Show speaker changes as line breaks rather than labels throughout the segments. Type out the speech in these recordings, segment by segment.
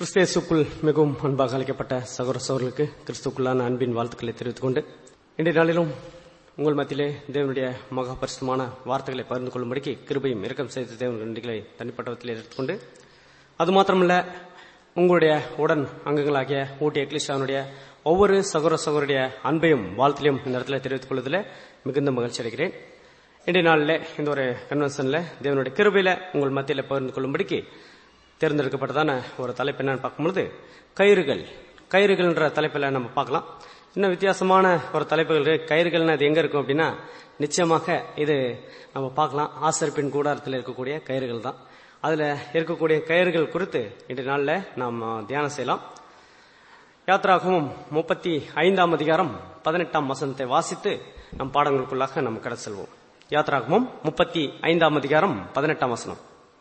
கிறிஸ்தேசுக்குள் மிகவும் அன்பாக அழைக்கப்பட்ட சகோதர சகோதரர்களுக்கு கிறிஸ்துக்குள்ளான அன்பின் வாழ்த்துக்களை தெரிவித்துக் கொண்டு இன்றைய நாளிலும் உங்கள் மத்தியிலே தேவனுடைய மகா பரிசுத்தமான வார்த்தைகளை பகிர்ந்து கொள்ளும்படிக்கு கிருபையும் இரக்கம் செய்த தேவன் நன்றிகளை தனிப்பட்ட விதத்தில் எடுத்துக்கொண்டு அது மாத்திரமல்ல உங்களுடைய உடன் அங்கங்களாகிய ஊட்டி எக்லிஷானுடைய ஒவ்வொரு சகோதர சகோதரிய அன்பையும் வாழ்த்திலையும் இந்த இடத்துல தெரிவித்துக் கொள்வதில் மிகுந்த மகிழ்ச்சி அடைகிறேன் இன்றைய நாளில் இந்த ஒரு கன்வென்ஷன்ல தேவனுடைய கிருபையில உங்கள் மத்தியில் பகிர்ந்து கொள்ளும்படிக்கு தேர்ந்தெடுக்கப்பட்டதான ஒரு தலைப்பு என்னன்னு பார்க்கும்பொழுது கயிறுகள் கயிறுகள்ன்ற தலைப்பில் நம்ம பார்க்கலாம் இன்னும் வித்தியாசமான ஒரு தலைப்புகள் இருக்கு. கயிறுகள்னா அது எங்க இருக்கும் அப்படின்னா நிச்சயமாக இது நம்ம பார்க்கலாம் ஆசரிப்பின் கூடாரத்தில் இருக்கக்கூடிய கயிறுகள் தான் அதுல இருக்கக்கூடிய கயிறுகள் குறித்து இன்றைய நாளில் நாம் தியானம் செய்யலாம் யாத்ராகமும் முப்பத்தி ஐந்தாம் அதிகாரம் பதினெட்டாம் வசனத்தை வாசித்து நம் பாடங்களுக்குள்ளாக நாம் கடந்து செல்வோம் யாத்ராகமும் முப்பத்தி ஐந்தாம் அதிகாரம் பதினெட்டாம் வசனம்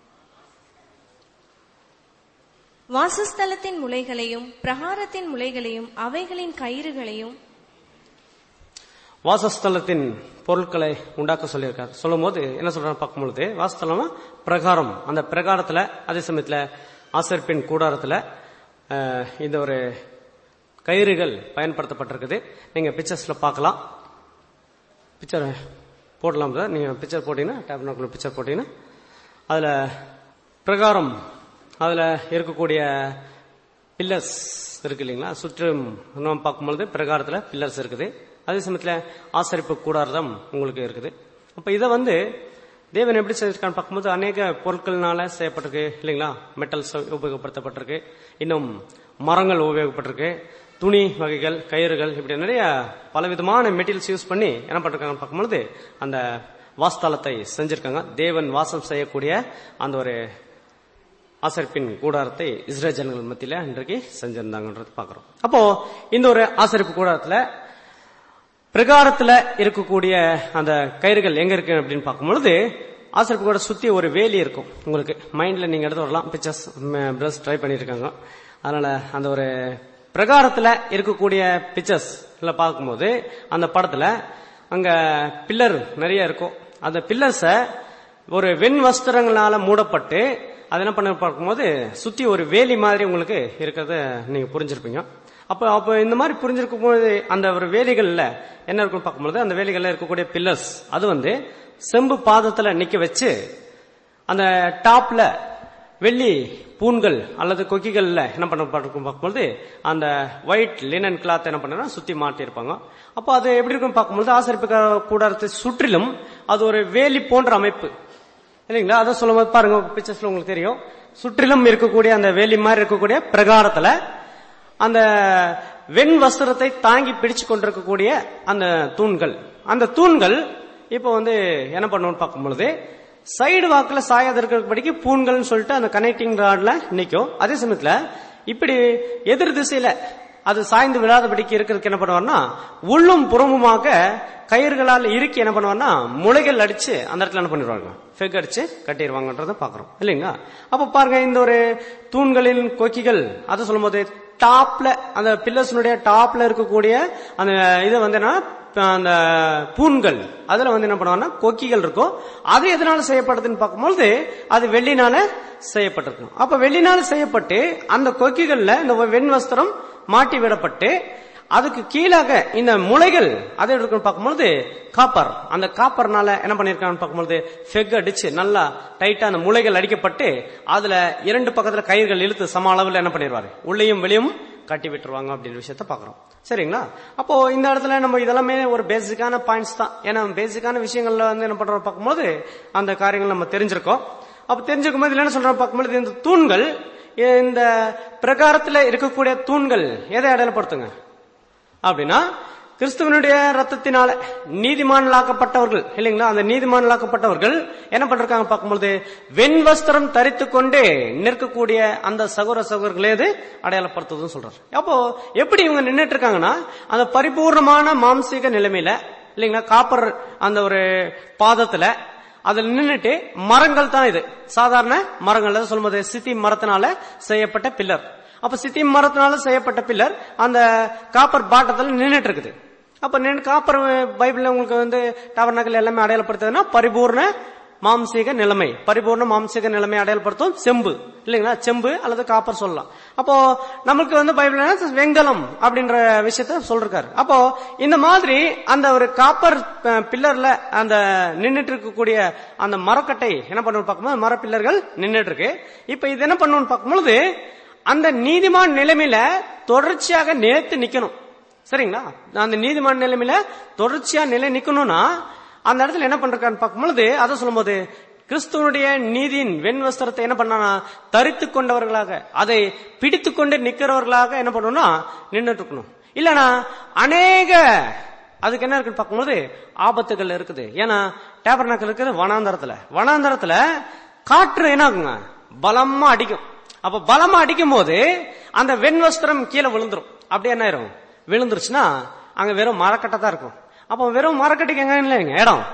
வாசஸ்தலத்தின் முளைகளையும் பிரகாரத்தின் முளைகளையும் அவைகளின் கயிறுகளையும்
வாசஸ்தலத்தின் பொருட்களை உண்டாக்க சொல்லியிருக்கார் சொல்லும் போது என்ன சொல்றாரு பார்க்கும்பொழுது வாசஸ்தலம்னா பிரகாரம் அந்த பிரகாரத்துல அதே சமயத்துல ஆசரிப்பின் கூடாரத்துல அஹ், இந்த ஒரு கயிறுகள் பயன்படுத்தப்பட்டிருக்குது நீங்க பிக்சர்ஸ்ல பார்க்கலாம் பிக்சர் போடலாம் சார் நீங்க பிக்சர் போட்டீங்கன்னா டேப்னாக்குள்ள பிக்சர் போட்டீங்கன்னா அதுல பிரகாரம் அதுல இருக்கக்கூடிய பில்லர்ஸ் இருக்கு இல்லைங்களா சுற்றும் நம்ம பார்க்கும்பொழுது பிரகாரத்துல பில்லர்ஸ் இருக்குது அதே சமயத்துல ஆசரிப்பு கூடாரம் உங்களுக்கு இருக்குது அப்ப இதை வந்து தேவன் எப்படி செஞ்சிருக்கான்னு பார்க்கும்போது அநேக பொருட்கள்னால செய்யப்பட்டிருக்கு இல்லைங்களா மெட்டல்ஸ் உபயோகப்படுத்தப்பட்டிருக்கு இன்னும் மரங்கள் உபயோகப்பட்டிருக்கு துணி வகைகள் கயிறுகள் இப்படி நிறைய பலவிதமான மெட்டீரியல்ஸ் யூஸ் பண்ணி என்ன பண்ணிருக்காங்கன்னு பார்க்கும்பொழுது அந்த வாஸ்தலத்தை செஞ்சிருக்காங்க தேவன் வாசம் செய்யக்கூடிய அந்த ஒரு ஆசரிப்பின் கூடாரத்தை இஸ்ரேல் ஜனங்கள் மத்தியில இன்றைக்கு செஞ்சிருந்தாங்கன்றது பாக்குறோம் அப்போ இந்த ஒரு ஆசரிப்பு கூடாரத்துல பிரகாரத்துல இருக்கக்கூடிய அந்த கயிறுகள் எங்க இருக்கு அப்படின்னு பார்க்கும்பொழுது ஆசரிப்பு கூட சுத்தி ஒரு வேலி இருக்கும் உங்களுக்கு மைண்ட்ல நீங்க எடுத்து வரலாம் பிக்சர்ஸ் பிரஸ் ட்ரை பண்ணிருக்காங்க அதனால அந்த ஒரு பிரகாரத்துல இருக்கக்கூடிய பிக்சர்ஸ் பார்க்கும்போது அந்த படத்துல அங்க பில்லர் நிறைய இருக்கும் அந்த பில்லர்ஸ ஒரு வெண் வஸ்திரங்களால மூடப்பட்டு அது என்ன பண்ண பார்க்கும்போது சுத்தி ஒரு வேலி மாதிரி உங்களுக்கு இருக்கிறத நீங்க புரிஞ்சிருப்பீங்க அப்ப அப்ப இந்த மாதிரி புரிஞ்சிருக்கும் போது அந்த ஒரு வேலிகள்ல என்ன இருக்குன்னு பார்க்கும்போது அந்த வேலிகள்ல இருக்கக்கூடிய பில்லர்ஸ் அது வந்து செம்பு பாதத்துல நிக்க வச்சு அந்த டாப்ல வெள்ளி பூண்கள் அல்லது கொக்கிகள்ல என்ன பண்ண பார்க்கும்போது அந்த ஒயிட் லினன் கிளாத் என்ன பண்ணா சுத்தி மாட்டியிருப்பாங்க அப்போ அது எப்படி இருக்கும் பார்க்கும்போது ஆசரிப்பு கூடாரத்தை சுற்றிலும் அது ஒரு வேலி போன்ற அமைப்பு இல்லைங்களா அதை சொல்லும் போது பாருங்க பிக்சர்ஸ்ல உங்களுக்கு தெரியும் சுற்றிலும் இருக்கக்கூடிய அந்த வேலி மாதிரி இருக்கக்கூடிய பிரகாரத்துல அந்த வெண் வஸ்திரத்தை தாங்கி பிடிச்சு கொண்டிருக்கக்கூடிய அந்த தூண்கள் அந்த தூண்கள் இப்போ வந்து என்ன பண்ணணும்னு பார்க்கும் பொழுது சைடு வாக்குல சாயாத இருக்கிறபடிக்கு பூண்கள்னு சொல்லிட்டு அந்த கனெக்டிங் ராட்ல நிக்கும் அதே சமயத்துல இப்படி எதிர் திசையில அது சாய்ந்து விழாதபடிக்கு இருக்கிறதுக்கு என்ன பண்ணுவார்னா உள்ளும் புறமுமாக கயிறுகளால் இறுக்கி என்ன பண்ணுவார்னா முளைகள் அடிச்சு அந்த இடத்துல என்ன பண்ணிடுவாங்க ஃபெக் அடிச்சு கட்டிடுவாங்கன்றத பாக்குறோம் இல்லைங்களா அப்ப பாருங்க இந்த ஒரு தூண்களின் கொக்கிகள் அதை சொல்லும்போது டாப்ல அந்த பில்லர்ஸினுடைய டாப்ல இருக்கக்கூடிய அந்த இது வந்து என்ன அந்த பூண்கள் அதுல வந்து என்ன பண்ணுவாங்கன்னா கொக்கிகள் இருக்கும் அது எதனால செய்யப்படுதுன்னு பார்க்கும்போது அது வெள்ளினால செய்யப்பட்டிருக்கும் அப்ப வெள்ளினால செய்யப்பட்டு அந்த கொக்கிகள்ல இந்த வெண் வஸ்திரம் மாட்டி விடப்பட்டு அதுக்கு கீழாக இந்த முளைகள் அதை எடுக்கணும் பார்க்கும்போது காப்பர் அந்த காப்பர்னால என்ன பண்ணிருக்காங்கன்னு பார்க்கும்போது ஃபெக் அடிச்சு நல்லா டைட்டா அந்த முளைகள் அடிக்கப்பட்டு அதுல இரண்டு பக்கத்துல கயிறுகள் இழுத்து சம அளவில் என்ன பண்ணிடுவாரு உள்ளேயும் வெளியும் கட்டி விட்டுருவாங்க அப்படின்ற விஷயத்த பாக்குறோம் சரிங்களா அப்போ இந்த இடத்துல நம்ம இதெல்லாமே ஒரு பேசிக்கான பாயிண்ட்ஸ் தான் ஏன்னா பேசிக்கான விஷயங்கள்ல வந்து என்ன பண்றோம் பார்க்கும்போது அந்த காரியங்கள் நம்ம தெரிஞ்சிருக்கோம் அப்ப தெரிஞ்சுக்கும் போது என்ன சொல்றோம் பார்க்கும்போது இந்த தூண்கள் இந்த பிரகாரத்துல இருக்கக்கூடிய தூண்கள் எதை அடையாளப்படுத்துங்க அப்படின்னா கிறிஸ்துவனுடைய ரத்தத்தினால நீதிமான்களாக்கப்பட்டவர்கள் இல்லைங்களா அந்த நீதிமான்களாக்கப்பட்டவர்கள் என்ன பண்றாங்க பார்க்கும்போது வெண் வஸ்திரம் தரித்து கொண்டு நிற்கக்கூடிய அந்த சகோதர சகோதரர்களே அது அடையாளப்படுத்துதுன்னு சொல்றாரு அப்போ எப்படி இவங்க நின்றுட்டு இருக்காங்கன்னா அந்த பரிபூர்ணமான மாம்சீக நிலைமையில இல்லைங்களா காப்பர் அந்த ஒரு பாதத்துல அதுல நின்னுட்டு மரங்கள் தான் இது சாதாரண மரங்கள் சொல்லும்போது சித்தி மரத்தினால செய்யப்பட்ட பில்லர் அப்ப சித்தி மரத்தினால செய்யப்பட்ட பில்லர் அந்த காப்பர் பாட்டத்தில் நின்னுட்டு இருக்குது அப்ப நின்று காப்பர் பைபிள்ல உங்களுக்கு வந்து டவர் நகல் எல்லாமே அடையாளப்படுத்துதுன்னா பரிபூர்ண மாம்சீக நிலைமை பரிபூர்ண மாம்சீக நிலைமை அடையாளப்படுத்தும் செம்பு இல்லைங்களா செம்பு அல்லது காப்பர் சொல்லலாம் அப்போ நமக்கு வந்து பைபிள் என்ன? வெங்கலம் அப்படின்ற விஷயத்த சொல்றாரு அப்போ இந்த மாதிரி அந்த ஒரு காப்பர் அஹ், பில்லர்ல அந்த நின்னுட்டு இருக்கக்கூடிய அந்த மரக்கட்டை என்ன பண்ணணும் பார்க்கும்போது மர பில்லர்கள் நின்னுட்டு இருக்கு இப்ப இது என்ன பண்ணணும்னு பார்க்கும்பொழுது அந்த நீதிமான் நிலைமையில தொடர்ச்சியாக நிலைத்து நிக்கணும் சரிங்களா அந்த நீதிமான் நிலைமையில தொடர்ச்சியா நிலை நிக்கணும்னா அந்த இடத்துல என்ன பண்றான்னு பார்க்கும்பொழுது அதை சொல்லும்போது கிறிஸ்துவனுடைய நீதியின் வெண் வஸ்திரத்தை என்ன பண்ணா தரித்து கொண்டவர்களாக அதை பிடித்து கொண்டு நிக்கிறவர்களாக என்ன பண்ணணும்னா நின்னுட்டு இருக்கணும் இல்லனா அநேக அதுக்கு என்ன இருக்குன்னு பார்க்கும்போது ஆபத்துகள் இருக்குது ஏன்னா டேபர்னாக்கள் இருக்குது வனாந்தரத்துல வனாந்தரத்துல காற்று என்ன ஆகுங்க பலமா அடிக்கும் அப்ப பலமா அடிக்கும் போது அந்த வெண் வஸ்திரம் கீழே விழுந்துரும் அப்படியே என்ன ஆயிரும் விழுந்துருச்சுன்னா அங்க வெறும் மரக்கட்டை தான் இருக்கும் அப்போ வெறும் மரக்கட்டைக்கு எங்க இல்லைங்க இடம்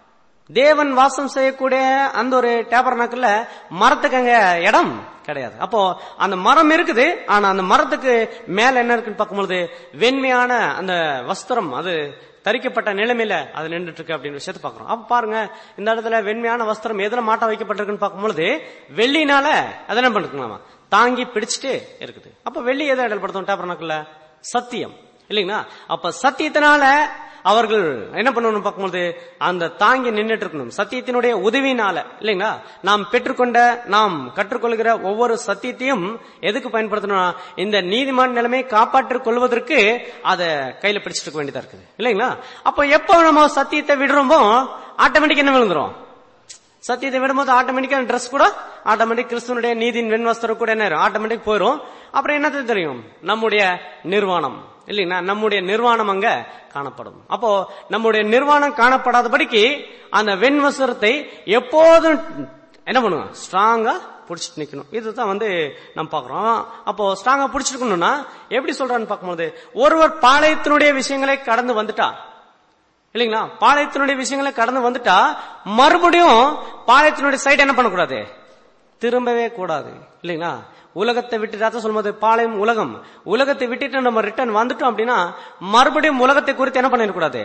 தேவன் வாசம் செய்யக்கூடிய அந்த ஒரு டேபர்னாக்கல்ல மரத்துக்கு அங்க இடம் கிடையாது அப்போ அந்த மரம் இருக்குது ஆனா அந்த மரத்துக்கு மேல என்ன இருக்குன்னு பார்க்கும்போது வெண்மையான அந்த வஸ்திரம் அது தரிக்கப்பட்ட நிலைமையில அது நின்றுட்டு இருக்கு அப்படின்னு விஷயத்தை பாக்குறோம் அப்ப பாருங்க இந்த இடத்துல வெண்மையான வஸ்திரம் எதுல மாட்ட வைக்கப்பட்டிருக்குன்னு பார்க்கும்பொழுது வெள்ளினால அதை என்ன பண்ணிருக்கலாமா தாங்கி பிடிச்சிட்டு இருக்குது அப்ப வெள்ளி எதை இடப்படுத்தும் டேபர்னாக்கல்ல சத்தியம் இல்லைங்களா அப்ப சத்தியத்தினால அவர்கள் என்ன பண்ணணும் பார்க்கும்போது அந்த தாங்கி நின்னுட்டு இருக்கணும் சத்தியத்தினுடைய உதவினால இல்லைங்களா நாம் பெற்றுக்கொண்ட நாம் கற்றுக்கொள்கிற ஒவ்வொரு சத்தியத்தையும் எதுக்கு பயன்படுத்தணும் இந்த நீதிமான் நிலைமை காப்பாற்றிக் கொள்வதற்கு அதை கையில பிடிச்சிட்டு இருக்க வேண்டியதா இருக்குது இல்லைங்களா அப்ப எப்ப நம்ம சத்தியத்தை விடுறோமோ ஆட்டோமேட்டிக் என்ன விழுந்துரும் சத்தியத்தை விடும்போது ஆட்டோமேட்டிக்கா ட்ரெஸ் கூட ஆட்டோமேட்டிக் கிறிஸ்துவனுடைய நீதியின் வெண்வஸ்திரம் கூட என்ன ஆட்டோமேட்டிக் போயிடும் அப்புறம் என்னது தெரியும் நம்முடைய நிர்வாணம் இல்லைங்களா நம்முடைய நிர்வாணம் அங்க காணப்படும் அப்போ நம்முடைய நிர்வாணம் காணப்படாதபடிக்கு அந்த வெண்வஸ்திரத்தை எப்போதும் என்ன பண்ணுவோம் ஸ்ட்ராங்கா புடிச்சிட்டு நிக்கணும் இதுதான் வந்து நம்ம பாக்குறோம் அப்போ ஸ்ட்ராங்கா புடிச்சிருக்கணும்னா எப்படி சொல்றான்னு பார்க்கும்போது ஒருவர் பாளையத்தினுடைய விஷயங்களை கடந்து வந்துட்டா இல்லைங்களா பாளையத்தினுடைய விஷயங்களை கடந்து வந்துட்டா மறுபடியும் பாளையத்தினுடைய சைட் என்ன பண்ணக்கூடாது திரும்பவே கூடாது இல்லைங்களா உலகத்தை விட்டுட்டு சொல்லும்போது பாளையம் உலகம் உலகத்தை விட்டுட்டு நம்ம ரிட்டர்ன் வந்துட்டோம் அப்படின்னா மறுபடியும் உலகத்தை குறித்து என்ன பண்ணிடக்கூடாது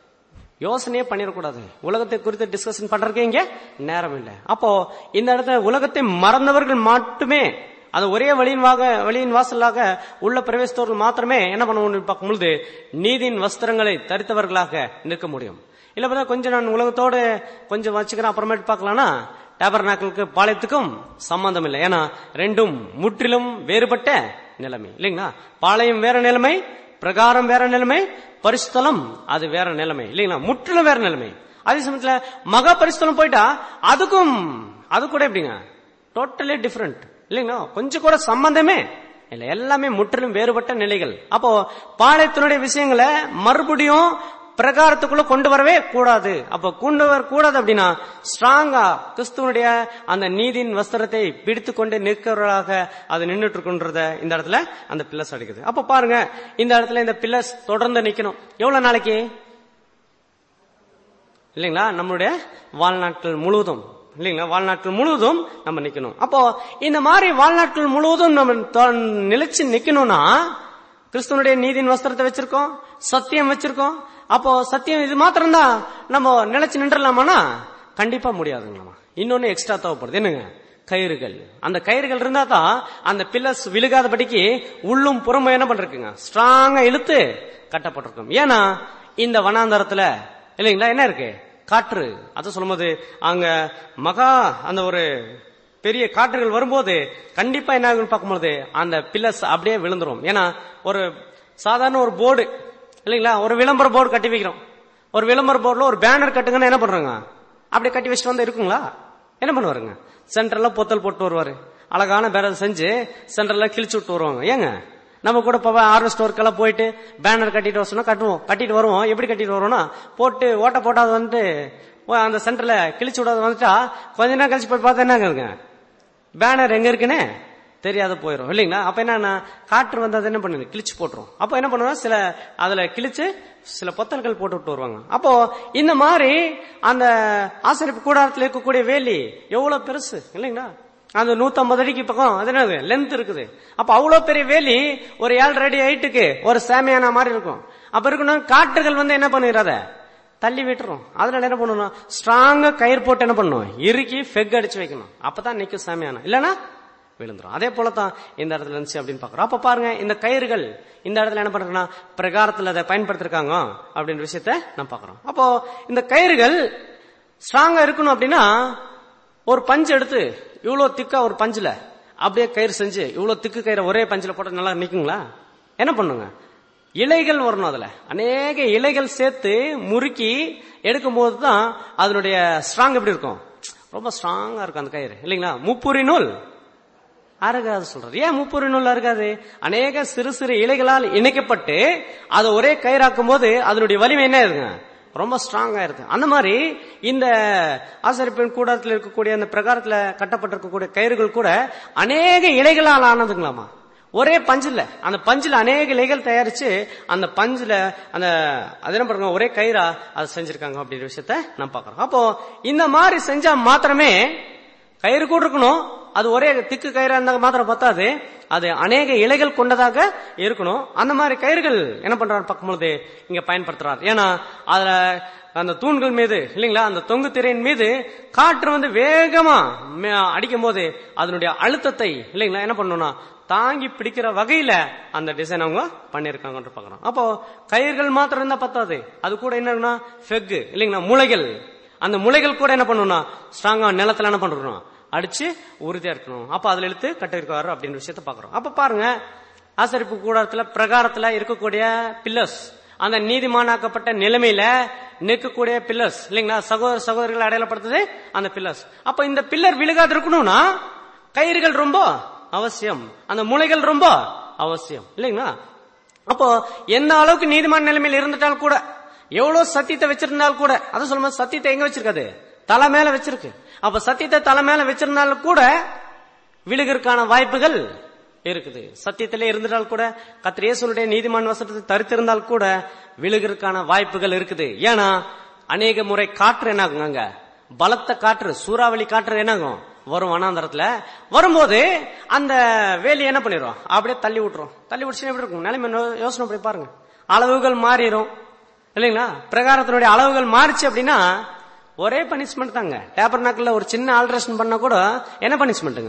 யோசனையே பண்ணிடக்கூடாது உலகத்தை குறித்து டிஸ்கஷன் பண்றதுக்கு இங்க நேரம் இல்லை அப்போ இந்த இடத்துல உலகத்தை மறந்தவர்கள் மட்டுமே அது ஒரே வழியின் வாக வழியின் வாசலாக உள்ள பிரவேசித்தவர்கள் மாத்திரமே என்ன பண்ண பார்க்கும் பொழுது நீதியின் வஸ்திரங்களை தரித்தவர்களாக நிற்க முடியும் இல்ல பார்த்தா கொஞ்சம் நான் உலகத்தோடு கொஞ்சம் வச்சுக்கிறேன் அப்புறமேட்டு பார்க்கலாம்னா டேபர்நாக்களுக்கு பாளையத்துக்கும் சம்பந்தம் இல்லை ஏன்னா ரெண்டும் முற்றிலும் வேறுபட்ட நிலைமை இல்லைங்களா பாளையம் வேற நிலைமை பிரகாரம் வேற நிலைமை பரிசுத்தலம் அது வேற நிலைமை இல்லைங்களா முற்றிலும் வேற நிலைமை அதே சமயத்துல மகா பரிசுத்தலம் போயிட்டா அதுக்கும் அது கூட எப்படிங்க டோட்டலி டிஃபரெண்ட் இல்லைங்களா கொஞ்சம் கூட சம்பந்தமே இல்ல எல்லாமே முற்றிலும் வேறுபட்ட நிலைகள் அப்போ பாளையத்தினுடைய விஷயங்களை மறுபடியும் பிரகாரத்துக்குள்ள கொண்டு வரவே கூடாது அப்ப கொண்டு வர கூடாது அப்படின்னா ஸ்ட்ராங்கா கிறிஸ்துவனுடைய அந்த நீதியின் வஸ்திரத்தை பிடித்து கொண்டு நிற்கிறவர்களாக அது நின்றுட்டு இருக்குன்றத இந்த இடத்துல அந்த பில்லர்ஸ் அடிக்குது அப்ப பாருங்க இந்த இடத்துல இந்த பில்லர்ஸ் தொடர்ந்து நிக்கணும் எவ்வளவு நாளைக்கு இல்லைங்களா நம்மளுடைய வாழ்நாட்கள் முழுவதும் இல்லைங்களா வாழ்நாட்கள் முழுவதும் நம்ம நிக்கணும் அப்போ இந்த மாதிரி வாழ்நாட்கள் முழுவதும் நம்ம தொ- நிலைச்சு நிக்கணும்னா கிறிஸ்துவனுடைய நீதியின் வஸ்திரத்தை வச்சிருக்கோம் சத்தியம் வச்சிருக்கோம் அப்போ சத்தியம் இது மாத்திரம்தான் நம்ம நிலைச்சு நின்றலாமானா கண்டிப்பா முடியாதுங்களாமா இன்னொன்னு எக்ஸ்ட்ரா தேவைப்படுது என்னங்க கயிறுகள் அந்த கயிறுகள் இருந்தா தான் அந்த பில்லர்ஸ் விழுகாதபடிக்கு உள்ளும் புறமும் என்ன பண்றதுக்குங்க ஸ்ட்ராங்கா இழுத்து கட்டப்பட்டிருக்கும் ஏன்னா இந்த வனாந்தரத்துல இல்லைங்களா என்ன இருக்கு காற்று அதை சொல்லும்போது அங்க மகா அந்த ஒரு பெரிய காற்றுகள் வரும்போது கண்டிப்பா என்ன ஆகும்னு பார்க்கும்போது அந்த பில்லர்ஸ் அப்படியே விழுந்துரும் ஏன்னா ஒரு சாதாரண ஒரு போர்டு இல்லைங்களா ஒரு விளம்பர போர்டு கட்டி வைக்கிறோம் ஒரு விளம்பர போர்டுல ஒரு பேனர் கட்டுங்கன்னு என்ன பண்றாங்க அப்படியே கட்டி வச்சுட்டு வந்து இருக்குங்களா என்ன பண்ணுவாருங்க சென்டர்ல பொத்தல் போட்டு வருவாரு அழகான பேனர் செஞ்சு சென்டர்ல கிழிச்சு விட்டு வருவாங்க ஏங்க நம்ம கூட இப்போ ஆர்வஸ்ட் ஒர்க்கெல்லாம் போயிட்டு பேனர் கட்டிட்டு வர சொன்னா கட்டுவோம் கட்டிட்டு வருவோம் எப்படி கட்டிட்டு வருவோம்னா போட்டு ஓட்ட போட்டாது வந்துட்டு ஓ, அந்த சென்டர்ல கிழிச்சு விடாது வந்துட்டா கொஞ்ச நேரம் கழிச்சு போய் பார்த்தா என்னங்க பேனர் எங்க இருக்குன்னு தெரியாத போயிடும் இல்லைங்களா அப்ப என்னன்னா காற்று வந்து அதை என்ன பண்ணுது கிழிச்சு போட்டுரும் அப்போ என்ன பண்ணுவோம் சில அதுல கிழிச்சு சில பொத்தல்கள் போட்டு விட்டு வருவாங்க அப்போ இந்த மாதிரி அந்த ஆசிரியப்பு கூடாரத்தில் இருக்கக்கூடிய வேலி எவ்வளவு பெருசு இல்லைங்களா அந்த 150 அடிக்கு பக்கம் அது என்னது லென்த் இருக்குது அப்ப அவ்வளவு பெரிய வேலி ஒரு ஏழு அடி ஹைட்டுக்கு ஒரு சேமையான மாதிரி இருக்கும் அப்ப இருக்கணும் காற்றுகள் வந்து என்ன பண்ணிடாத தள்ளி விட்டுரும் அதனால என்ன பண்ணணும் ஸ்ட்ராங்கா கயிறு போட்டு என்ன பண்ணணும் இறுக்கி ஃபெக் அடிச்சு வைக்கணும் அப்பதான் நிக்கும் சாமியான இல்லனா விழுந்துரும் அதே போலதான் இந்த இடத்துல இருந்துச்சு அப்படின்னு பாக்குறோம் அப்ப பாருங்க இந்த கயிறுகள் இந்த இடத்துல என்ன பண்றோம்னா பிரகாரத்துல அதை பயன்படுத்திருக்காங்க அப்படின்ற விஷயத்த நான் பாக்குறோம் அப்போ இந்த கயிறுகள் ஸ்ட்ராங்கா இருக்கணும் அப்படின்னா ஒரு பஞ்சு எடுத்து இவ்வளவு திக்கா ஒரு பஞ்சுல அப்படியே கயிறு செஞ்சு இவ்வளவு திக்கு கயிறை ஒரே பஞ்சுல போட்டு நல்லா நிக்குங்களா என்ன பண்ணுங்க இலைகள் வரணும் அதுல அநேக இலைகள் சேர்த்து முறுக்கி எடுக்கும் போது தான் அதனுடைய ஸ்ட்ராங் எப்படி இருக்கும் ரொம்ப ஸ்ட்ராங்கா இருக்கும் அந்த கயிறு இல்லைங்களா முப்புரி நூல் அருகாது சொல்றது ஏன் முப்புரி நூல் அருகாது அநேக சிறு சிறு இலைகளால் இணைக்கப்பட்டு அதை ஒரே கயிறாக்கும் போது அதனுடைய வலிமை என்ன இருக்குங்க ரொம்ப ஸ்ட்ராங்கா இருக்கு அந்த மாதிரி இந்த ஆசிரியப்பின் கூடத்தில் இருக்கக்கூடிய அந்த பிரகாரத்துல கட்டப்பட்டிருக்கக்கூடிய கயிறுகள் கூட அநேக இலைகளால் ஆனதுங்களாமா ஒரே பஞ்சுல அந்த பஞ்சுல அநேக இலைகள் தயாரிச்சு அந்த பஞ்சுல அந்த அது என்ன பண்ணுங்க ஒரே கயிறா அதை செஞ்சிருக்காங்க அப்படின்ற விஷயத்த நான் பாக்குறோம் அப்போ இந்த மாதிரி செஞ்சா மாத்திரமே கயிறு கூட இருக்கணும் அது ஒரே திக்கு கயிறா இருந்தா மாத்திரம் பத்தாது அது அநேக இலைகள் கொண்டதாக இருக்கணும் அந்த மாதிரி கயிறுகள் என்ன பண்றாரு பார்க்கும்பொழுது இங்க பயன்படுத்துறாரு ஏன்னா அதுல அந்த தூண்கள் மீது இல்லைங்களா அந்த தொங்கு திரையின் மீது காற்று வந்து வேகமா மே- அடிக்கும் போது அதனுடைய அழுத்தத்தை இல்லைங்களா என்ன பண்ணணும்னா தாங்கி பிடிக்கிற வகையில அந்த டிசைன் அவங்க பண்ணிருக்காங்கன்னு பாக்குறோம் அப்போ கயிறுகள் மாத்திரம் இருந்தா பத்தாது அது கூட என்னன்னா ஃபெக் இல்லைங்களா முளைகள் அந்த முளைகள் கூட என்ன பண்ணணும்னா ஸ்ட்ராங்கா நிலத்துல என்ன பண்றோம் அடிச்சு உறுதியா இருக்கணும் அப்ப அதுல இழுத்து கட்டிருக்காரு அப்படின்னு விஷயத்த பாக்குறோம் அப்ப பாருங்க ஆசரிப்பு கூடாரத்துல பிரகாரத்துல இருக்கக்கூடிய பில்லர்ஸ் அந்த நீதிமானாக்கப்பட்ட நிலைமையில நிற்கக்கூடிய பில்லர்ஸ் இல்லைங்களா சகோதர சகோதரிகள் அடையாளப்படுத்துது அந்த பில்லர்ஸ் அப்ப இந்த பில்லர் விழுகாது இருக்கணும்னா கயிறுகள் ரொம்ப அவசியம் அந்த முளைகள் ரொம்ப அவசியம் இல்லைங்களா அப்போ எந்த அளவுக்கு நீதிமான நிலைமையில் இருந்துட்டால் கூட எவ்வளவு சத்தியத்தை வச்சிருந்தால் கூட அதை சொல்லும்போது சத்தியத்தை எங்க வச்சிருக்காது தலை மேல வச்சிருக்கு அப்ப சத்தியத்தை தலை மேல வச்சிருந்தாலும் கூட விழுகிறதுக்கான வாய்ப்புகள் இருக்குது சத்தியத்திலே இருந்துட்டால் கூட கத்திரேசனுடைய நீதிமான் வசனத்தை தரித்திருந்தால் கூட விழுகிறதுக்கான வாய்ப்புகள் இருக்குது ஏன்னா அநேக முறை காற்று என்ன ஆகுங்க அங்க பலத்த காற்று சூறாவளி காற்று என்னாகும் வரும் வனாந்தரத்துல வரும்போது அந்த வேலி என்ன பண்ணிரும் அப்படியே தள்ளி விட்டுரும் தள்ளி விட்டுச்சுன்னா எப்படி இருக்கும் நிலைமை நோ- யோசனை பண்ணி பாருங்க அளவுகள் மாறிடும் இல்லைங்களா பிரகாரத்தினுடைய அளவுகள் மாறிச்சு அப்படின்னா ஒரே பனிஷ்மெண்ட் தாங்க டேபர் ஒரு சின்ன ஆல்ட்ரேஷன் பண்ணா கூட என்ன பனிஷ்மெண்ட்டுங்க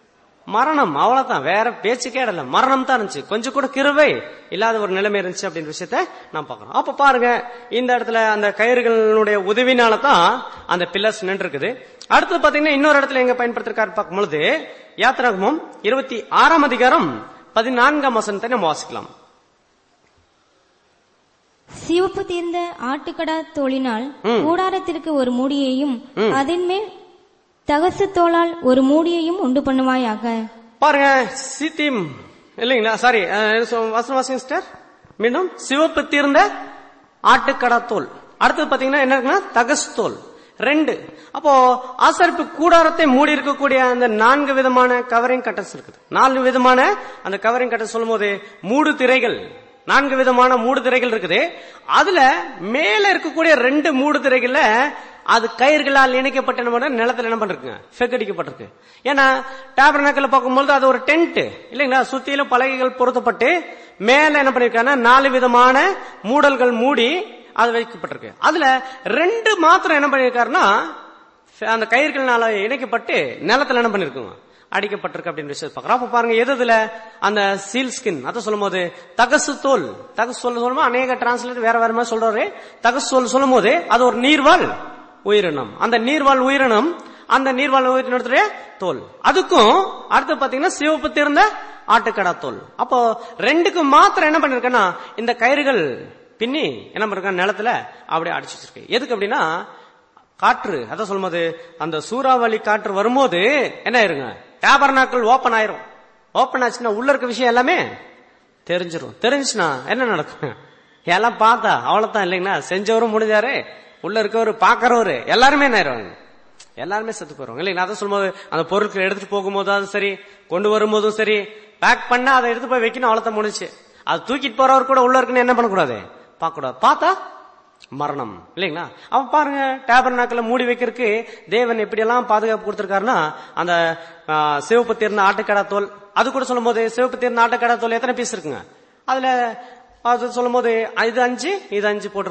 மரணம் அவ்வளவுதான் வேற பேச்சுக்கே இடல மரணம் தான் இருந்துச்சு கொஞ்சம் கூட கிருவை இல்லாத ஒரு நிலைமை இருந்துச்சு அப்படின்ற விஷயத்த நான் பார்க்கறோம் அப்ப பாருங்க இந்த இடத்துல அந்த கயிறுகளுடைய உதவினால தான் அந்த பில்லர்ஸ் நின்று இருக்குது அடுத்து பாத்தீங்கன்னா இன்னொரு இடத்துல எங்க பயன்படுத்திருக்காரு பார்க்கும் பொழுது யாத்திராகமும் இருபத்தி ஆறாம் அதிகாரம் பதினான்காம் வசனத்தை நம்ம வாசிக்கலாம்
சிவப்பு தீர்ந்த ஆட்டுக்கடா தோலினால் கூடாரத்திற்கு ஒரு மூடியையும் அதன் மேல் தகசு தோலால் ஒரு மூடியையும் உண்டு பண்ணுவாயாக
பாருங்க சீத்திம் இல்லைங்களா சாரி வசனம் வாசிங்க சிஸ்டர் மீண்டும் சிவப்பு தீர்ந்த ஆட்டுக்கடா தோல் அடுத்தது பாத்தீங்கன்னா என்ன இருக்குன்னா தகசு தோல் ரெண்டு அப்போ ஆசரிப்பு கூடாரத்தை மூடி இருக்கக்கூடிய அந்த நான்கு விதமான கவரிங் கட்டஸ் இருக்குது நான்கு விதமான அந்த கவரிங் கட்டஸ் சொல்லும் போது மூடு திரைகள் நான்கு விதமான மூடு திரைகள் இருக்குது அதுல மேல இருக்கக்கூடிய ரெண்டு மூடு திரைகள்ல அது கயிர்களால் இணைக்கப்பட்ட என்ன பண்றது? நிலத்துல என்ன பண்ணிருக்குங்க ஃபெக் அடிக்கப்பட்டிருக்கு ஏன்னா டேபர்னாக்கில் பார்க்கும்போது அது ஒரு டென்ட் இல்லைங்களா சுத்தியிலும் பலகைகள் பொருத்தப்பட்டு மேல என்ன பண்ணிருக்காங்கன்னா நாலு விதமான மூடல்கள் மூடி அது வைக்கப்பட்டிருக்கு அதுல ரெண்டு மாத்திரம் என்ன பண்ணிருக்காருன்னா அந்த கயிறுகள்னால இணைக்கப்பட்டு நிலத்துல என்ன பண்ணிருக்குங்க அடிக்கப்பட்டிருக்கு அப்படின்னு விஷயத்தை பார்க்கறோம் அப்ப பாருங்க எது இதுல அந்த சீல் ஸ்கின் அதை சொல்லும் போது தகசு தோல் தகசு தோல் சொல்லும்போது அநேக டிரான்ஸ்லேட் வேற வேற மாதிரி சொல்றாரு தகசு தோல் சொல்லும் போது அது ஒரு நீர்வாழ் உயிரினம் அந்த நீர்வாழ் உயிரினம் அந்த நீர்வாழ் உயிரினத்துடைய தோல் அதுக்கும் அடுத்து பாத்தீங்கன்னா சிவப்பு தீர்ந்த ஆட்டுக்கடா தோல் அப்போ ரெண்டுக்கு மாத்திரம் என்ன பண்ணிருக்கேன்னா இந்த கயிறுகள் பின்னி என்ன பண்ணிருக்காங்க நிலத்துல அப்படியே அடிச்சு வச்சிருக்கு எதுக்கு அப்படின்னா காற்று அதான் சொல்லும்போது அந்த சூறாவளி காற்று வரும்போது என்ன ஆயிருங்க டேபர்னாக்கள் ஓபன் ஆயிரும் ஓபன் ஆச்சுன்னா உள்ள இருக்க விஷயம் எல்லாமே தெரிஞ்சிரும் தெரிஞ்சுச்சுன்னா என்ன நடக்கும் எல்லாம் பார்த்தா அவ்வளவுதான் இல்லைங்களா செஞ்சவரும் முடிஞ்சாரு உள்ள இருக்கவரு பாக்குறவரு எல்லாருமே என்ன ஆயிருவாங்க எல்லாருமே செத்து போயிருவாங்க இல்லைங்களா அதை சொல்லும்போது அந்த பொருட்களை எடுத்துட்டு போகும்போதும் சரி கொண்டு வரும்போதும் சரி பேக் பண்ணா அதை எடுத்து போய் வைக்கணும் அவ்வளவுதான் முடிச்சு அது தூக்கிட்டு போறவர் கூட உள்ள இருக்குன்னு என்ன பண்ணக்கூடாது பார்க்க கூடாது பார்த்தா மரணம் இல்லைங்களா அவன் பாருங்க டேபர் நாக்கில் மூடி வைக்கிறதுக்கு தேவன் எப்படி எல்லாம் பாதுகாப்பு கொடுத்திருக்காருன்னா அந்த ஆ, சிவப்பு தீர்ந்த ஆட்டுக்கடா தோல் அது கூட சொல்லும் போது சிவப்பு தீர்ந்த ஆட்டுக்கடா தோல் எத்தனை பீஸ் இருக்குங்க அதுல அது சொல்லும் போது இது அஞ்சு இது அஞ்சு போட்டிருக்காரு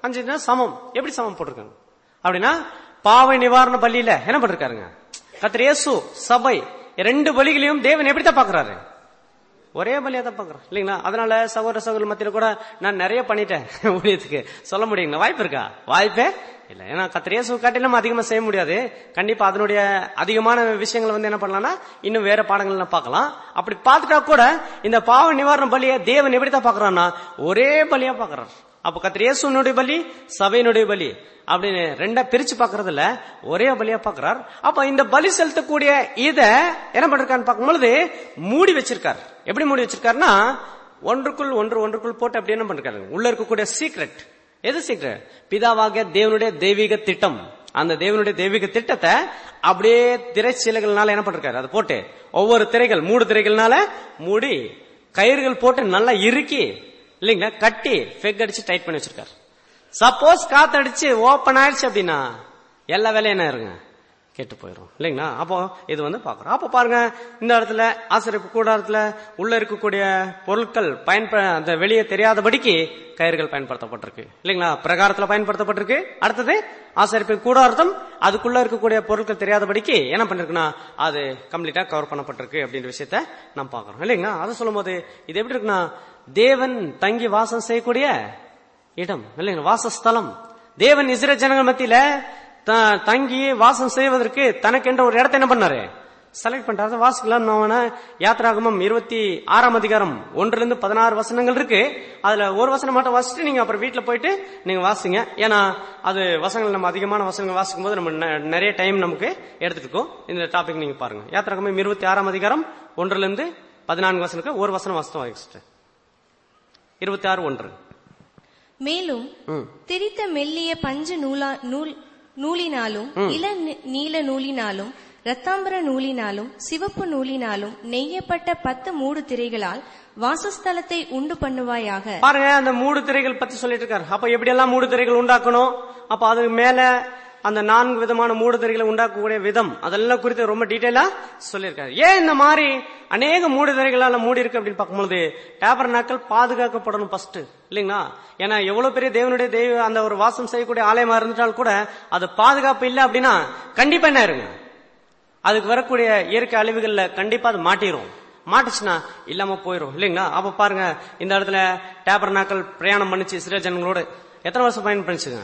அஞ்சு தினம் சமம் எப்படி சமம் போட்டிருக்காங்க அப்படின்னா பாவை நிவாரண பலியில என்ன பண்ணிருக்காருங்க கத்திர இயேசு சபை ரெண்டு பலிகளையும் தேவன் எப்படித்தான் பாக்குறாரு ஒரே பலியா தான் பாக்குறோம் இல்லைங்களா அதனால சகோதர சகோதர மத்தியில கூட நான் நிறைய பண்ணிட்டேன் ஊழியத்துக்கு சொல்ல முடியுங்களா வாய்ப்பு இருக்கா வாய்ப்பே இல்ல ஏன்னா கத்திரியாசு காட்டிலும் அதிகமா செய்ய முடியாது கண்டிப்பா அதனுடைய அதிகமான விஷயங்களை வந்து என்ன பண்ணலாம்னா இன்னும் வேற பாடங்கள்ல பார்க்கலாம் அப்படி பார்த்துட்டா கூட இந்த பாவ நிவாரண பலியை தேவன் எப்படி தான் பாக்குறான்னா ஒரே பலியா பாக்குறார் அப்ப கத்திரியேசுனுடைய பலி சபையினுடைய பலி அப்படின்னு ரெண்டா பிரிச்சு பாக்குறதுல ஒரே பலியா பாக்குறார் அப்ப இந்த பலி செலுத்தக்கூடிய இத என்ன பண்றான்னு பார்க்கும்பொழுது மூடி வச்சிருக்கார் எப்படி மூடி வச்சிருக்காருன்னா ஒன்றுக்குள் ஒன்று ஒன்றுக்குள் போட்டு அப்படி என்ன பண்றாரு உள்ள இருக்கக்கூடிய சீக்ரெட் எது சீக்ரெட் பிதாவாக தேவனுடைய தெய்வீக திட்டம் அந்த தேவனுடைய தெய்வீக திட்டத்தை அப்படியே திரைச்சீலைகள்னால என்ன பண்றாரு அதை போட்டு ஒவ்வொரு திரைகள் மூடு திரைகள்னால மூடி கயிறுகள் போட்டு நல்லா இறுக்கி இல்லைங்களா கட்டி ஃபெக் அடிச்சு டைட் பண்ணி வச்சிருக்காரு சப்போஸ் காத்தடிச்சு ஓபன் ஆயிடுச்சு அப்படின்னா எல்லா வேலையும் என்ன இருங்க கெட்டு போயிடும் இல்லைங்களா அப்போ இது வந்து பாக்குறோம் அப்போ பாருங்க இந்த இடத்துல ஆசிரியப்பு கூடாரத்துல உள்ள இருக்கக்கூடிய பொருட்கள் பயன்ப அந்த வெளியே தெரியாதபடிக்கு கயிறுகள் பயன்படுத்தப்பட்டிருக்கு இல்லைங்களா பிரகாரத்துல பயன்படுத்தப்பட்டிருக்கு அடுத்தது ஆசிரியப்பு கூடாரத்தம் அதுக்குள்ள இருக்கக்கூடிய பொருட்கள் தெரியாதபடிக்கு என்ன பண்ணிருக்குன்னா அது கம்ப்ளீட்டா கவர் பண்ணப்பட்டிருக்கு அப்படின்ற விஷயத்த நாம் பாக்குறோம் இல்லைங்களா அதை சொல்லும் போது இது எப்படி இருக்குன்னா தேவன் தங்கி வாசம் செய்யக்கூடிய இடம் இல்லைங்களா வாசஸ்தலம் தேவன் இஸ்ரேல் ஜனங்கள் மத்தியில த- தங்கி வாசம் செய்வதற்கு தனக்கென்ற ஒரு இடத்தை என்ன பண்ணாரு செலக்ட் பண்றாரு வாசிக்கலாம் நம்ம யாத்ராகமம் இருபத்தி ஆறாம் அதிகாரம் ஒன்றுல இருந்து பதினாறு வசனங்கள் இருக்கு அதுல ஒரு வசனம் மட்டும் வாசிச்சுட்டு நீங்க அப்புறம் வீட்டுல போயிட்டு நீங்க வாசிங்க ஏன்னா அது வசனங்கள் நம்ம அதிகமான வசனங்கள் வாசிக்கும் போது நம்ம நெ- நிறைய டைம் நமக்கு எடுத்துட்டு இருக்கோம் இந்த டாபிக் நீங்க பாருங்க யாத்ராகமம் இருபத்தி ஆறாம் அதிகாரம் ஒன்றுல இருந்து பதினான்கு வசனுக்கு ஒரு வசனம் வாசித்து வாசிச்சுட்டு இருபத்தி ஆறு ஒன்று
மேலும்
ம்.
திரித்த மெல்லிய பஞ்சு நூலா நூல் நூலினாலும் இள நி- நீல நூலினாலும் இரத்தாம்பர நூலினாலும் சிவப்பு நூலினாலும் நெய்யப்பட்ட பத்து மூடு திரைகளால் வாசஸ்தலத்தை உண்டு பண்ணுவாயாக
பாருங்க அந்த மூடு திரைகள் பத்தி சொல்லிட்டு இருக்காரு அப்ப எப்படி எல்லாம் மூடு திரைகள் உண்டாக்கணும் அப்ப அதுக்கு மேல அந்த நான்கு விதமான மூடு திரைகளை உண்டாக்கக்கூடிய விதம் அதெல்லாம் குறித்து ரொம்ப டீட்டெயிலா சொல்லியிருக்காரு ஏன் இந்த மாதிரி அநேக மூடு திரைகளால மூடி இருக்கு அப்படின்னு பார்க்கும்போது டேபர் நாட்கள் பாதுகாக்கப்படணும் ஃபர்ஸ்ட் இல்லைங்களா ஏன்னா எவ்வளவு பெரிய தேவனுடைய தெய்வ அந்த ஒரு வாசம் செய்யக்கூடிய ஆலயமா இருந்துட்டால் கூட அது பாதுகாப்பு இல்லை அப்படின்னா கண்டிப்பா என்ன இருங்க அதுக்கு வரக்கூடிய இயற்கை அழிவுகள்ல கண்டிப்பா அது மாட்டிரும் மாட்டுச்சுன்னா இல்லாம போயிரும் இல்லைங்களா அப்ப பாருங்க இந்த இடத்துல டேபர் நாட்கள் பிரயாணம் பண்ணிச்சு இஸ்ரேல் ஜனங்களோடு எத்தனை வருஷம் பயணம் பண்ணிச்சுங்க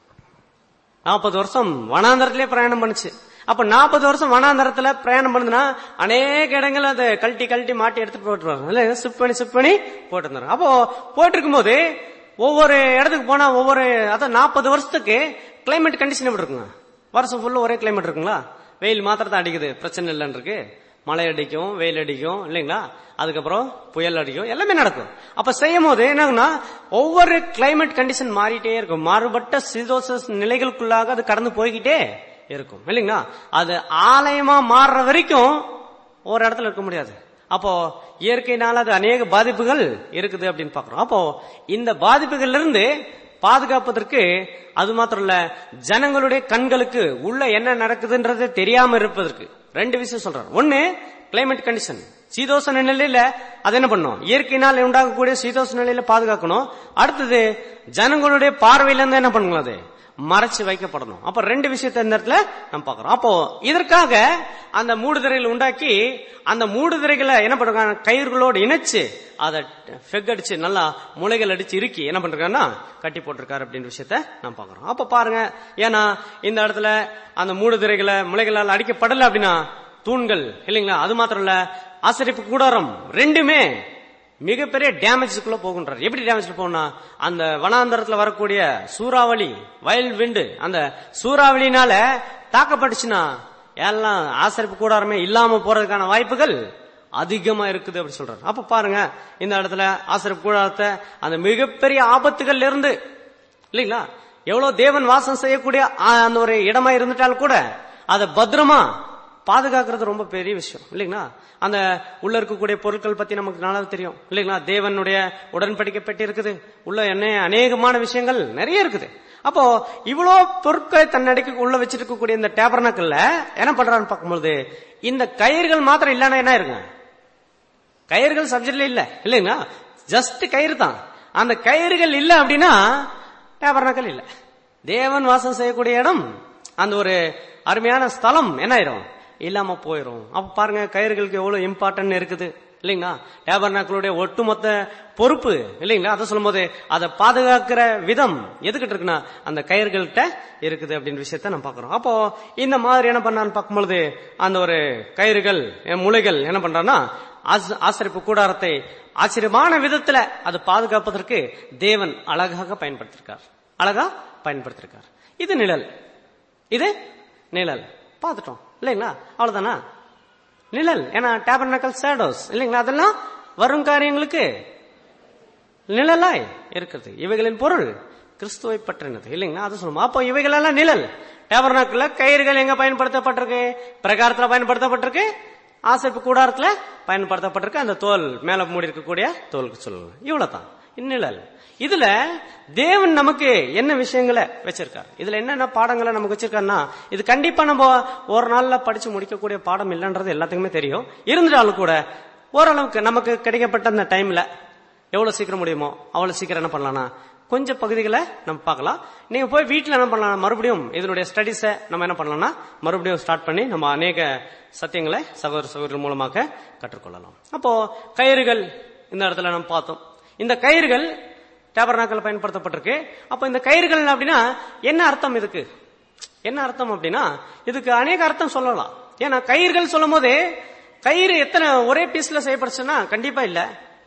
நாற்பது வருஷம் வனாந்தரத்திலே பிரயாணம் பண்ணுச்சு அப்ப நாற்பது வருஷம் வனாந்தரத்துல பிரயாணம் பண்ணுதுன்னா அநேக இடங்கள் அதை கழட்டி கழட்டி மாட்டி எடுத்துட்டு போயிட்டு வரும் இல்ல சிப் பண்ணி சிப் பண்ணி போட்டு இருந்தாரு அப்போ போயிட்டு இருக்கும்போது ஒவ்வொரு இடத்துக்கு போனா ஒவ்வொரு அதான் நாற்பது வருஷத்துக்கு கிளைமேட் கண்டிஷன் எப்படி இருக்குங்க வருஷம் ஃபுல்லு ஒரே கிளைமேட் இருக்குங்களா வெயில் மாத்திரத்தை அடிக்குது பிரச்சனை இல்லைன்னு இருக்கு மழை அடிக்கும் வெயில் அடிக்கும் இல்லைங்களா அதுக்கப்புறம் புயல் அடிக்கும் எல்லாமே நடக்கும் அப்ப செய்யும் போது என்னன்னா ஒவ்வொரு கிளைமேட் கண்டிஷன் மாறிட்டே இருக்கும் மாறுபட்ட சீதோச நிலைகளுக்குள்ளாக அது கடந்து போய்கிட்டே இருக்கும் இல்லைங்களா அது ஆலயமா மாறுற வரைக்கும் ஒரு இடத்துல இருக்க முடியாது அப்போ இயற்கையினால அது அநேக பாதிப்புகள் இருக்குது அப்படின்னு பாக்குறோம் அப்போ இந்த பாதிப்புகள்ல இருந்து பாதுகாப்பதற்கு அது மாத்திரம் இல்ல ஜனங்களுடைய கண்களுக்கு உள்ள என்ன நடக்குதுன்றது தெரியாம இருப்பதற்கு ரெண்டு விஷயம் சொல்றாரு ஒண்ணு கிளைமேட் கண்டிஷன் சீதோஷ நிலையில அது என்ன பண்ணும் இயற்கையினால் உண்டாகக்கூடிய சீதோஷ நிலையில பாதுகாக்கணும் அடுத்தது ஜனங்களுடைய பார்வையில இருந்து என்ன பண்ணுங்களா அது மறைச்சு வைக்கப்படணும் அப்ப ரெண்டு விஷயத்தை இந்த இடத்துல நம்ம பாக்குறோம் அப்போ இதற்காக அந்த மூடுதிரைகள் உண்டாக்கி அந்த மூடுதிரைகளை என்ன பண்றாங்க கயிறுகளோடு இணைச்சு அதை ஃபெக் அடிச்சு நல்லா முளைகள் அடிச்சு இறுக்கி என்ன பண்றாங்கன்னா கட்டி போட்டிருக்காரு அப்படின்ற விஷயத்த நம்ம பாக்குறோம் அப்ப பாருங்க ஏன்னா இந்த இடத்துல அந்த மூடுதிரைகளை முளைகளால் அடிக்கப்படல அப்படின்னா தூண்கள் இல்லைங்களா அது மாத்திரம் இல்ல ஆசிரியப்பு கூடாரம் ரெண்டுமே மிகப்பெரிய டேமேஜுக்குள்ள போகுன்றார் எப்படி டேமேஜ் போகும்னா அந்த வனாந்தரத்துல வரக்கூடிய சூறாவளி வயல் விண்டு அந்த சூறாவளினால தாக்கப்பட்டுச்சுன்னா எல்லாம் ஆசரிப்பு கூடாரமே இல்லாம போறதுக்கான வாய்ப்புகள் அதிகமா இருக்குது அப்படி சொல்றாரு அப்ப பாருங்க இந்த இடத்துல ஆசிரியப்பு கூடாரத்தை அந்த மிகப்பெரிய ஆபத்துகள்ல இருந்து இல்லைங்களா எவ்வளவு தேவன் வாசம் செய்யக்கூடிய ஆ, அந்த ஒரு இடமா இருந்துட்டாலும் கூட அதை பத்திரமா பாதுகாக்கிறது ரொம்ப பெரிய விஷயம் இல்லைங்களா அந்த உள்ள இருக்கக்கூடிய பொருட்கள் பத்தி நமக்கு நல்லா தெரியும் இல்லைங்களா தேவனுடைய உடன்படிக்கை பெட்டி இருக்குது உள்ள என்ன அநேகமான விஷயங்கள் நிறைய இருக்குது அப்போ இவ்வளோ பொருட்களை தன்னடிக்கு உள்ள வச்சிருக்கக்கூடிய இந்த டேபர்னாக்கல்ல என்ன பண்றான்னு பார்க்கும்போது இந்த கயிறுகள் மாத்திரம் இல்லைன்னா என்ன இருங்க கயிறுகள் சப்ஜெக்ட்ல இல்ல இல்லைங்களா ஜஸ்ட் கயிறு தான் அந்த கயிறுகள் இல்ல அப்படின்னா டேபர்னாக்கல் இல்ல தேவன் வாசம் செய்யக்கூடிய இடம் அந்த ஒரு அருமையான ஸ்தலம் என்ன ஆயிரும் இல்லாம போயிரும் அப்ப பாருங்க கயிறுகளுக்கு எவ்வளவு இம்பார்ட்டன்ட் இருக்குது இல்லைங்களா டேபர்னாக்களுடைய ஒட்டுமொத்த பொறுப்பு இல்லைங்களா அதை சொல்லும்போது அதை பாதுகாக்கிற விதம் எதுக்கிட்ட இருக்குன்னா அந்த கயிறுகள்கிட்ட இருக்குது அப்படின்னு விஷயத்த நம்ம பாக்குறோம் அப்போ இந்த மாதிரி என்ன பண்ணான்னு பார்க்கும்பொழுது அந்த ஒரு கயிறுகள் அஹ், முளைகள் என்ன பண்றான்னா ஆச- ஆசரிப்பு கூடாரத்தை ஆச்சரியமான விதத்துல அது பாதுகாப்பதற்கு தேவன் அழகாக பயன்படுத்திருக்கார் அழகா பயன்படுத்திருக்கார் இது நிழல் இது நிழல் பார்த்துட்டோம் இல்லைங்களா அவ்வளவுதானா நிழல் ஏன்னா டேபர்னக்கல் சேடோஸ் இல்லைங்களா அதெல்லாம் வரும் காரியங்களுக்கு நிழலாய் இருக்கிறது இவைகளின் பொருள் கிறிஸ்துவை பற்றினது இல்லைங்களா அது சொல்லுமா அப்போ இவைகள் எல்லாம் நிழல் டேபர்னாக்குல கயிறுகள் எங்க பயன்படுத்தப்பட்டிருக்கு பிரகாரத்துல பயன்படுத்தப்பட்டிருக்கு ஆசைப்பு கூடாரத்துல பயன்படுத்தப்பட்டிருக்கு அந்த தோல் மேல மூடி இருக்கக்கூடிய தோலுக்கு சொல்லலாம் இவ்வளவுதான் இந்நிழல் இதுல தேவன் நமக்கு என்ன விஷயங்களை வச்சிருக்காரு இதுல என்னென்ன பாடங்களை நமக்கு வச்சிருக்காருன்னா இது கண்டிப்பா நம்ம ஒரு நாள்ல படிச்சு முடிக்கக்கூடிய பாடம் இல்லைன்றது எல்லாத்துக்குமே தெரியும் இருந்தாலும் கூட ஓரளவுக்கு நமக்கு கிடைக்கப்பட்ட அந்த டைம்ல எவ்வளவு சீக்கிரம் முடியுமோ அவ்வளவு சீக்கிரம் என்ன பண்ணலாம்னா கொஞ்சம் பகுதிகளை நம்ம பார்க்கலாம் நீங்க போய் வீட்டுல என்ன பண்ணலாம் மறுபடியும் இதனுடைய ஸ்டடிஸை நம்ம என்ன பண்ணலாம்னா மறுபடியும் ஸ்டார்ட் பண்ணி நம்ம அநேக சத்தியங்களை சகோதர சகோதரர் மூலமாக கற்றுக்கொள்ளலாம் அப்போ கயிறுகள் இந்த இடத்துல நம்ம பார்த்தோம் இந்த கயிறுகள் டேபர்னாக்கள் பயன்படுத்தப்பட்டிருக்கு அப்ப இந்த கயிறுகள் அப்படின்னா என்ன அர்த்தம் இதுக்கு என்ன அர்த்தம் அப்படின்னா இதுக்கு அநேக அர்த்தம் சொல்லலாம் ஏன்னா கயிறுகள் சொல்லும் போது கயிறு எத்தனை ஒரே பீஸ்ல செய்யப்படுச்சுன்னா கண்டிப்பா இல்ல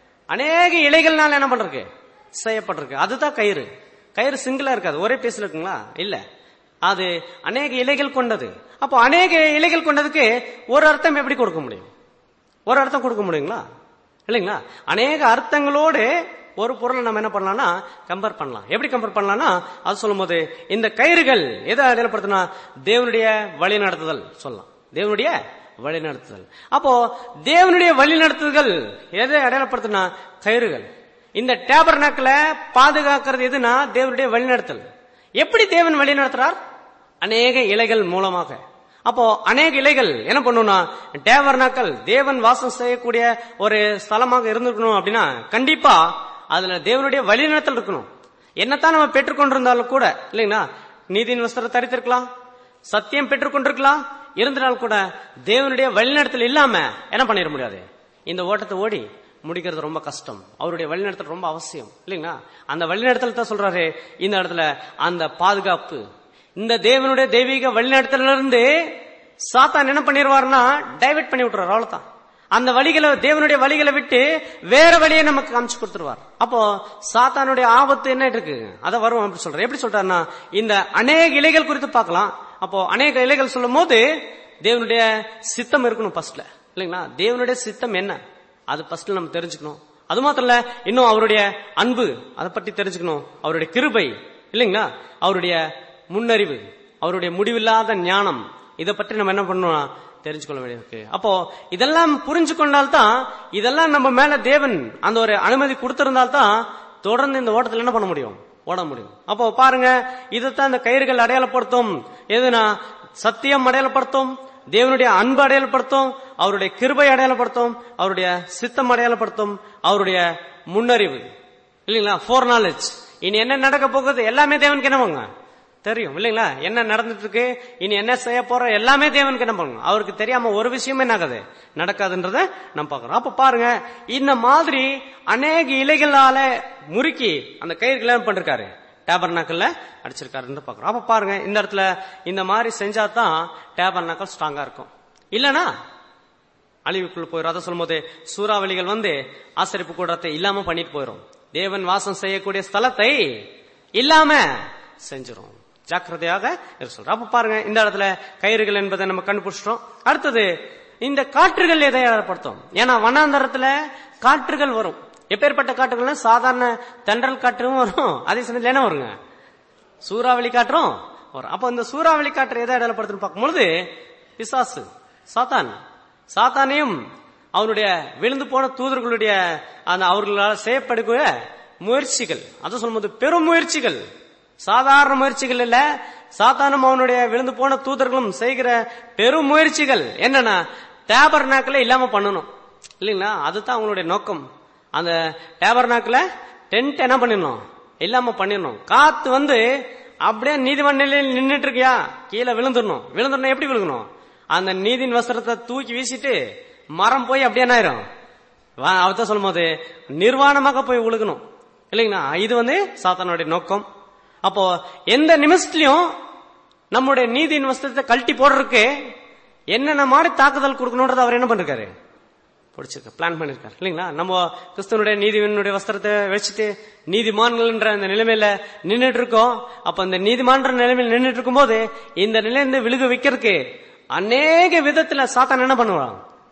அநேக இலைகள்னால என்ன பண்றது செய்யப்பட்டிருக்கு அதுதான் கயிறு கயிறு சிங்கிளா இருக்காது ஒரே பீஸ்ல இருக்குங்களா இல்ல அது அநேக இலைகள் கொண்டது அப்போ அநேக இலைகள் கொண்டதுக்கு ஒரு அர்த்தம் எப்படி கொடுக்க முடியும் ஒரு அர்த்தம் கொடுக்க முடியுங்களா இல்லைங்களா அநேக அர்த்தங்களோடு ஒரு பொருளை நம்ம என்ன பண்ணலாம்னா கம்பேர் பண்ணலாம் எப்படி கம்பேர் பண்ணலாம்னா அது சொல்லும்போது இந்த கயிறுகள் எதை அடையாளப்படுத்தினா தேவனுடைய வழி நடத்துதல் சொல்லலாம் தேவனுடைய வழி நடத்துதல் அப்போ தேவனுடைய வழி நடத்துதல் எதை அடையாளப்படுத்தினா கயிறுகள் இந்த டேபர்னாக்ல பாதுகாக்கிறது எதுனா தேவனுடைய வழிநடத்தல் எப்படி தேவன் வழி நடத்துறார் அநேக இலைகள் மூலமாக அப்போ அநேக இலைகள் என்ன பண்ணும்னா டேவர்னாக்கள் தேவன் வாசம் செய்யக்கூடிய ஒரு ஸ்தலமாக இருந்திருக்கணும் அப்படின்னா கண்டிப்பா அதுல தேவனுடைய வழிநடத்தல் இருக்கணும் என்னத்தான் நம்ம பெற்றுக்கொண்டிருந்தாலும் கூட இல்லைங்களா நீதியின் வஸ்திரம் தரித்திருக்கலாம் சத்தியம் பெற்றுக்கொண்டிருக்கலாம் இருந்தாலும் கூட தேவனுடைய வழிநடத்தல் இல்லாம என்ன பண்ணிட முடியாது இந்த ஓட்டத்தை ஓடி முடிக்கிறது ரொம்ப கஷ்டம் அவருடைய வழிநடத்தல் ரொம்ப அவசியம் இல்லைங்களா அந்த வழிநடத்தல் தான் சொல்றாரு இந்த இடத்துல அந்த பாதுகாப்பு இந்த தேவனுடைய தெய்வீக வழிநடத்தல இருந்து சாத்தான் என்ன பண்ணிடுவார்னா டைவர்ட் பண்ணி விட்டுறாரு அவ்வளவுதான் அந்த வழிகளை தேவனுடைய வழிகளை விட்டு வேற வழியை நமக்கு காமிச்சு கொடுத்துருவார் அப்போ சாத்தானுடைய ஆபத்து என்ன இருக்கு அதை வரும் அப்படி சொல்றாரு எப்படி சொல்றாருன்னா இந்த அநேக இலைகள் குறித்து பார்க்கலாம் அப்போ அநேக இலைகள் சொல்லும் போது தேவனுடைய சித்தம் இருக்கணும் ஃபர்ஸ்ட்ல இல்லைங்களா தேவனுடைய சித்தம் என்ன அது ஃபர்ஸ்ட்ல நம்ம தெரிஞ்சுக்கணும் அது மாத்திரம் இல்ல இன்னும் அவருடைய அன்பு அதை பற்றி தெரிஞ்சுக்கணும் அவருடைய கிருபை இல்லைங்களா அவருடைய முன்னறிவு அவருடைய முடிவில்லாத ஞானம் இதை பற்றி நம்ம என்ன பண்ணணும்னா தெரிஞ்சுக்கொள்ள வேண்டியிருக்கு அப்போ இதெல்லாம் புரிஞ்சு கொண்டால்தான் இதெல்லாம் நம்ம மேல தேவன் அந்த ஒரு அனுமதி கொடுத்திருந்தால்தான் தொடர்ந்து இந்த ஓட்டத்தில் என்ன பண்ண முடியும் ஓட முடியும் அப்போ பாருங்க இதைத்தான் இந்த கயிறுகள் அடையாளப்படுத்தும் எதுனா சத்தியம் அடையாளப்படுத்தும் தேவனுடைய அன்பு அடையாளப்படுத்தும் அவருடைய கிருபை அடையாளப்படுத்தும் அவருடைய சித்தம் அடையாளப்படுத்தும் அவருடைய முன்னறிவு இல்லைங்களா ஃபோர் நாலேஜ் இனி என்ன நடக்க போகுது எல்லாமே தேவனுக்கு என்னவாங்க தெரியும் இல்லைங்களா என்ன நடந்துட்டு இருக்கு இனி என்ன செய்ய போற எல்லாமே தேவனுக்கு என்ன பண்ணுங்க அவருக்கு தெரியாம ஒரு விஷயமே என்ன ஆகாது நடக்காதுன்றத நம்ம பாக்குறோம் அப்ப பாருங்க இந்த மாதிரி அநேக இலைகளால முறுக்கி அந்த கயிறுகளை என்ன பண்ணிருக்காரு டேபர்னாக்கல்ல அடிச்சிருக்காருன்னு பாக்குறோம் அப்ப பாருங்க இந்த இடத்துல இந்த மாதிரி செஞ்சா தான் டேபர்னாக்கல் ஸ்ட்ராங்கா இருக்கும் இல்லனா அழிவுக்குள்ள போயிடும் அதை சொல்லும்போது சூறாவளிகள் வந்து ஆசரிப்பு கூடத்தை இல்லாம பண்ணிட்டு போயிடும் தேவன் வாசம் செய்யக்கூடிய ஸ்தலத்தை இல்லாம செஞ்சிரும் ஜாக்கிரதையாக இருக்க சொல்றோம் அப்ப பாருங்க இந்த இடத்துல கயிறுகள் என்பதை நம்ம கண்டுபிடிச்சிட்டோம் அடுத்தது இந்த காற்றுகள் எதை ஏற்படுத்தும் ஏன்னா வனாந்தரத்துல காற்றுகள் வரும் எப்பேற்பட்ட காற்றுகள்னா சாதாரண தென்றல் காற்றும் வரும் அதே சமயத்துல என்ன வருங்க சூறாவளி காற்றும் வரும் அப்ப இந்த சூறாவளி காற்று எதை அடையாளப்படுத்துன்னு பார்க்கும்பொழுது பிசாசு சாத்தான் சாத்தானையும் அவனுடைய விழுந்து போன தூதர்களுடைய அந்த அவர்களால் செய்யப்படுகிற முயற்சிகள் அது சொல்லும்போது பெரும் முயற்சிகள் சாதாரண முயற்சிகள் இல்ல சாத்தானும் அவனுடைய விழுந்து போன தூதர்களும் செய்கிற பெரும் முயற்சிகள் என்னன்னா டேபர் நாக்கில் இல்லாம பண்ணணும் இல்லைங்களா அதுதான் அவங்களுடைய நோக்கம் அந்த டேபர் நாக்கில் டென்ட் என்ன பண்ணிடணும் இல்லாம பண்ணிடணும் காத்து வந்து அப்படியே நீதிமன்ற நிலையில் நின்னுட்டு இருக்கியா கீழே விழுந்துடணும் விழுந்துடணும் எப்படி விழுகணும் அந்த நீதியின் வஸ்திரத்தை தூக்கி வீசிட்டு மரம் போய் அப்படியே என்ன ஆயிரும் வா- அவர்தான் சொல்லும் போது நிர்வாணமாக போய் விழுகணும் இல்லைங்களா இது வந்து சாத்தானுடைய நோக்கம் அப்போ எந்த நிமிஷத்துலயும் நம்முடைய நீதியின் வஸ்திரத்தை கழட்டி போடுறதுக்கு என்னென்ன மாதிரி தாக்குதல் கொடுக்கணும்ன்றது அவர் என்ன பண்ணிருக்காரு பிடிச்சிருக்க பிளான் பண்ணிருக்காரு இல்லைங்களா நம்ம கிறிஸ்தவனுடைய நீதிவனுடைய வஸ்திரத்தை வச்சுட்டு நீதிமான்கள்ன்ற அந்த நிலைமையில நின்னுட்டு இருக்கோம் அப்ப அந்த நீதிமான்ற நிலைமையில நின்னுட்டு இருக்கும்போது இந்த நிலையிலிருந்து விழுக வைக்கிறதுக்கு அநேக விதத்துல சாத்தான் என்ன பண்ணுவான்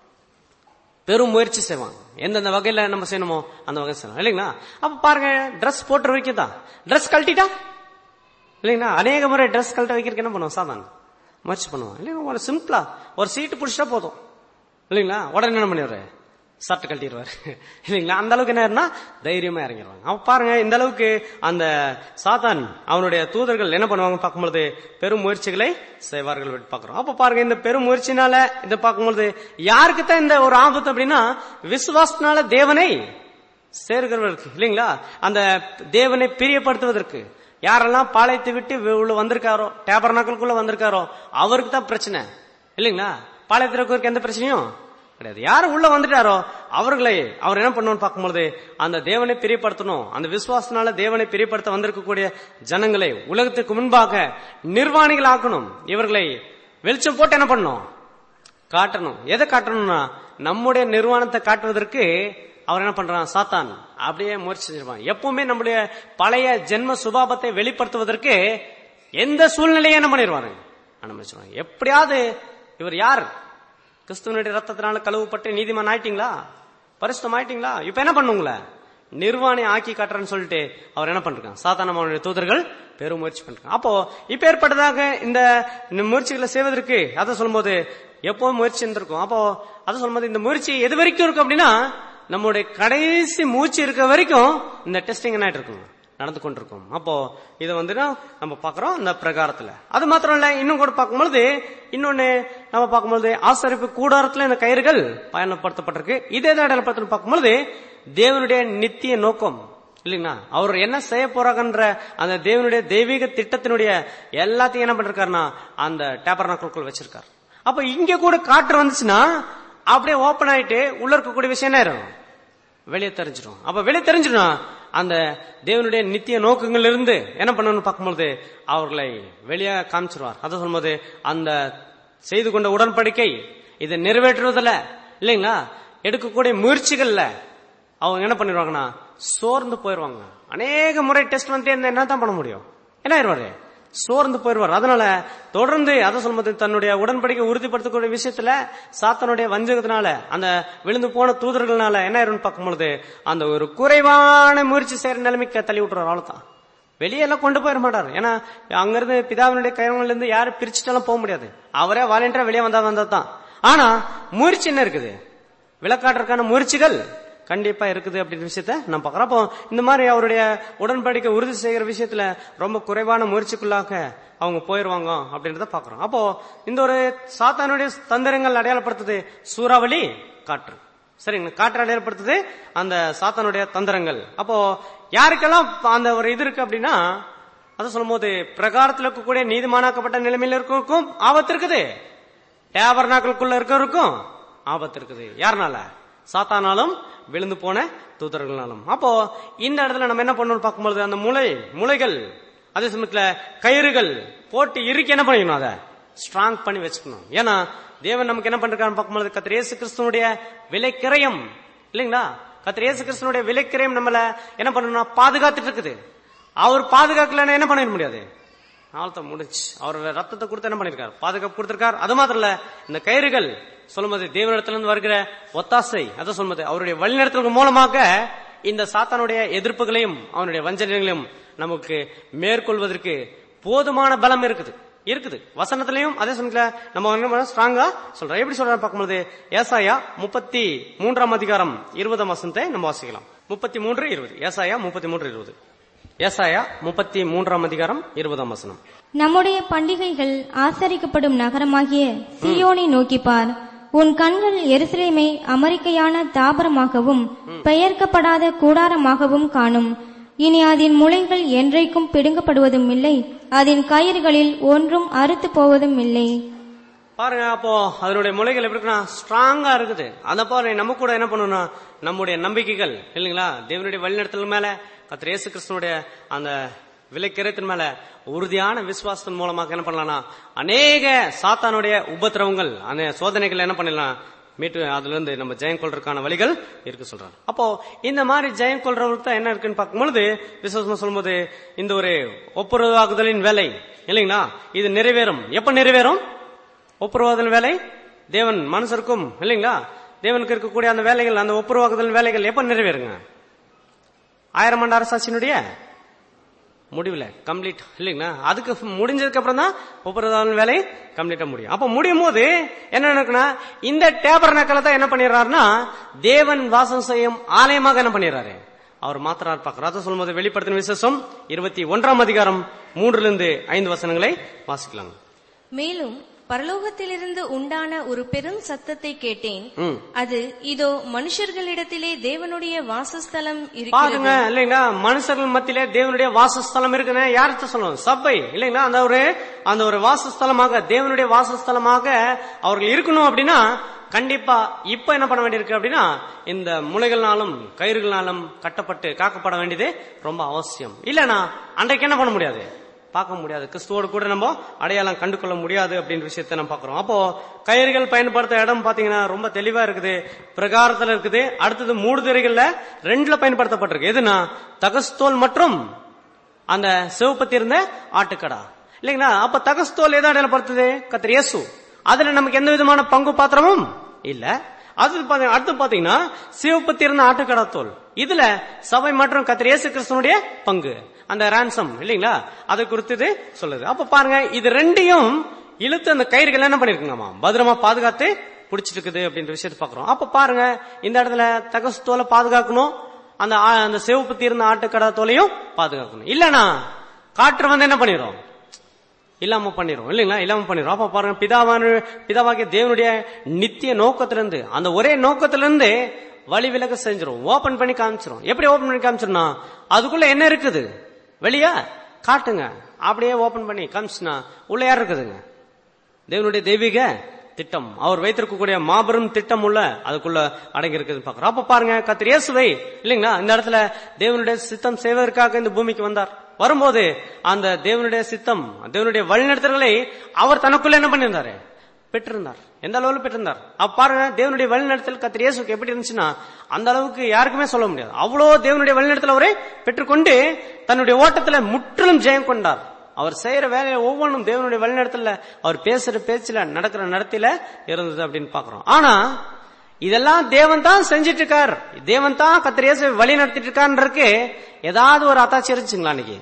பெரும் முயற்சி செய்வான் எந்தெந்த வகையில நம்ம செய்யணுமோ அந்த வகை செய்யணும் இல்லைங்களா அப்ப பாருங்க Dress போட்டு வைக்கதா Dress கழட்டிட்டா இல்லைங்களா அநேக முறை Dress கழட்ட வைக்கிறதுக்கு என்ன பண்ணுவோம் சாதான் முயற்சி பண்ணுவான் இல்லைங்களா ஒரு சிம்பிளா ஒரு சீட்டு பிடிச்சா போதும் இல்லைங்களா உடனே என்ன பண்ணிடுவாரு சட்டை கழட்டிடுவாரு இல்லைங்களா அந்த அளவுக்கு என்ன ஆயிருன்னா தைரியமா இறங்கிடுவாங்க அப்ப பாருங்க இந்த அளவுக்கு அந்த சாத்தான் அவனுடைய தூதர்கள் என்ன பண்ணுவாங்க பார்க்கும்பொழுது பெரும் முயற்சிகளை செய்வார்கள் அப்படின்னு பார்க்கிறோம் அப்ப பாருங்க இந்த பெரும் முயற்சினால இதை பார்க்கும்பொழுது யாருக்கு தான் இந்த ஒரு ஆபத்து அப்படின்னா விசுவாசத்தினால தேவனை சேர்கிறவர்களுக்கு இல்லைங்களா அந்த தேவனை பிரியப்படுத்துவதற்கு யாரெல்லாம் பாளையத்தை விட்டு உள்ள வந்திருக்காரோ டேபர் நாக்களுக்குள்ள வந்திருக்காரோ அவருக்கு தான் பிரச்சனை இல்லைங்களா பாளையத்தில் இருக்கிறவருக்கு எந்த பிரச்சனையும் கிடையாது யார் உள்ள வந்துட்டாரோ அவர்களை அவர் என்ன பண்ணணும்னு பார்க்கும்போது அந்த தேவனை பிரியப்படுத்தணும் அந்த விசுவாசனால தேவனை பிரியப்படுத்த வந்திருக்கக்கூடிய ஜனங்களை உலகத்துக்கு முன்பாக நிர்வாணிகள் ஆக்கணும் இவர்களை வெளிச்சம் போட்டு என்ன பண்ணணும் காட்டணும் எதை காட்டணும்னா நம்முடைய நிர்வாணத்தை காட்டுவதற்கு அவர் என்ன பண்றான் சாத்தான் அப்படியே முயற்சி செஞ்சிருப்பான் எப்பவுமே நம்முடைய பழைய ஜென்ம சுபாபத்தை வெளிப்படுத்துவதற்கு எந்த சூழ்நிலையை என்ன பண்ணிடுவாரு அனுமதிச்சிருவாங்க எப்படியாவது இவர் யார் கிறிஸ்துவனுடைய ரத்தத்தினால கழுவுப்பட்டு நீதிமான் ஆயிட்டீங்களா பரிசுத்தம் ஆயிட்டீங்களா இப்ப என்ன பண்ணுங்கள நிர்வாணி ஆக்கி காட்டுறேன்னு சொல்லிட்டு அவர் என்ன பண்றாங்க சாதாரணமான தூதர்கள் பெரும் முயற்சி பண்றாங்க அப்போ இப்ப ஏற்பட்டதாக இந்த இந்த முயற்சிகளை செய்வதற்கு அதை சொல்லும்போது எப்பவும் முயற்சி இருந்திருக்கும் அப்போ அதை சொல்லும்போது இந்த முயற்சி எது வரைக்கும் இருக்கும் அப்படின்னா நம்முடைய கடைசி மூச்சு இருக்க வரைக்கும் இந்த டெஸ்டிங் என்ன ஆயிட்டு இருக்கும் நடந்து கொண்டிருக்கும் அப்போ இதை வந்து நம்ம பாக்குறோம் இந்த பிரகாரத்துல அது மாத்திரம் இல்ல இன்னும் கூட பார்க்கும்பொழுது இன்னொன்னு நம்ம பார்க்கும்பொழுது ஆசரிப்பு கூடாரத்துல இந்த கயிறுகள் பயணப்படுத்தப்பட்டிருக்கு இதே தான் இடத்துல பார்க்கும்பொழுது தேவனுடைய நித்திய நோக்கம் இல்லைங்களா அவர் என்ன செய்ய போறாங்கன்ற அந்த தேவனுடைய தெய்வீக திட்டத்தினுடைய எல்லாத்தையும் என்ன பண்ணிருக்காருன்னா அந்த டேப்பர் நாட்களுக்குள் வச்சிருக்காரு அப்ப இங்க கூட காற்று வந்துச்சுன்னா அப்படியே ஓபன் ஆயிட்டு உள்ள இருக்கக்கூடிய விஷயம் என்ன ஆயிரும் வெளியே தெரிஞ்சிடும் அப்ப வெளியே தெரிஞ்சிடும் அந்த தேவனுடைய நித்திய நோக்கங்கள் இருந்து என்ன பண்ணணும்னு பார்க்கும்போது அவர்களை வெளியே காமிச்சிருவார் அதை சொல்லும்போது அந்த செய்து கொண்ட உடன்படிக்கை இதை நிறைவேற்றுவதில் இல்லைங்களா எடுக்கக்கூடிய முயற்சிகள்ல அவங்க என்ன பண்ணிடுவாங்கன்னா சோர்ந்து போயிருவாங்க அநேக முறை டெஸ்ட் வந்துட்டே இருந்தா என்ன தான் பண்ண முடியும் என்ன ஆயிடுவாரு சோர்ந்து போயிருவார் அதனால தொடர்ந்து அதை சொல்லும்போது தன்னுடைய உடன்படிக்கை உறுதிப்படுத்தக்கூடிய விஷயத்துல சாத்தனுடைய வஞ்சகத்தினால அந்த விழுந்து போன தூதர்கள்னால என்ன ஆயிரும்னு பார்க்கும்பொழுது அந்த ஒரு குறைவான முயற்சி செய்யற நிலைமைக்கு தள்ளி விட்டுறாரு அவ்வளவுதான் வெளியெல்லாம் கொண்டு போயிட மாட்டாரு ஏன்னா அங்கிருந்து பிதாவினுடைய கைவங்கள்ல இருந்து யாரும் பிரிச்சுட்டாலும் போக முடியாது அவரே வாலண்டியரா வெளியே வந்தா வந்தா தான் ஆனா முயற்சி என்ன இருக்குது விளக்காட்டுறதுக்கான முயற்சிகள் கண்டிப்பா இருக்குது அப்படின்ற விஷயத்த நம்ம பார்க்கறோம் அப்போ இந்த மாதிரி அவருடைய உடன்படிக்கை உறுதி செய்கிற விஷயத்துல ரொம்ப குறைவான முயற்சிக்குள்ளாக அவங்க போயிருவாங்க அப்படின்றத பாக்குறோம் அப்போ இந்த ஒரு சாத்தானுடைய தந்திரங்கள் அடையாளப்படுத்துது சூறாவளி காற்று சரிங்க காற்று அடையாளப்படுத்துது அந்த சாத்தானுடைய தந்திரங்கள் அப்போ யாருக்கெல்லாம் அந்த ஒரு இது இருக்கு அப்படின்னா அதை சொல்லும்போது பிரகாரத்தில் இருக்கக்கூடிய நீதிமானாக்கப்பட்ட நிலைமையில இருக்கவருக்கும் ஆபத்து இருக்குது டேபர்னாக்களுக்குள்ள இருக்கிறவருக்கும் ஆபத்து இருக்குது யாருனால சாத்தானாலும் விழுந்து போன தூதர்களாலும் அப்போ இந்த இடத்துல நம்ம என்ன பண்ணணும் பார்க்கும்போது அந்த முளை முளைகள் அதே சமயத்துல கயிறுகள் போட்டு இறுக்கி என்ன பண்ணிக்கணும் அதை ஸ்ட்ராங் பண்ணி வச்சுக்கணும் ஏன்னா தேவன் நமக்கு என்ன பண்றான்னு பார்க்கும்போது கத்திர இயேசு கிறிஸ்துவனுடைய விலைக்கிரயம் இல்லைங்களா கத்திர இயேசு கிறிஸ்துவனுடைய விலைக்கிரயம் நம்மள என்ன பண்ணணும்னா பாதுகாத்துட்டு இருக்குது அவர் பாதுகாக்கலன்னா என்ன பண்ணிட முடியாது நாளத்தை முடிச்சு அவர் ரத்தத்தை கொடுத்து என்ன பண்ணிருக்காரு பாதுகாப்பு கொடுத்திருக்கார் அது மாத்திரம் இல்ல இந்த கயிறுகள் சொல்லும்போது தேவனிடத்திலிருந்து வருகிற ஒத்தாசை அதை சொல்லும்போது அவருடைய வழிநடத்தல் மூலமாக இந்த சாத்தானுடைய எதிர்ப்புகளையும் அவனுடைய வஞ்சனைகளையும் நமக்கு மேற்கொள்வதற்கு போதுமான பலம் இருக்குது இருக்குது வசனத்திலையும் அதே சமயத்துல நம்ம என்ன ஸ்ட்ராங்கா சொல்றோம் எப்படி சொல்றோம் பார்க்கும்போது ஏசாயா முப்பத்தி மூன்றாம் அதிகாரம் இருபதாம் வசனத்தை நம்ம வாசிக்கலாம் முப்பத்தி மூன்று இருபது ஏசாயா முப்பத்தி மூன்று இருபது ஏசாயா முப்பத்தி மூன்றாம் அதிகாரம் இருபதாம் வசனம்
நம்முடைய பண்டிகைகள் ஆசரிக்கப்படும் நகரமாகிய சியோனை நோக்கிப்பார் உன் கண்கள் எருசலேமை அமெரிக்கையான தாபரமாகவும் பெயர்க்கப்படாத கூடாரமாகவும் காணும் இனி அதன் முளைகள் என்றைக்கும் பிடுங்கப்படுவதும் இல்லை அதன் கயிறுகளில் ஒன்றும் அறுத்து போவதும் இல்லை
பாருங்க அப்போ அதனுடைய முளைகள் எப்படி இருக்குன்னா ஸ்ட்ராங்கா இருக்குது அந்த பாருங்க நம்ம கூட என்ன பண்ணணும்னா நம்முடைய நம்பிக்கைகள் இல்லைங்களா தேவனுடைய வழிநடத்தல் மேல கத்திர இயேசு கிறிஸ்தனுடைய அந்த விலைக்கிரத்தின் மேல உறுதியான விசுவாசத்தின் மூலமாக என்ன பண்ணலாம்னா அநேக சாத்தானுடைய உபத்திரவங்கள் அந்த சோதனைகள் என்ன பண்ணிடலாம் மீட்டு அதுல இருந்து நம்ம ஜெயம் கொள்றதுக்கான வழிகள் இருக்கு சொல்றாங்க அப்போ இந்த மாதிரி ஜெயம் கொள்றவருக்கு தான் என்ன இருக்குன்னு பார்க்கும்பொழுது விசுவாசமா சொல்லும்போது இந்த ஒரு ஒப்புரவாகுதலின் வேலை இல்லைங்களா இது நிறைவேறும் எப்ப நிறைவேறும் ஒப்புரவாதல் வேலை தேவன் மனுஷருக்கும் இல்லைங்களா தேவனுக்கு இருக்கக்கூடிய அந்த வேலைகள் அந்த ஒப்புரவாக்குதல் வேலைகள் எப்ப நிறைவேறுங்க ஆயிரம் ஆண்டு அரசாட்சியினுடைய முடிவுல கம்ப்ளீட் இல்லைங்களா அதுக்கு முடிஞ்சதுக்கு அப்புறம் தான் ஒப்புரவாதல் வேலை கம்ப்ளீட்டா முடியும் அப்ப முடியும் போது என்ன நடக்குன்னா இந்த டேபர் நக்கலை தான் என்ன பண்ணிடுறாருன்னா தேவன் வாசம் செய்யும் ஆலயமாக என்ன பண்ணிடுறாரு அவர் மாத்திரார் பார்க்கிறார் அதை சொல்லும்போது வெளிப்படுத்தின விசேஷம் இருபத்தி ஒன்றாம் அதிகாரம் மூன்றுல இருந்து ஐந்து வசனங்களை வாசிக்கலாங்க
மேலும் பரலோகத்திலிருந்து உண்டான ஒரு பெரும் சத்தத்தை கேட்டேன்
ம்.
அது இதோ மனுஷர்களிடத்திலே தேவனுடைய வாசஸ்தலம்
பாருங்க
இருக்கிறது
இல்லைங்களா மனுஷர்கள் மத்தியிலே தேவனுடைய வாசஸ்தலம் இருக்குன்னு யார்கிட்ட சொல்லணும் சபை இல்லைங்களா அந்த ஒரு அந்த ஒரு வாசஸ்தலமாக தேவனுடைய வாசஸ்தலமாக அவர்கள் இருக்கணும் அப்படின்னா கண்டிப்பா இப்ப என்ன பண்ண வேண்டியிருக்கு அப்படின்னா இந்த முளைகள்னாலும் கயிறுகள்னாலும் கட்டப்பட்டு காக்கப்பட வேண்டியது ரொம்ப அவசியம் இல்லனா அன்றைக்கு என்ன பண்ண முடியாது பார்க்க முடியாது கிறிஸ்துவோடு கூட நம்ம அடையாளம் கண்டு கொள்ள முடியாது அப்படின்ற விஷயத்த நம்ம பார்க்கிறோம் அப்போ கயிறுகள் பயன்படுத்த இடம் பாத்தீங்கன்னா ரொம்ப தெளிவா இருக்குது பிரகாரத்துல இருக்குது அடுத்தது மூடு திரைகள்ல ரெண்டுல பயன்படுத்தப்பட்டிருக்கு எதுனா தகஸ்தோல் மற்றும் அந்த சிவப்பத்தி இருந்த ஆட்டுக்கடா இல்லைங்களா அப்ப தகஸ்தோல் எதை அடையாளப்படுத்துது கத்திர இயேசு அதுல நமக்கு எந்த விதமான பங்கு பாத்திரமும் இல்ல அது பாத்தீங்க- அடுத்து பாத்தீங்கன்னா சிவப்பத்தி இருந்த ஆட்டுக்கடா தோல் இதுல சபை மற்றும் கத்திர இயேசு கிறிஸ்தனுடைய பங்கு அந்த ரான்சம் இல்லைங்களா அதை குறித்து சொல்லுது அப்ப பாருங்க இது ரெண்டையும் இழுத்து அந்த கயிறுகள் என்ன பண்ணிருக்குங்கம்மா பத்திரமா பாதுகாத்து பிடிச்சிட்டு இருக்குது அப்படின்ற விஷயத்தை பாக்குறோம் அப்ப பாருங்க இந்த இடத்துல தகசு தோலை பாதுகாக்கணும் அந்த ஆ- அந்த சிவப்பு இருந்த ஆட்டுக்கடா தோலையும் பாதுகாக்கணும் இல்லனா காற்று வந்து என்ன பண்ணிரும் இல்லாம பண்ணிரும் இல்லைங்களா இல்லாம பண்ணிரும் அப்ப பாருங்க பிதாவான பிதாவாகிய தேவனுடைய நித்திய நோக்கத்திலிருந்து அந்த ஒரே நோக்கத்திலிருந்து வழி விலக செஞ்சிரும் ஓபன் பண்ணி காமிச்சிரும் எப்படி ஓபன் பண்ணி காமிச்சிரும்னா அதுக்குள்ள என்ன இருக்குது வெளியா காட்டுங்க அப்படியே ஓபன் பண்ணி காமிச்சுனா உள்ள யார் இருக்குதுங்க தேவனுடைய தெய்வீக திட்டம் அவர் வைத்திருக்கக்கூடிய மாபெரும் திட்டம் உள்ள அதுக்குள்ள அடங்கி இருக்குதுன்னு பாக்குறோம் அப்ப பாருங்க கத்திர இயேசுவை இல்லைங்களா இந்த இடத்துல தேவனுடைய சித்தம் செய்வதற்காக இந்த பூமிக்கு வந்தார் வரும்போது அந்த தேவனுடைய சித்தம் தேவனுடைய வழிநடத்தல்களை அவர் தனக்குள்ள என்ன பண்ணியிருந்தாரு பெற்றிருந்தார் எந்த அளவுல பெற்றிருந்தார் அப்ப பாருங்க தேவனுடைய வழிநடத்தல் கத்திர இயேசுக்கு எப்படி இருந்துச்சுன்னா அந்த அளவுக்கு யாருக்குமே சொல்ல முடியாது அவ்வளோ தேவனுடைய வழிநடத்தல் அவரை பெற்றுக்கொண்டு தன்னுடைய ஓட்டத்துல முற்றிலும் ஜெயம் கொண்டார் அவர் செய்யற வேலையை ஒவ்வொன்றும் தேவனுடைய வழிநடத்தல அவர் பேசுற பேச்சுல நடக்கிற நடத்தில இருந்தது அப்படின்னு பாக்குறோம் ஆனா இதெல்லாம் தேவன் தான் செஞ்சிட்டு இருக்கார் தேவன் தான் கத்திரேச வழி நடத்திட்டு இருக்காருக்கு ஏதாவது ஒரு அத்தாச்சி இருந்துச்சுங்களா அன்னைக்கு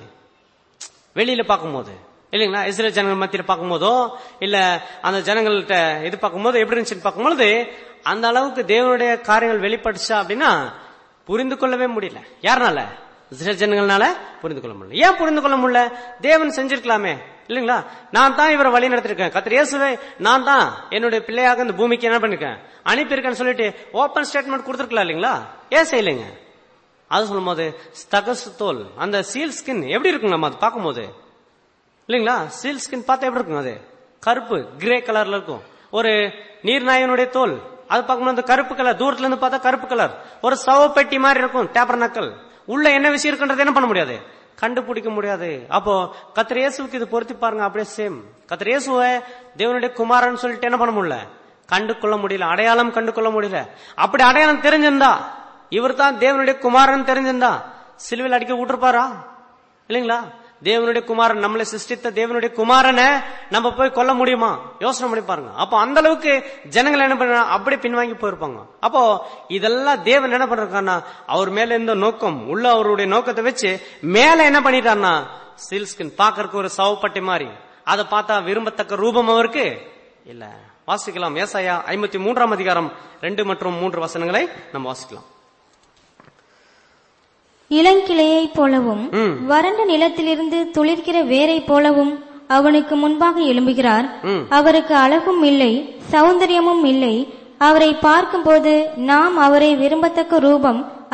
வெளியில பார்க்கும்போது இல்லைங்களா இஸ்ரேல் ஜனங்கள் மத்தியில பார்க்கும்போதோ இல்ல அந்த ஜனங்கள்கிட்ட இது பார்க்கும்போது எப்படி இருந்துச்சுன்னு பார்க்கும்போது அந்த அளவுக்கு தேவனுடைய காரியங்கள் வெளிப்பட்டுச்சா அப்படின்னா புரிந்து கொள்ளவே முடியல யாருனால இஸ்ரேல் ஜனங்கள்னால புரிந்து கொள்ள முடியல ஏன் புரிந்து கொள்ள முடியல தேவன் செஞ்சிருக்கலாமே இல்லைங்களா நான் தான் இவரை வழி நடத்திருக்கேன் கத்திர இயேசுவே நான் தான் என்னுடைய பிள்ளையாக இந்த பூமிக்கு என்ன பண்ணிருக்கேன் அனுப்பியிருக்கேன்னு சொல்லிட்டு ஓப்பன் ஸ்டேட்மெண்ட் கொடுத்துருக்கலாம் இல்லைங்களா ஏன் செய்யலைங்க அது சொல்லும்போது ஸ்தகசு தோல் அந்த சீல் ஸ்கின் எப்படி இருக்கும் நம்ம அது பார்க்கும்போது இல்லைங்களா சீல் ஸ்கின் பார்த்தா எப்படி இருக்கும் அது கருப்பு கிரே கலர்ல இருக்கும் ஒரு நீர்நாயனுடைய தோல் அது பார்க்கும்போது அந்த கருப்பு கலர் தூரத்துல இருந்து பார்த்தா கருப்பு கலர் ஒரு சவப்பெட்டி மாதிரி இருக்கும் டேப்பர் நக்கல் உள்ள என்ன விஷயம் இருக்குன்றது என்ன பண்ண முடியாது கண்டுபிடிக்க முடியாது அப்போ கத்திர இயேசுக்கு இது பொருத்தி பாருங்க அப்படியே சேம் கத்திர இயேசுவை தேவனுடைய குமாரன் சொல்லிட்டு என்ன பண்ண முடியல கண்டு கொள்ள முடியல அடையாளம் கண்டு கொள்ள முடியல அப்படி அடையாளம் தெரிஞ்சிருந்தா இவர் தான் தேவனுடைய குமாரன் தெரிஞ்சிருந்தா சிலுவையில் அடிக்க விட்டுருப்பாரா இல்லைங்களா தேவனுடைய குமாரன் நம்மளை சிருஷ்டித்த தேவனுடைய குமாரனை நம்ம போய் கொல்ல முடியுமா யோசனை பண்ணி பாருங்க அப்போ அந்த அளவுக்கு ஜனங்கள் என்ன பண்றாங்க அப்படியே பின்வாங்கி போயிருப்பாங்க அப்போ இதெல்லாம் தேவன் என்ன பண்றாருன்னா அவர் மேல இருந்த நோக்கம் உள்ள அவருடைய நோக்கத்தை வச்சு மேல என்ன பண்ணிட்டாருன்னா சில்ஸ்கின் பாக்கறதுக்கு ஒரு சவப்பட்டி மாதிரி அதை பார்த்தா விரும்பத்தக்க ரூபம் அவருக்கு இல்ல வாசிக்கலாம் ஏசாயா ஐம்பத்தி மூன்றாம் அதிகாரம் ரெண்டு மற்றும் மூன்று வசனங்களை நம்ம வாசிக்கலாம்
இளங்கிளையைப் போலவும் வறண்ட நிலத்திலிருந்து துளிர்க்கிற வேரைப் போலவும் அவனுக்கு முன்பாக எழும்புகிறார் அவருக்கு அழகும் இல்லை சௌந்தரியமும் இல்லை அவரை பார்க்கும்போது நாம் அவரை விரும்பத்தக்க ரூபம்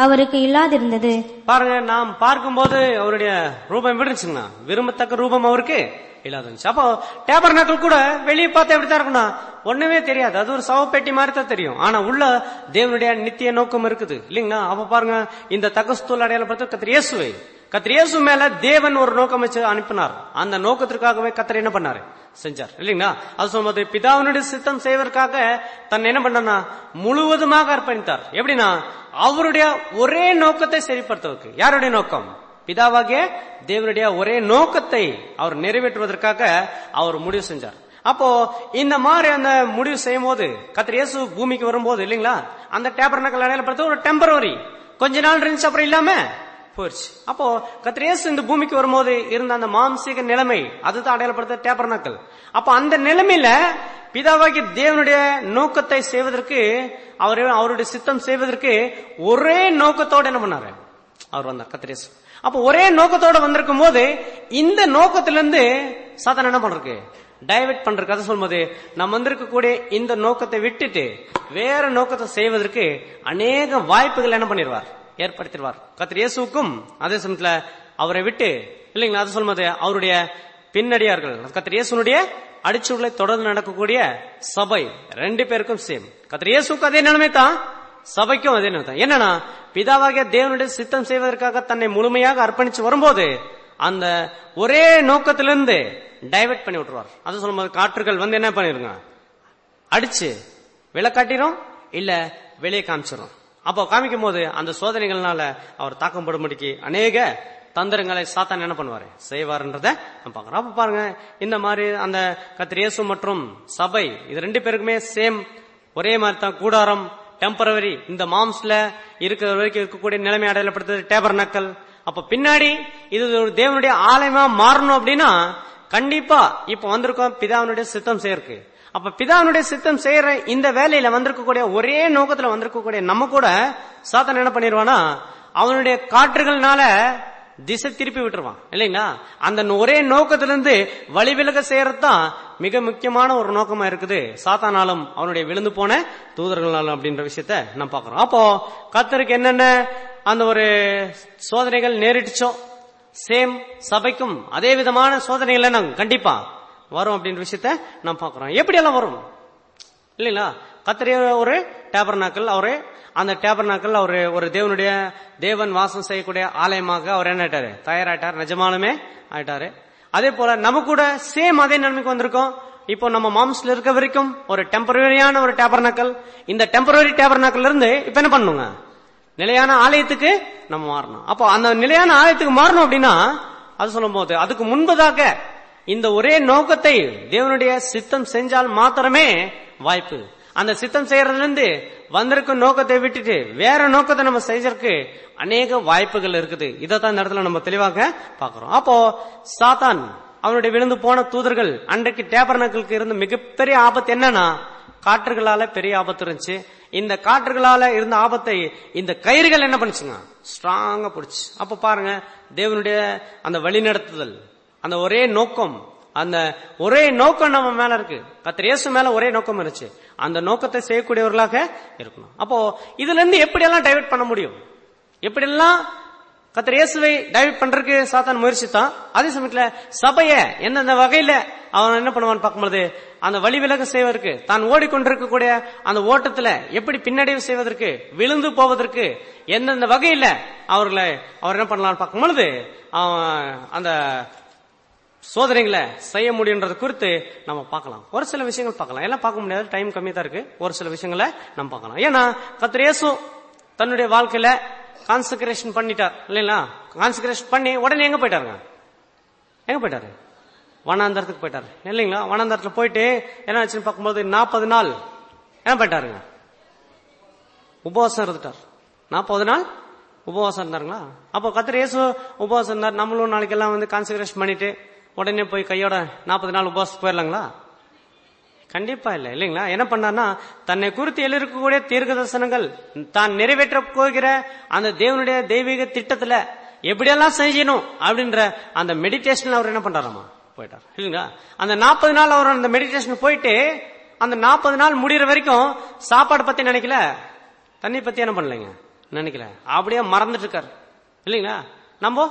அவருக்கு இல்லாதிருந்தது
பாருங்க நாம் பார்க்கும்போது அவருடைய ரூபம் எப்படி இருந்துச்சுங்களா விரும்பத்தக்க ரூபம் அவருக்கு இல்லாத இருந்துச்சு அப்போ டேபர் நாட்கள் கூட வெளியே பார்த்தா எப்படித்தான் இருக்கும்னா ஒண்ணுமே தெரியாது அது ஒரு சவப்பெட்டி மாதிரி தான் தெரியும் ஆனா உள்ள தேவனுடைய நித்திய நோக்கம் இருக்குது இல்லைங்களா அப்ப பாருங்க இந்த தகஸ்தூல் அடையாளப்படுத்த கத்திர இயேசுவை கத்திர இயேசு மேல தேவன் ஒரு நோக்கம் வச்சு அனுப்பினார் அந்த நோக்கத்திற்காகவே கத்தர் என்ன பண்ணாரு செஞ்சார் இல்லைங்களா அது சொல்லும்போது பிதாவினுடைய சித்தம் செய்வதற்காக தன்னை என்ன பண்ணா முழுவதுமாக அர்ப்பணித்தார் எப்படின்னா அவருடைய ஒரே நோக்கத்தை சரிப்படுத்துவதற்கு யாருடைய நோக்கம் பிதாவாகிய தேவனுடைய ஒரே நோக்கத்தை அவர் நிறைவேற்றுவதற்காக அவர் முடிவு செஞ்சார் அப்போ இந்த மாதிரி அந்த முடிவு செய்யும் போது கத்திர இயேசு பூமிக்கு வரும்போது இல்லைங்களா அந்த டேபர் நக்கல் அடையாளப்படுத்த ஒரு டெம்பரவரி கொஞ்ச நாள் இருந்துச்சு அப்புறம் இல்லாம போயிடுச்சு அப்போ கத்திர இயேசு இந்த பூமிக்கு வரும்போது இருந்த அந்த மாம்சீக நிலைமை அதுதான் அடையாளப்படுத்த டேபர் நக்கல் அப்ப அந்த நிலைமையில பிதாவாகிய தேவனுடைய நோக்கத்தை செய்வதற்கு அவர் அவருடைய சித்தம் செய்வதற்கு ஒரே நோக்கத்தோட என்ன பண்ணாரு அவர் வந்தார் கத்திரேசு அப்ப ஒரே நோக்கத்தோட வந்திருக்கும் போது இந்த நோக்கத்திலிருந்து சாத்தான் என்ன பண்றது டைவர்ட் பண்ற கதை சொல்லும்போது நம்ம வந்திருக்கக்கூடிய இந்த நோக்கத்தை விட்டுட்டு வேற நோக்கத்தை செய்வதற்கு அநேக வாய்ப்புகள் என்ன பண்ணிடுவார் ஏற்படுத்திடுவார் கத்திர இயேசுக்கும் அதே சமயத்துல அவரை விட்டு இல்லைங்களா அது சொல்லும்போது அவருடைய பின்னடியார்கள் கத்திர இயேசுனுடைய அடிச்சுகளை தொடர்ந்து நடக்கக்கூடிய சபை ரெண்டு பேருக்கும் சேம் கத்திர இயேசுக்கு அதே நிலைமை தான் சபைக்கும் அதே நிலைமை தான் என்னன்னா பிதாவாகிய தேவனுடைய சித்தம் செய்வதற்காக தன்னை முழுமையாக அர்ப்பணிச்சு வரும்போது அந்த ஒரே நோக்கத்திலிருந்து டைவர்ட் பண்ணி விட்டுருவார் அது சொல்லும்போது காற்றுகள் வந்து என்ன பண்ணிருங்க அடிச்சு விளக்காட்டிரும் இல்ல வெளியே காமிச்சிரும் அப்போ காமிக்கும் போது அந்த சோதனைகள்னால அவர் தாக்கப்படும்படிக்கு அநேக தந்திரங்களை சாத்தான் என்ன பண்ணுவாரு செய்வாருன்றத நம்ம பார்க்கறோம் அப்ப பாருங்க இந்த மாதிரி அந்த கத்திரியேசு மற்றும் சபை இது ரெண்டு பேருக்குமே சேம் ஒரே மாதிரி தான் கூடாரம் டெம்பரவரி இந்த மாம்ஸ்ல இருக்கிற வரைக்கும் இருக்கக்கூடிய நிலைமை அடையாளப்படுத்துறது டேபர் நக்கல் அப்ப பின்னாடி இது ஒரு தேவனுடைய ஆலயமா மாறணும் அப்படின்னா கண்டிப்பா இப்ப வந்திருக்கோம் பிதாவினுடைய சித்தம் செய்யறதுக்கு அப்ப பிதாவினுடைய சித்தம் செய்யற இந்த வேலையில வந்திருக்கக்கூடிய ஒரே நோக்கத்துல வந்திருக்கக்கூடிய நம்ம கூட சாத்தன் என்ன பண்ணிடுவானா அவனுடைய காற்றுகள்னால திசை திருப்பி விட்டுருவான் இல்லைங்களா அந்த ஒரே நோக்கத்திலிருந்து வழி விலக செய்யறதுதான் மிக முக்கியமான ஒரு நோக்கமா இருக்குது சாத்தானாலும் அவனுடைய விழுந்து போன தூதர்களாலும் அப்படின்ற விஷயத்த நம்ம பாக்குறோம் அப்போ கத்தருக்கு என்னென்ன அந்த ஒரு சோதனைகள் நேரிட்டுச்சோ சேம் சபைக்கும் அதே விதமான சோதனைகள் என்ன கண்டிப்பா வரும் அப்படின்ற விஷயத்த நாம் பாக்குறோம் எப்படி எல்லாம் வரும் இல்லைங்களா கத்திரிய ஒரு டேபர்னாக்கள் அவரு அந்த டேபர்னாக்கள் அவரு ஒரு தேவனுடைய தேவன் வாசம் செய்யக்கூடிய ஆலயமாக அவர் என்ன ஆயிட்டாரு தயாராயிட்டார் நிஜமாலுமே ஆயிட்டாரு அதே போல நம்ம கூட சேம் அதே நன்மைக்கு வந்திருக்கோம் இப்போ நம்ம மாம்ஸ்ல இருக்க வரைக்கும் ஒரு டெம்பரரியான ஒரு டேபர்னாக்கள் இந்த டெம்பரரி டேபர்னாக்கள் இருந்து இப்ப என்ன பண்ணுங்க நிலையான ஆலயத்துக்கு நம்ம மாறணும் அப்போ அந்த நிலையான ஆலயத்துக்கு மாறணும் அப்படின்னா அது சொல்லும் போது அதுக்கு முன்பதாக இந்த ஒரே நோக்கத்தை தேவனுடைய சித்தம் செஞ்சால் மாத்திரமே வாய்ப்பு அந்த சித்தம் செய்யறதுல இருந்து வந்திருக்கும் நோக்கத்தை விட்டுட்டு வேற நோக்கத்தை நம்ம செய்யறதுக்கு அநேக வாய்ப்புகள் இருக்குது இதைத்தான் இந்த இடத்துல நம்ம தெளிவாக பாக்குறோம் அப்போ சாத்தான் அவனுடைய விழுந்து போன தூதர்கள் அன்றைக்கு டேபர்னக்களுக்கு இருந்த மிகப்பெரிய ஆபத்து என்னன்னா காற்றுகளால பெரிய ஆபத்து இருந்துச்சு இந்த காற்றுகளால இருந்த ஆபத்தை இந்த கயிறுகள் என்ன பண்ணுச்சுங்க ஸ்ட்ராங்கா பிடிச்சு அப்ப பாருங்க தேவனுடைய அந்த வழிநடத்துதல் அந்த ஒரே நோக்கம் அந்த ஒரே நோக்கம் நம்ம மேல இருக்கு கத்திர இயேசு மேல ஒரே நோக்கம் இருந்துச்சு அந்த நோக்கத்தை செய்யக்கூடியவர்களாக இருக்கணும் அப்போ இதுல இருந்து எப்படியெல்லாம் டைவர்ட் பண்ண முடியும் எப்படியெல்லாம் கத்திர இயேசுவை டைவர்ட் பண்றதுக்கு சாத்தான் முயற்சி தான் அதே சமயத்துல சபைய எந்தெந்த வகையில அவன் என்ன பண்ணுவான்னு பார்க்கும்போது அந்த வழி விலக செய்வதற்கு தான் ஓடிக்கொண்டிருக்கக்கூடிய அந்த ஓட்டத்துல எப்படி பின்னடைவு செய்வதற்கு விழுந்து போவதற்கு எந்தெந்த வகையில அவர்களை அவர் என்ன பண்ணலாம்னு பார்க்கும்பொழுது அவன் அந்த சோதனைகளை செய்ய முடியுன்றது குறித்து நம்ம பார்க்கலாம் ஒரு சில விஷயங்கள் பார்க்கலாம் எல்லாம் பார்க்க முடியாது டைம் கம்மி தான் இருக்கு ஒரு சில விஷயங்களை நம்ம பார்க்கலாம் ஏன்னா கத்திர இயேசு தன்னுடைய வாழ்க்கையில கான்சன்ட்ரேஷன் பண்ணிட்டார் இல்லைங்களா கான்சன்ட்ரேஷன் பண்ணி உடனே எங்க போயிட்டாருங்க எங்க போயிட்டாரு வனாந்தரத்துக்கு போயிட்டாரு இல்லைங்களா வனாந்தரத்துல போயிட்டு என்ன ஆச்சுன்னு பார்க்கும்போது நாற்பது நாள் என்ன போயிட்டாருங்க உபவாசம் இருந்துட்டார் நாற்பது நாள் உபவாசம் இருந்தாருங்களா அப்போ கத்திர இயேசு உபவாசம் இருந்தார் நம்மளும் நாளைக்கெல்லாம் வந்து கான்சன்ட்ரேஷன் பண்ணிட்டு உடனே போய் கையோட நாற்பது நாள் உபவாசம் போயிடலாங்களா கண்டிப்பா இல்ல இல்லைங்களா என்ன பண்ணார்னா தன்னை குறித்து எழுதிருக்கக்கூடிய தீர்க்க தரிசனங்கள் தான் நிறைவேற்ற போகிற அந்த தேவனுடைய தெய்வீக திட்டத்துல எப்படியெல்லாம் செய்யணும் அப்படின்ற அந்த மெடிடேஷன் அவர் என்ன பண்றாராமா போயிட்டார் இல்லைங்களா அந்த நாற்பது நாள் அவர் அந்த மெடிடேஷன் போயிட்டு அந்த நாற்பது நாள் முடிகிற வரைக்கும் சாப்பாடு பத்தி நினைக்கல தண்ணி பத்தி என்ன பண்ணலைங்க நினைக்கல அப்படியே மறந்துட்டு இருக்காரு இல்லைங்களா நம்ம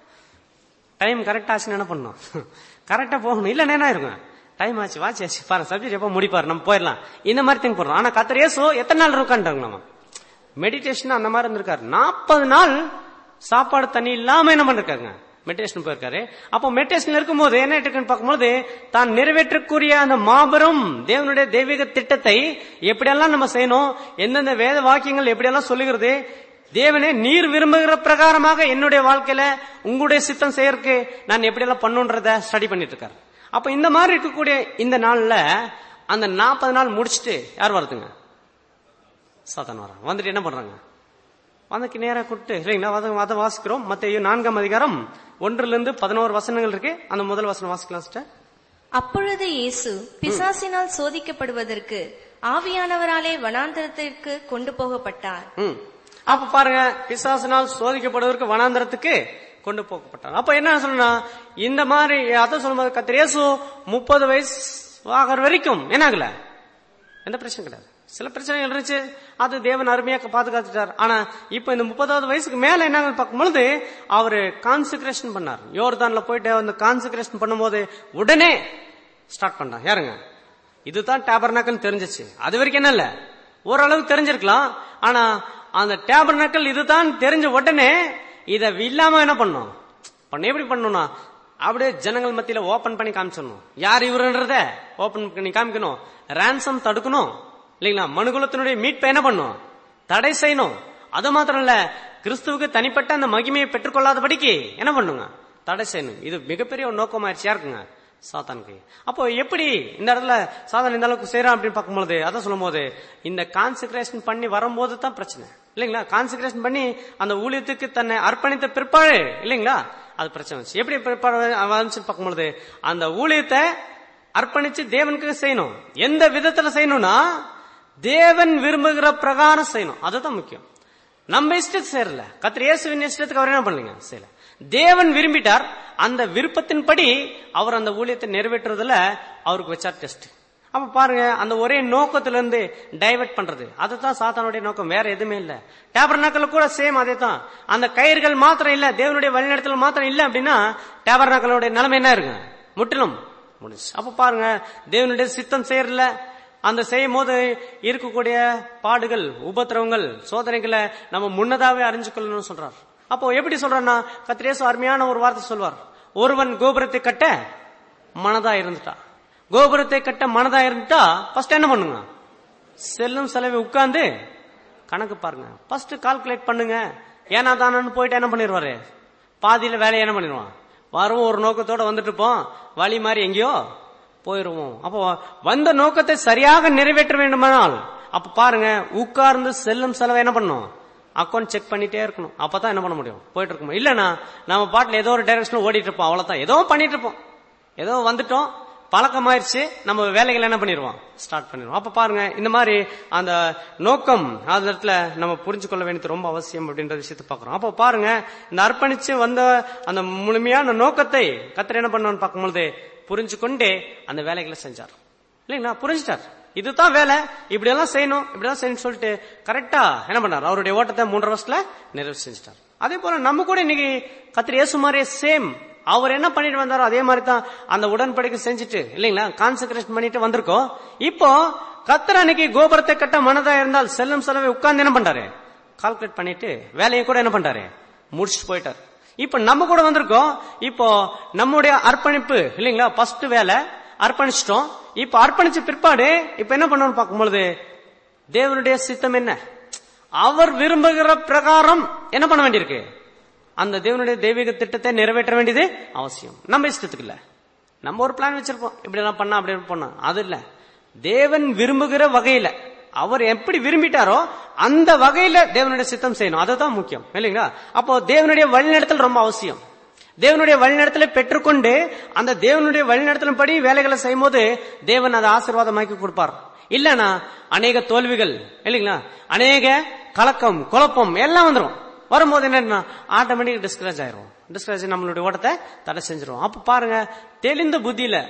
டைம் கரெக்டா ஆச்சுன்னு என்ன பண்ணணும் கரெக்டா போகணும் இல்ல என்ன இருக்கும் டைம் ஆச்சு வாட்ச் ஆச்சு பாருங்க சப்ஜெக்ட் எப்போ முடிப்பாரு நம்ம போயிடலாம் இந்த மாதிரி திங்க் பண்றோம் ஆனா கத்தர் இயேசு எத்தனை நாள் இருக்கான்ட்டாங்க நம்ம மெடிடேஷன் அந்த மாதிரி இருந்திருக்காரு நாற்பது நாள் சாப்பாடு தண்ணி இல்லாம என்ன பண்ணிருக்காங்க மெடிடேஷன் போயிருக்காரு அப்போ மெடிடேஷன் இருக்கும்போது என்ன இருக்குன்னு பார்க்கும்போது தான் நிறைவேற்றக்கூடிய அந்த மாபெரும் தேவனுடைய தெய்வீக திட்டத்தை எப்படியெல்லாம் நம்ம செய்யணும் எந்தெந்த வேத வாக்கியங்கள் எப்படியெல்லாம் சொல்லுகிறது தேவனே நீர் விரும்புகிற பிரகாரமாக என்னுடைய வாழ்க்கையில உங்களுடைய சித்தம் செய்யறதுக்கு நான் எப்படியெல்லாம் பண்ணுன்றத ஸ்டடி பண்ணிட்டு இருக்காரு அப்ப இந்த மாதிரி இருக்கக்கூடிய இந்த நாள்ல அந்த நாற்பது நாள் முடிச்சுட்டு யார் வருதுங்க சாத்தான் வரான் வந்துட்டு என்ன பண்றாங்க வந்துக்கு நேரா கூப்பிட்டு இல்லைங்களா அதை- அதை வாசிக்கிறோம் மத்த நான்காம் அதிகாரம் ஒன்றுல இருந்து பதினோரு வசனங்கள் இருக்கு அந்த முதல் வசனம் வாசிக்கலாம் sister.
அப்பொழுது இயேசு பிசாசினால் சோதிக்கப்படுவதற்கு ஆவியானவராலே வனாந்தரத்திற்கு கொண்டு போகப்பட்டார்
ம். அப்ப பாருங்க பிசாசினால் சோதிக்கப்படுவதற்கு வனாந்தரத்துக்கு கொண்டு போகப்பட்டார் அப்ப என்ன சொல்லணும்னா இந்த மாதிரி அதான் சொல்லும்போது கத்திர இயேசு முப்பது வயசு ஆகிற வரைக்கும் என்ன ஆகல எந்த பிரச்சனை கிடையாது சில பிரச்சனைகள் இருந்துச்சு அது தேவன் அருமையா பாதுகாத்துட்டார் ஆனா இப்ப இந்த முப்பதாவது வயசுக்கு மேல என்ன பார்க்கும்பொழுது அவரு கான்சென்ட்ரேஷன் பண்ணார் யோர்தான்ல போயிட்டு அந்த கான்சென்ட்ரேஷன் பண்ணும்போது உடனே ஸ்டார்ட் பண்ணார் யாருங்க இதுதான் டேபர்னாக்கல் தெரிஞ்சிச்சு அது வரைக்கும் என்ன இல்ல ஓரளவு தெரிஞ்சிருக்கலாம் ஆனா அந்த டேபர்னாக்கல் இதுதான் தெரிஞ்ச உடனே இத இல்லாம என்ன பண்ணோம் பண்ண எப்படி பண்ணணும்னா அப்படியே ஜனங்கள் மத்தியில ஓபன் பண்ணி காமிச்சிடணும் யார் இவருன்றத ஓபன் பண்ணி காமிக்கணும் ransom தடுக்கணும் இல்லைங்களா மனுகுலத்தினுடைய மீட்பை என்ன பண்ணும் தடை செய்யணும் அது மாத்திரம் இல்ல கிறிஸ்துவுக்கு தனிப்பட்ட அந்த மகிமையை பெற்றுக்கொள்ளாதபடிக்கு என்ன பண்ணுங்க தடை செய்யணும் இது மிகப்பெரிய ஒரு நோக்கமாயிருச்சு யாருக்குங்க சாத்தானுக்கு அப்போ எப்படி இந்த இடத்துல சாதான் இந்த அளவுக்கு செய்யறான் அப்படின்னு பார்க்கும்போது அதான் சொல்லும்போது இந்த கான்சென்ட்ரேஷன் பண்ணி வரும்போது தான் பிரச்சனை இல்லைங்களா கான்சென்ட்ரேஷன் பண்ணி அந்த ஊழியத்துக்கு தன்னை அர்ப்பணித்த பிற்பாடு இல்லைங்களா அது பிரச்சனை வந்துச்சு எப்படி பிற்பாடு வந்துச்சு பார்க்கும்பொழுது அந்த ஊழியத்தை அர்ப்பணிச்சு தேவனுக்கு செய்யணும் எந்த விதத்துல செய்யணும்னா தேவன் விரும்புகிற பிரகாரம் செய்யணும் அதுதான் முக்கியம் நம்ம இஷ்டத்தை செய்யறல கத்திர இயேசுவின் இஷ்டத்துக்கு அவர் என்ன பண்ணலீங்க செய்யல தேவன் விரும்பிட்டார் அந்த விருப்பத்தின்படி அவர் அந்த ஊழியத்தை நிறைவேற்றுறதுல அவருக்கு வச்சார் டெஸ்ட் அப்ப பாருங்க அந்த ஒரே நோக்கத்துல இருந்து டைவர்ட் பண்றது அதுதான் சாத்தானுடைய நோக்கம் வேற எதுவுமே இல்ல டேபர் நாக்கள் கூட சேம் அதே தான் அந்த கயிறுகள் மாத்திரம் இல்ல தேவனுடைய வழிநடத்தல் மாத்திரம் இல்ல அப்படின்னா டேபர் நாக்களுடைய நிலைமை என்ன இருக்கு முற்றிலும் முடிச்சு அப்ப பாருங்க தேவனுடைய சித்தம் செய்யறல அந்த செய்யும் போது இருக்கக்கூடிய பாடுகள் உபத்திரவங்கள் சோதனைகளை நம்ம முன்னதாவே அறிஞ்சு கொள்ளணும்னு சொல்றார் அப்போ எப்படி சொல்றாருன்னா கத்திரேசு அருமையான ஒரு வார்த்தை சொல்வார் ஒருவன் கோபுரத்தை கட்ட மனதா இருந்துட்டா கோபுரத்தை கட்ட மனதா இருந்துட்டா ஃபர்ஸ்ட் என்ன பண்ணுங்க செல்லும் செலவை உட்கார்ந்து கணக்கு பாருங்க ஃபர்ஸ்ட் கால்குலேட் பண்ணுங்க ஏனா தானு போயிட்டு என்ன பண்ணிடுவாரு பாதியில வேலையை என்ன பண்ணிடுவான் வரும் ஒரு நோக்கத்தோட வந்துட்டு இருப்போம் வழி மாதிரி எங்கேயோ போயிருவோம் அப்போ வந்த நோக்கத்தை சரியாக நிறைவேற்ற வேண்டுமானால் அப்ப பாருங்க உட்கார்ந்து செல்லும் செலவை என்ன பண்ணும் அக்கௌண்ட் செக் பண்ணிட்டே இருக்கணும் அப்பதான் என்ன பண்ண முடியும் போயிட்டு இருக்கணும் இல்லனா நம்ம பாட்டுல ஏதோ ஒரு டைரக்ஷன்ல ஓடிட்டு இருப்போம் அவ்வளவுதான் ஏதோ பண்ணிட்டு இருப்போம் ஏதோ வந்துட்டோம் பழக்கமாயிருச்சு நம்ம வேலைகளை என்ன பண்ணிடுவோம் ஸ்டார்ட் பண்ணிடுவோம் அப்ப பாருங்க இந்த மாதிரி அந்த நோக்கம் அந்த இடத்துல நம்ம புரிஞ்சு கொள்ள வேண்டியது ரொம்ப அவசியம் அப்படின்ற விஷயத்தை பாக்குறோம் அப்ப பாருங்க இந்த அர்ப்பணிச்சு வந்த அந்த முழுமையான நோக்கத்தை கத்திர என்ன பண்ணணும்னு பார்க்கும்பொழுது புரிஞ்சு கொண்டே அந்த வேலைகளை செஞ்சார் இல்லைங்களா புரிஞ்சுட்டார் இதுதான் வேலை இப்படி எல்லாம் செய்யணும் இப்படி எல்லாம் செய்யணும் சொல்லிட்டு கரெக்டா என்ன பண்ணார் அவருடைய ஓட்டத்தை மூன்றரை வருஷத்துல நிறைவு செஞ்சுட்டார் அதே போல நம்ம கூட இன்னைக்கு கத்திர இயேசு மாதிரியே சேம் அவர் என்ன பண்ணிட்டு வந்தாரோ அதே மாதிரி தான் அந்த உடன்படிக்கை செஞ்சுட்டு இல்லைங்களா கான்சென்ட்ரேஷன் பண்ணிட்டு வந்திருக்கோம் இப்போ கத்தர் அன்னைக்கு கோபுரத்தை கட்ட மனதா இருந்தால் செல்லும் செலவை உட்கார்ந்து என்ன பண்றாரு கால்குலேட் பண்ணிட்டு வேலையை கூட என்ன பண்றாரு முடிச்சுட்டு போயிட்டார் இப்ப நம்ம கூட வந்திருக்கோம் இப்போ நம்முடைய அர்ப்பணிப்பு இல்லைங்களா ஃபர்ஸ்ட் வேலை அர்ப்பணிச்சிட்டோம் இப்ப அர்ப்பணிச்ச பிற்பாடு இப்ப என்ன பண்ணணும்னு பார்க்கும்பொழுது தேவனுடைய சித்தம் என்ன அவர் விரும்புகிற பிரகாரம் என்ன பண்ண வேண்டியிருக்கு அந்த தேவனுடைய தெய்வீக திட்டத்தை நிறைவேற்ற வேண்டியது அவசியம் நம்ம இஷ்டத்துக்கு இல்ல நம்ம ஒரு பிளான் வச்சிருப்போம் இப்படி எல்லாம் பண்ணா அப்படி பண்ணா அது இல்ல தேவன் விரும்புகிற வகையில அவர் எப்படி விரும்பிட்டாரோ அந்த வகையில தேவனுடைய சித்தம் செய்யணும் அதுதான் முக்கியம் இல்லைங்களா அப்போ தேவனுடைய வழிநடத்தல் ரொம்ப அவசியம் தேவனுடைய வழிநடத்தலை பெற்றுக்கொண்டு அந்த தேவனுடைய வழிநடத்தலின் படி வேலைகளை செய்யும் போது தேவன் அதை ஆசீர்வாதமாக்கி கொடுப்பார் இல்லனா அநேக தோல்விகள் இல்லைங்களா அநேக கலக்கம் குழப்பம் எல்லாம் வந்துரும் வரும்போது என்ன ஆட்டோமேட்டிக் டிஸ்கரேஜ் ஆயிரும் டிஸ்கரேஜ் நம்மளுடைய ஓட்டத்தை தடை செஞ்சிரும் அப்ப பாருங்க தெளிந்த புத்தியில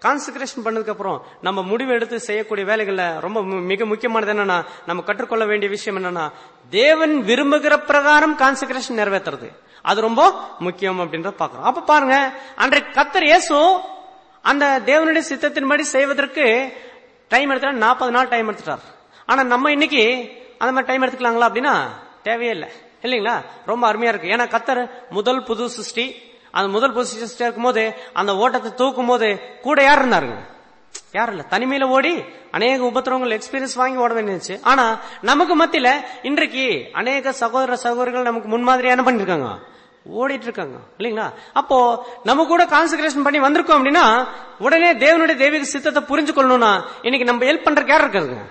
கான்சன்ட்ரேஷன் பண்ணதுக்கு அப்புறம் நம்ம முடிவு எடுத்து செய்யக்கூடிய வேலைகள்ல ரொம்ப மு- மிக முக்கியமானது என்னன்னா நம்ம கற்றுக்கொள்ள வேண்டிய விஷயம் என்னன்னா தேவன் விரும்புகிற பிரகாரம் கான்சன்ட்ரேஷன் நிறைவேற்றுறது அது ரொம்ப முக்கியம் அப்படின்றத பாக்குறோம் அப்ப பாருங்க அன்றைக்கு கத்தர் இயேசு அந்த தேவனுடைய சித்தத்தின்படி செய்வதற்கு டைம் எடுத்துட்டா நாற்பது நாள் டைம் எடுத்துட்டார் ஆனா நம்ம இன்னைக்கு அந்த மாதிரி டைம் எடுத்துக்கலாங்களா அப்படின்னா தேவையே இல்லை இல்லைங்களா ரொம்ப அருமையா இருக்கு ஏன்னா கத்தர் முதல் புது சிருஷ்டி அந்த முதல் புது சிருஷ்டி இருக்கும்போது அந்த ஓட்டத்தை தூக்கும் போது கூட யார் இருந்தாருங்க யாரும் இல்ல தனிமையில ஓடி அநேக உபத்திரவங்கள் எக்ஸ்பீரியன்ஸ் வாங்கி ஓட வேண்டியிருந்துச்சு ஆனா நமக்கு மத்தியில இன்றைக்கு அநேக சகோதர சகோதரிகள் நமக்கு முன்மாதிரியா என்ன பண்ணிருக்காங்க ஓடிட்டு இருக்காங்க இல்லைங்களா அப்போ நம்ம கூட கான்சன்ட்ரேஷன் பண்ணி வந்திருக்கோம் அப்படின்னா உடனே தேவனுடைய தெய்வீக சித்தத்தை புரிஞ்சு கொள்ளணும்னா இன்னைக்கு நம்ம ஹெல்ப் பண்றதுக்கு யார் இருக்காருங்க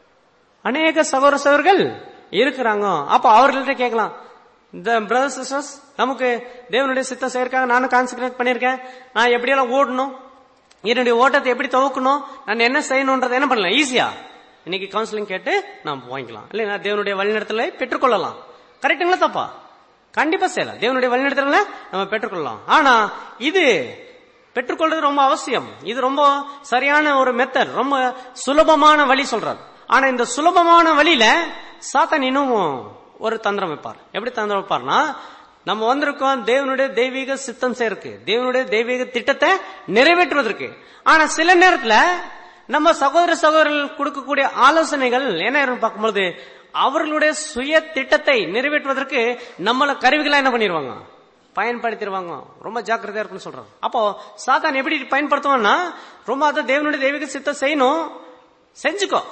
அநேக சகோதர சகோதரர்கள் இருக்கிறாங்க அப்ப அவர்கள்ட்ட கேட்கலாம் இந்த பிரதர் சிஸ்டர்ஸ் நமக்கு தேவனுடைய சித்தம் செய்யறதுக்காக நானும் கான்சன்ட்ரேட் பண்ணிருக்கேன் நான் எப்படியெல்லாம் ஓடணும் என்னுடைய ஓட்டத்தை எப்படி துவக்கணும் நான் என்ன செய்யணும்ன்றதை என்ன பண்ணலாம் ஈஸியா இன்னைக்கு கவுன்சிலிங் கேட்டு நாம் வாங்கிக்கலாம் இல்லைங்களா தேவனுடைய வழிநடத்தலை பெற்றுக்கொள்ளலாம் கரெக்டுங்களா தப்பா கண்டிப்பா செய்யலாம் தேவனுடைய வழிநடத்தல நம்ம பெற்றுக்கொள்ளலாம் ஆனா இது பெற்றுக்கொள்றது ரொம்ப அவசியம் இது ரொம்ப சரியான ஒரு மெத்தட் ரொம்ப சுலபமான வழி சொல்றாரு ஆனா இந்த சுலபமான வழியில சாத்தான் இன்னும் ஒரு தந்திரம் வைப்பார் எப்படி தந்திரம் வைப்பார்னா நம்ம வந்திருக்கோம் தேவனுடைய தெய்வீக சித்தம் செய்யறதுக்கு தேவனுடைய தெய்வீக திட்டத்தை நிறைவேற்றுவதற்கு ஆனா சில நேரத்துல நம்ம சகோதர சகோதரர்கள் கொடுக்கக்கூடிய ஆலோசனைகள் என்ன ஆயிரும்னு பார்க்கும்போது அவர்களுடைய சுய திட்டத்தை நிறைவேற்றுவதற்கு நம்மள கருவிகளா என்ன பண்ணிடுவாங்க பயன்படுத்திடுவாங்க ரொம்ப ஜாக்கிரதையா இருக்குன்னு சொல்றாங்க அப்போ சாத்தான் எப்படி பயன்படுத்துவான்னா ரொம்ப அதை தேவனுடைய தெய்வீக சித்தம் செய்யணும் செஞ்சுக்கோ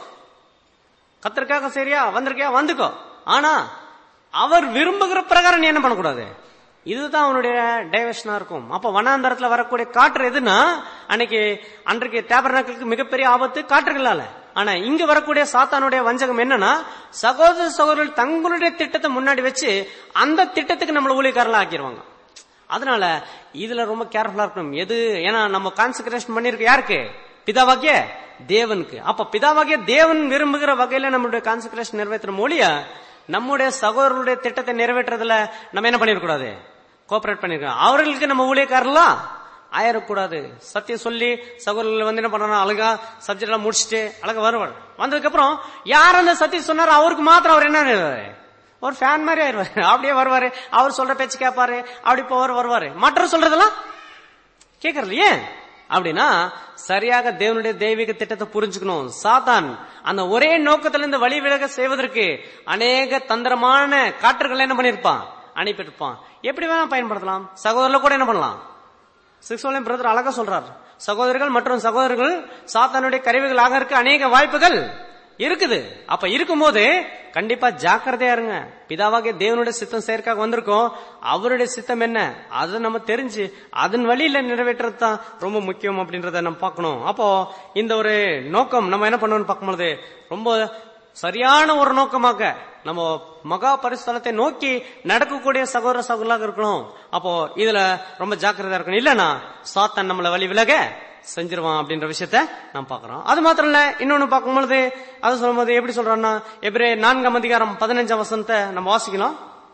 கத்திற்காக சரியா வந்திருக்கியா வந்துக்கோ ஆனா அவர் விரும்புகிற பிரகாரம் நீ என்ன பண்ணக்கூடாது இதுதான் அவனுடைய டைவர்ஷனா இருக்கும் அப்ப வனாந்தரத்துல வரக்கூடிய காற்று எதுனா அன்னைக்கு அன்றைக்கு டேபர்னாக்களுக்கு மிகப்பெரிய ஆபத்து காற்றுகளால ஆனா இங்க வரக்கூடிய சாத்தானுடைய வஞ்சகம் என்னன்னா சகோதர சகோதரர்கள் தங்களுடைய திட்டத்தை முன்னாடி வச்சு அந்த திட்டத்துக்கு நம்மள ஊழியக்காரலாம் ஆக்கிடுவாங்க அதனால இதுல ரொம்ப கேர்ஃபுல்லா இருக்கணும் எது ஏன்னா நம்ம கான்சன்ட்ரேஷன் பண்ணிருக்க யாருக்கு பிதாவாகிய தேவனுக்கு அப்ப பிதாவாகிய தேவன் விரும்புகிற வகையில நம்மளுடைய கான்சன்ட்ரேஷன் நிறைவேற்ற மொழிய நம்முடைய சகோதரர்களுடைய திட்டத்தை நிறைவேற்றுறதுல நம்ம என்ன பண்ணிருக்கூடாது கோஆபரேட் பண்ணிருக்கோம் அவர்களுக்கு நம்ம ஊழியக்காரலாம் ஆயிடக்கூடாது சத்தியம் சொல்லி சகோதரர்கள் வந்து என்ன பண்றாங்க அழகா சப்ஜெக்ட் எல்லாம் முடிச்சுட்டு அழகா வருவார் வந்ததுக்கு அப்புறம் யார் அந்த சத்தியம் சொன்னாரோ அவருக்கு மாத்திரம் அவர் என்ன ஆயிடுவாரு? ஒரு ஃபேன் மாதிரி ஆயிடுவாரு அப்படியே வருவாரு அவர் சொல்ற பேச்சு கேட்பாரு அப்படி போவார் வருவாரு மற்ற சொல்றதெல்லாம் கேட்கறது ஏன் அப்படின்னா சரியாக தேவனுடைய தெய்வீக திட்டத்தை புரிஞ்சுக்கணும் சாத்தான் அந்த ஒரே நோக்கத்துல இருந்து வழி விலக செய்வதற்கு அநேக தந்திரமான காற்றுகள் என்ன பண்ணிருப்பான் அனுப்பியிருப்பான் எப்படி வேணா பயன்படுத்தலாம் சகோதரர்ல கூட என்ன பண்ணலாம் சிக்ஸோலியம் பிரதர் அழகா சொல்றார் சகோதரர்கள் மற்றும் சகோதரர்கள் சாத்தானுடைய கருவிகளாக இருக்க அநேக வாய்ப்புகள் இருக்குது அப்ப இருக்கும்போது கண்டிப்பா ஜாக்கிரதையா இருங்க பிதாவாகிய தேவனுடைய சித்தம் செயற்காக வந்திருக்கோம் அவருடைய சித்தம் என்ன அதை நம்ம தெரிஞ்சு அதன் வழியில நிறைவேற்றுறது தான் ரொம்ப முக்கியம் அப்படின்றத நம்ம பார்க்கணும் அப்போ இந்த ஒரு நோக்கம் நம்ம என்ன பண்ணணும்னு பார்க்கும்போது ரொம்ப சரியான ஒரு நோக்கமாக நம்ம மகா பரிசுத்தலத்தை நோக்கி நடக்கக்கூடிய சகோதர சகோதராக இருக்கணும் அப்போ இதுல ரொம்ப ஜாக்கிரதையா இருக்கணும் இல்லனா சாத்தான் நம்மள வழி விலக செஞ்சிருவான் அப்படின்ற விஷயத்த நாம் பார்க்கிறோம் அது மாத்திரம் இல்ல இன்னொன்னு பார்க்கும்பொழுது அது சொல்லும்போது எப்படி சொல்றான்னா எபிரே நான்காம் அதிகாரம் பதினஞ்சாம் வசனத்தை நம்ம வாசிக்கலாம்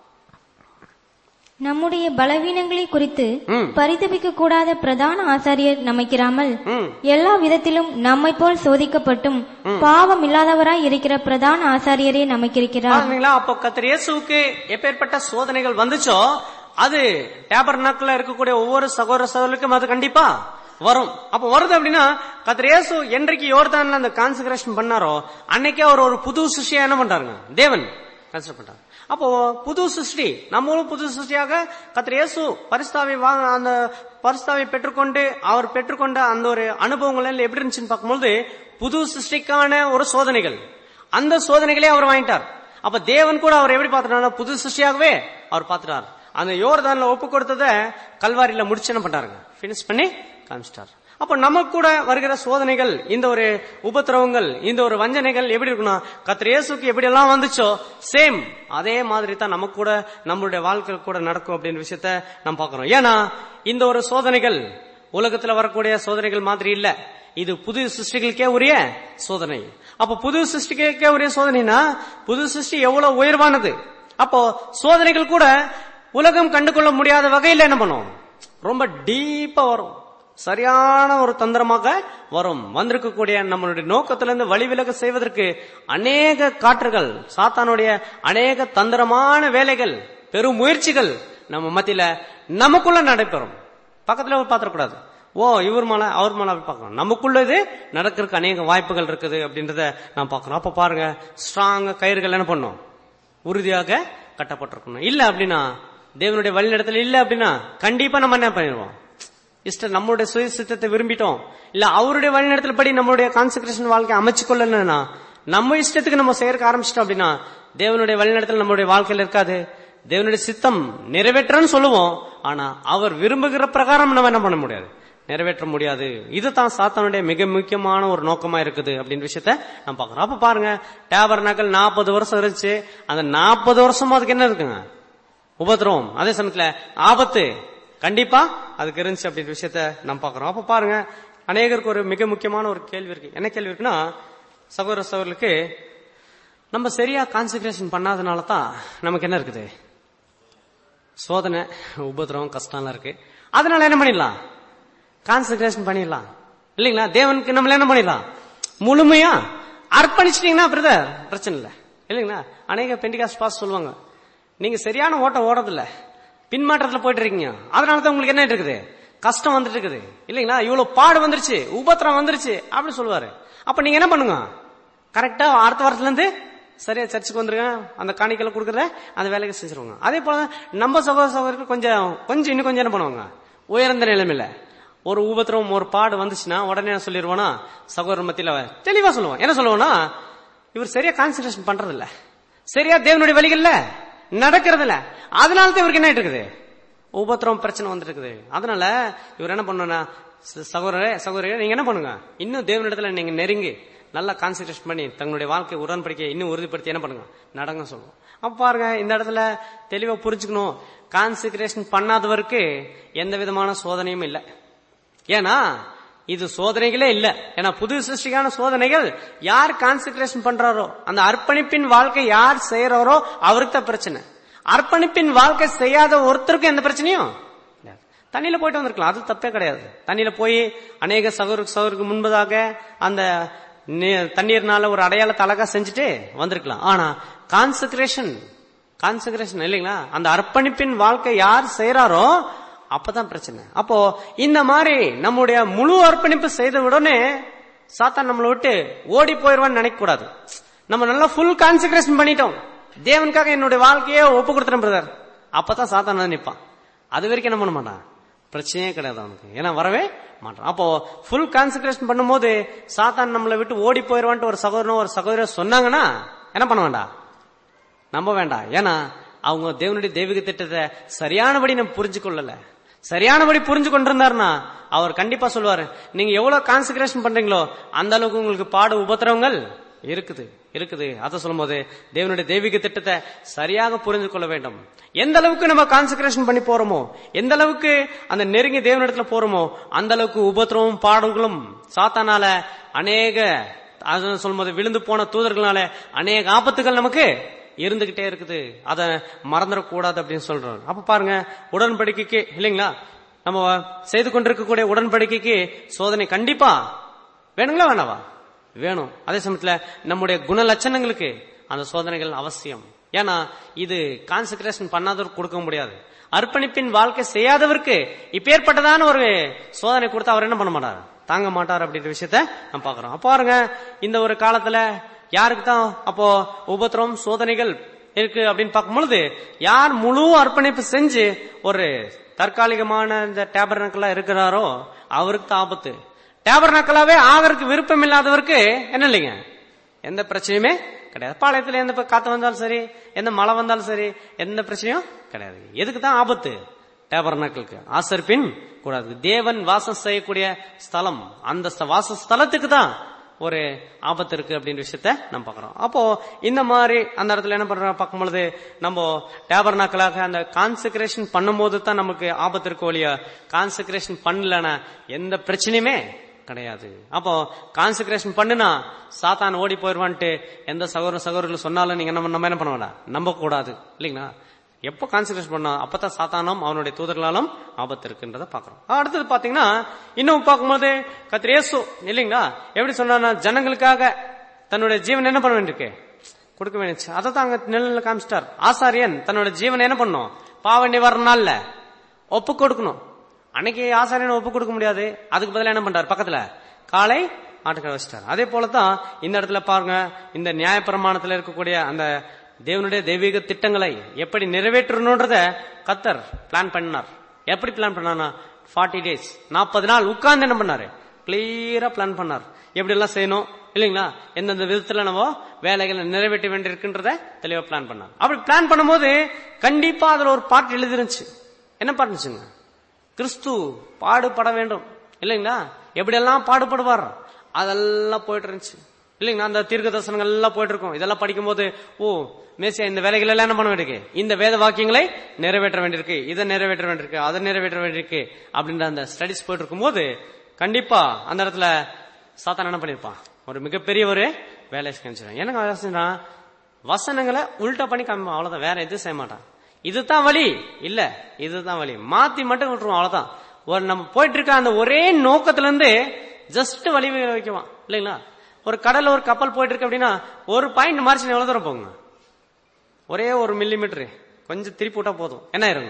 நம்முடைய பலவீனங்களை குறித்து
ம்.
பரிதபிக்க கூடாத பிரதான ஆசாரியர் நமக்கிறாமல்
ம்
எல்லா விதத்திலும் நம்மை போல் சோதிக்கப்பட்டும் பாவம் இல்லாதவராய் இருக்கிற பிரதான ஆசாரியரே நமக்கிருக்கிறார்
பாத்தீங்களா அப்போ கத்திர இயேசுவுக்கு எப்பேற்பட்ட சோதனைகள் வந்துச்சோ அது டேபர் இருக்கக்கூடிய ஒவ்வொரு சகோதர சகோதரருக்கும் அது கண்டிப்பா வரும் அப்ப வருது அப்படின்னா கத்திர இயேசு என்றைக்கு யோர்தான்ல அந்த கான்சன்ட்ரேஷன் பண்ணாரோ அன்னைக்கே அவர் ஒரு புது சிருஷ்டியா என்ன பண்றாருங்க தேவன் கன்சிடர் பண்றாரு அப்போ புது சிருஷ்டி நம்மளும் புது சிருஷ்டியாக கத்திர இயேசு பரிஸ்தாவை வாங்க அந்த பரிஸ்தாவை பெற்றுக்கொண்டு அவர் பெற்றுக்கொண்ட அந்த ஒரு அனுபவங்கள் எல்லாம் எப்படி இருந்துச்சுன்னு பார்க்கும்போது புது சிருஷ்டிக்கான ஒரு சோதனைகள் அந்த சோதனைகளே அவர் வாங்கிட்டார் அப்ப தேவன் கூட அவர் எப்படி பார்த்துட்டாரு புது சிருஷ்டியாகவே அவர் பார்த்துட்டார் அந்த யோர்தான்ல ஒப்பு கொடுத்தத கல்வாரியில முடிச்சு என்ன பண்றாருங்க பினிஷ் பண்ணி காமிச்சிட்டார் அப்ப நமக்கு கூட வருகிற சோதனைகள் இந்த ஒரு உபத்திரவங்கள் இந்த ஒரு வஞ்சனைகள் எப்படி இருக்கணும் கத்திர இயேசுக்கு எப்படி எல்லாம் வந்துச்சோ சேம் அதே மாதிரி தான் நமக்கு கூட நம்மளுடைய வாழ்க்கை கூட நடக்கும் அப்படின்ற விஷயத்த நம்ம பார்க்கிறோம் ஏன்னா இந்த ஒரு சோதனைகள் உலகத்துல வரக்கூடிய சோதனைகள் மாதிரி இல்ல இது புது சிருஷ்டிகளுக்கே உரிய சோதனை அப்ப புது சிருஷ்டிகளுக்கே உரிய சோதனைனா புது சிருஷ்டி எவ்வளவு உயர்வானது அப்போ சோதனைகள் கூட உலகம் கண்டுகொள்ள முடியாத வகையில் என்ன பண்ணும் ரொம்ப டீப்பா வரும் சரியான ஒரு தந்திரமாக வரும் வந்திருக்கக்கூடிய நம்மளுடைய நோக்கத்திலிருந்து வழிவிலக செய்வதற்கு அநேக காற்றுகள் சாத்தானுடைய அநேக தந்திரமான வேலைகள் பெரும் முயற்சிகள் நம்ம மத்தியில நமக்குள்ள நடைபெறும் பக்கத்துல பாத்திரக்கூடாது ஓ இவர் மேல அவர் மேல அப்படி பார்க்கணும் நமக்குள்ள இது நடக்கிறதுக்கு அநேக வாய்ப்புகள் இருக்குது அப்படின்றத நான் பார்க்கணும் அப்ப பாருங்க ஸ்ட்ராங்க கயிறுகள் என்ன பண்ணும் உறுதியாக கட்டப்பட்டிருக்கணும் இல்ல அப்படின்னா தேவனுடைய வழிநடத்தல் இல்ல அப்படின்னா கண்டிப்பா நம்ம என்ன பண்ணிடுவோம் இஷ்ட நம்மளுடைய சுய சித்தத்தை விரும்பிட்டோம் இல்ல அவருடைய வழிநடத்தல் படி நம்மளுடைய கான்சென்ட்ரேஷன் வாழ்க்கை அமைச்சு கொள்ளலன்னா நம்ம இஷ்டத்துக்கு நம்ம செய்யறக்க ஆரம்பிச்சிட்டோம் அப்படின்னா தேவனுடைய வழிநடத்தல் நம்மளுடைய வாழ்க்கையில இருக்காது தேவனுடைய சித்தம் நிறைவேற்றன்னு சொல்லுவோம் ஆனா அவர் விரும்புகிற பிரகாரம் நம்ம என்ன பண்ண முடியாது நிறைவேற்ற முடியாது இதுதான் சாத்தானுடைய மிக முக்கியமான ஒரு நோக்கமா இருக்குது அப்படின்ற விஷயத்த நம்ம பார்க்கறோம் அப்ப பாருங்க டேபர் நகல் நாற்பது வருஷம் இருந்துச்சு அந்த நாற்பது வருஷம் அதுக்கு என்ன இருக்குங்க உபத்திரவம் அதே சமயத்துல ஆபத்து கண்டிப்பா அதுக்கு இருந்துச்சு அப்படின்ற விஷயத்த நம்ம பார்க்கறோம் அப்ப பாருங்க அநேகருக்கு ஒரு மிக முக்கியமான ஒரு கேள்வி இருக்கு என்ன கேள்வி இருக்குன்னா சகோதர சகோதரர்களுக்கு நம்ம சரியா கான்சென்ட்ரேஷன் பண்ணாதனால தான் நமக்கு என்ன இருக்குது சோதனை உபத்திரவம் கஷ்டம்லாம் இருக்கு அதனால என்ன பண்ணிடலாம் கான்சென்ட்ரேஷன் பண்ணிடலாம் இல்லைங்களா தேவனுக்கு நம்மள என்ன பண்ணிடலாம் முழுமையா அர்ப்பணிச்சிட்டீங்கன்னா பிரதர் பிரச்சனை இல்லை இல்லைங்களா அநேக பெண்டிகாஸ் பாஸ் சொல்லுவாங்க நீங்க சரியான ஓட்டம் ஓடுறதில்ல பின்மாற்றத்துல போயிட்டு இருக்கீங்க அதனால தான் உங்களுக்கு என்ன இருக்குது கஷ்டம் வந்துட்டு இருக்குது இல்லைங்களா இவ்வளவு பாடு வந்துருச்சு உபத்திரம் வந்துருச்சு அப்படின்னு சொல்லுவாரு அப்ப நீங்க என்ன பண்ணுங்க கரெக்டா அடுத்த வாரத்துல இருந்து சரியா சர்ச்சுக்கு வந்துருங்க அந்த காணிக்கலை கொடுக்கறத அந்த வேலையை செஞ்சிருவாங்க அதே போல நம்ம சகோதர சகோதரர்கள் கொஞ்சம் கொஞ்சம் இன்னும் கொஞ்சம் என்ன பண்ணுவாங்க உயர்ந்த நிலைமையில ஒரு உபத்திரம் ஒரு பாடு வந்துச்சுன்னா உடனே என்ன சொல்லிடுவோம்னா சகோதரர் மத்தியில தெளிவா சொல்லுவோம் என்ன சொல்லுவோம்னா இவர் சரியா கான்சென்ட்ரேஷன் பண்றது இல்ல சரியா தேவனுடைய வழிகள்ல நடக்கிறது இல்ல அதனால தான் இவருக்கு என்ன ஆயிட்டு இருக்குது உபத்திரம் பிரச்சனை வந்துட்டு இருக்குது அதனால இவர் என்ன பண்ணா சகோதரரே சகோதரரே நீங்க என்ன பண்ணுங்க இன்னும் தேவனிடத்துல நீங்க நெருங்கி நல்லா கான்சென்ட்ரேஷன் பண்ணி தங்களுடைய வாழ்க்கை உடன்படிக்கை இன்னும் உறுதிப்படுத்தி என்ன பண்ணுங்க நடங்க சொல்லுவோம் அப்ப பாருங்க இந்த இடத்துல தெளிவா புரிஞ்சுக்கணும் கான்சென்ட்ரேஷன் பண்ணாதவருக்கு எந்த விதமான சோதனையும் இல்லை ஏன்னா இது சோதனைகளே இல்ல ஏன்னா புது சிருஷ்டிக்கான சோதனைகள் யார் கான்சென்ட்ரேஷன் பண்றாரோ அந்த அர்ப்பணிப்பின் வாழ்க்கை யார் செய்யறாரோ அவருக்கு தான் பிரச்சனை அர்ப்பணிப்பின் வாழ்க்கை செய்யாத ஒருத்தருக்கும் எந்த பிரச்சனையும் இல்ல. தண்ணியில போயிட்டு வந்திருக்கலாம் அது தப்பே கிடையாது தண்ணியில போய் அநேக சகோதர சகோதருக்கு முன்பதாக அந்த நீ- தண்ணீர்னால ஒரு அடையாளத்தை அழகா செஞ்சுட்டு வந்திருக்கலாம் ஆனா கான்சென்ட்ரேஷன் கான்சென்ட்ரேஷன் இல்லைங்களா அந்த அர்ப்பணிப்பின் வாழ்க்கை யார் செய்யறாரோ அப்பதான் பிரச்சனை அப்போ இந்த மாதிரி நம்முடைய முழு அர்ப்பணிப்பு செய்த உடனே சாத்தான் நம்மளை விட்டு ஓடி போயிடுவான்னு நினைக்க கூடாது நம்ம நல்லா ஃபுல் கான்சென்ட்ரேஷன் பண்ணிட்டோம் தேவனுக்காக என்னுடைய வாழ்க்கையே ஒப்பு கொடுத்துறேன் பிரதர் அப்பதான் சாத்தான் வந்து நிப்பான் அது வரைக்கும் என்ன பண்ண மாட்டான் பிரச்சனையே கிடையாது அவனுக்கு ஏன்னா வரவே மாட்டான் அப்போ ஃபுல் கான்சென்ட்ரேஷன் பண்ணும்போது சாத்தான் நம்மளை விட்டு ஓடி போயிடுவான்ட்டு ஒரு சகோதரனோ ஒரு சகோதரர் சொன்னாங்கன்னா என்ன பண்ண வேண்டாம் நம்ப வேண்டாம் ஏன்னா அவங்க தேவனுடைய தெய்வீக திட்டத்தை சரியானபடி நம்ம புரிஞ்சு கொள்ளல சரியானபடி புரிஞ்சு கொண்டிருந்தாருன்னா அவர் கண்டிப்பா சொல்லுவாரு நீங்க எவ்வளவு கான்சென்ட்ரேஷன் பண்றீங்களோ அந்த அளவுக்கு உங்களுக்கு பாடு உபத்திரவங்கள் இருக்குது இருக்குது அதை சொல்லும்போது தேவனுடைய தெய்வீக திட்டத்தை சரியாக புரிந்து கொள்ள வேண்டும் எந்த அளவுக்கு நம்ம கான்சென்ட்ரேஷன் பண்ணி போறோமோ எந்த அளவுக்கு அந்த நெருங்கி தேவனிடத்துல போறோமோ அந்த அளவுக்கு உபத்திரமும் பாடுகளும் சாத்தானால அநேக அது சொல்லும்போது விழுந்து போன தூதர்களால அநேக ஆபத்துகள் நமக்கு இருந்துகிட்டே இருக்குது அதை மறந்துடக்கூடாது அப்படின்னு சொல்றோம் அப்ப பாருங்க உடன்படிக்கைக்கு இல்லைங்களா நம்ம செய்து கொண்டிருக்கக்கூடிய உடன்படிக்கைக்கு சோதனை கண்டிப்பா வேணுங்களா வேணாவா வேணும் அதே சமயத்துல நம்முடைய குண லட்சணங்களுக்கு அந்த சோதனைகள் அவசியம் ஏன்னா இது கான்சென்ட்ரேஷன் பண்ணாதவருக்கு கொடுக்க முடியாது அர்ப்பணிப்பின் வாழ்க்கை செய்யாதவருக்கு இப்பேற்பட்டதான ஒரு சோதனை கொடுத்தா அவர் என்ன பண்ண மாட்டார் தாங்க மாட்டார் அப்படின்ற விஷயத்த நம்ம பாக்குறோம் அப்ப பாருங்க இந்த ஒரு காலத்துல யாருக்கு தான் அப்போ உபத்திரம் சோதனைகள் இருக்கு அப்படின்னு பார்க்கும் பொழுது யார் முழு அர்ப்பணிப்பு செஞ்சு ஒரு தற்காலிகமான இந்த டேபர் இருக்கிறாரோ அவருக்கு தான் ஆபத்து டேபர் ஆகிறதுக்கு விருப்பம் இல்லாதவருக்கு என்ன இல்லைங்க எந்த பிரச்சனையுமே கிடையாது பாளையத்துல எந்த காத்து வந்தாலும் சரி எந்த மழை வந்தாலும் சரி எந்த பிரச்சனையும் கிடையாது எதுக்கு தான் ஆபத்து டேபர்னாக்களுக்கு ஆசர்பின் கூடாது தேவன் வாசம் செய்யக்கூடிய ஸ்தலம் அந்த ஸ்த- வாச ஸ்தலத்துக்கு தான் ஒரு ஆபத்து இருக்கு அப்படின்ற விஷயத்த நம்ம பார்க்கறோம் அப்போ இந்த மாதிரி அந்த இடத்துல என்ன பண்றோம் பார்க்கும் பொழுது நம்ம டேபர்னாக்களாக அந்த கான்செக்ரேஷன் பண்ணும்போது தான் நமக்கு ஆபத்து இருக்கு ஒழிய கான்செக்ரேஷன் பண்ணலன்னா எந்த பிரச்சனையுமே கிடையாது அப்போ கான்செக்ரேஷன் பண்ணுனா சாத்தான் ஓடி போயிடுவான்ட்டு எந்த சகோதர சகோதரர்கள் சொன்னாலும் நீங்க நம்ம நம்ம என்ன பண்ண வேண்டாம் நம்ப கூடாது இல்லைங்களா எப்போ கான்சன்ட்ரேட் பண்ணா அப்பதான் சாத்தானும் அவனுடைய தூதர்களாலும் ஆபத்து இருக்குன்றத பாக்குறோம் அடுத்தது பாத்தீங்கன்னா இன்னும் பார்க்கும்போது கத்திரேசு இல்லைங்களா எப்படி சொன்னா ஜனங்களுக்காக தன்னுடைய ஜீவன் என்ன பண்ண வேண்டியிருக்கு கொடுக்க வேண்டியது அதை தான் அங்க நிழல்ல காமிச்சிட்டார் ஆசாரியன் தன்னோட ஜீவனை என்ன பண்ணும் பாவ நிவாரண நாள்ல ஒப்பு கொடுக்கணும் அன்னைக்கு ஆசாரியன் ஒப்பு கொடுக்க முடியாது அதுக்கு பதிலா என்ன பண்றாரு பக்கத்துல காலை ஆட்டுக்கடை வச்சிட்டார் அதே போலதான் இந்த இடத்துல பாருங்க இந்த நியாயப்பிரமாணத்துல இருக்கக்கூடிய அந்த தேவனுடைய தெய்வீக திட்டங்களை எப்படி நிறைவேற்றணும்ன்றத கத்தர் பிளான் பண்ணார் எப்படி பிளான் பண்ணானா ஃபார்ட்டி டேஸ் நாற்பது நாள் உட்கார்ந்து என்ன பண்ணாரு கிளியரா பிளான் பண்ணார் எப்படி எல்லாம் செய்யணும் இல்லைங்களா எந்தெந்த விதத்துல நம்ம வேலைகளை நிறைவேற்ற வேண்டியிருக்குன்றத தெளிவா பிளான் பண்ணார் அப்படி பிளான் பண்ணும்போது கண்டிப்பா அதுல ஒரு பாட்டு எழுதிருந்துச்சு என்ன பாட்டுச்சுங்க கிறிஸ்து பாடுபட வேண்டும் இல்லைங்களா எப்படியெல்லாம் பாடுபடுவார் அதெல்லாம் போயிட்டு இருந்துச்சு இல்லைங்களா அந்த தீர்க்க தரிசனங்கள் எல்லாம் போயிட்டு இருக்கும் இதெல்லாம் படிக்கும்போது ஓ மேசியா இந்த வேலைகள் எல்லாம் என்ன பண்ண வேண்டியிருக்கு இந்த வேத வாக்கியங்களை நிறைவேற்ற வேண்டியிருக்கு இதை நிறைவேற்ற வேண்டியிருக்கு அதை நிறைவேற்ற வேண்டியிருக்கு அப்படின்ற அந்த ஸ்டடிஸ் போயிட்டு இருக்கும்போது கண்டிப்பா அந்த இடத்துல சாத்தான் என்ன பண்ணிருப்பான் ஒரு மிகப்பெரிய ஒரு வேலை செஞ்சிடும் எனக்கு அவசியம்னா வசனங்களை உல்டா பண்ணி காமிப்பான் அவ்வளவுதான் வேற எதுவும் செய்ய மாட்டான் இதுதான் வழி இல்ல இதுதான் வழி மாத்தி மட்டும் விட்டுருவோம் அவ்வளவுதான் ஒரு நம்ம போயிட்டு இருக்க அந்த ஒரே நோக்கத்துல இருந்து ஜஸ்ட் வழி வைக்குவான் இல்லைங்களா ஒரு கடல்ல ஒரு கப்பல் போயிட்டு இருக்கு அப்படின்னா ஒரு பாயிண்ட் மார்ஜின் எவ்வளவு தூரம் போகுங்க ஒரே ஒரு மில்லி மீட்டரு கொஞ்சம் திருப்பி விட்டா போதும் என்ன ஆயிருங்க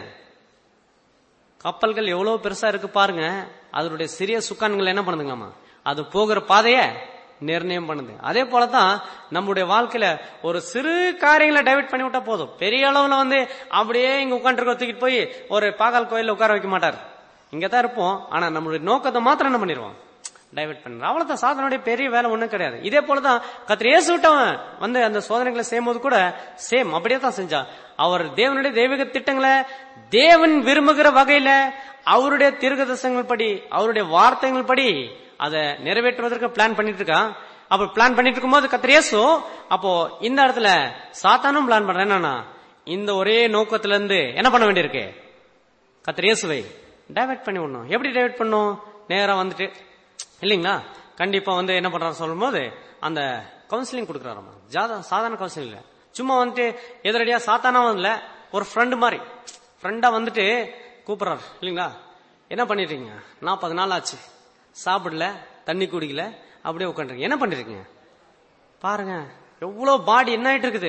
கப்பல்கள் எவ்வளவு பெருசா இருக்கு பாருங்க அதனுடைய சிறிய சுக்கான்கள் என்ன பண்ணுதுங்களாமா அது போகிற பாதைய நிர்ணயம் பண்ணுது அதே போலதான் நம்முடைய வாழ்க்கையில ஒரு சிறு காரியங்களை டைவர்ட் பண்ணி விட்டா போதும் பெரிய அளவுல வந்து அப்படியே இங்க உட்காந்துருக்க தூக்கிட்டு போய் ஒரு பாகால் கோயில்ல உட்கார வைக்க மாட்டார் இங்கதான் இருப்போம் ஆனா நம்மளுடைய நோக்கத்தை மாத்திரம் என்ன பண்ணிடுவோம் டைவர்ட் பண்ணுற அவ்வளவுதான் சாதனுடைய பெரிய வேலை ஒண்ணும் கிடையாது இதே போலதான் கத்திர இயேசு விட்டவன் வந்து அந்த சோதனைகளை செய்யும்போது கூட சேம் அப்படியே தான் செஞ்சான் அவர் தேவனுடைய தெய்வீக திட்டங்களை தேவன் விரும்புகிற வகையில அவருடைய தீர்க்கதர்சனங்கள் படி அவருடைய வார்த்தைகள் படி அதை நிறைவேற்றுவதற்கு பிளான் பண்ணிட்டு இருக்கான் அப்ப பிளான் பண்ணிட்டு இருக்கும்போது கத்திரேசு அப்போ இந்த இடத்துல சாத்தானும் பிளான் பண்றேன் என்னன்னா இந்த ஒரே நோக்கத்துல இருந்து என்ன பண்ண வேண்டியிருக்கு கத்திரேசுவை டைவர்ட் பண்ணி விடணும் எப்படி டைவர்ட் பண்ணும் நேரா வந்துட்டு இல்லைங்களா கண்டிப்பா வந்து என்ன பண்றாரு சொல்லும் போது அந்த கவுன்சிலிங் கொடுக்குறாராமா ஜாதா சாதாரண கவுன்சிலிங் இல்ல சும்மா வந்துட்டு எதிரடியா சாத்தானா வரல ஒரு ஃப்ரெண்டு மாதிரி ஃப்ரெண்டா வந்துட்டு கூப்பிடுறாரு இல்லைங்களா என்ன பண்ணிட்டீங்க நாற்பது நாள் ஆச்சு சாப்பிடல தண்ணி குடிக்கல அப்படியே உட்காந்துருக்கீங்க என்ன பண்ணிருக்கீங்க பாருங்க எவ்வளவு பாடி என்ன ஆயிட்டு இருக்குது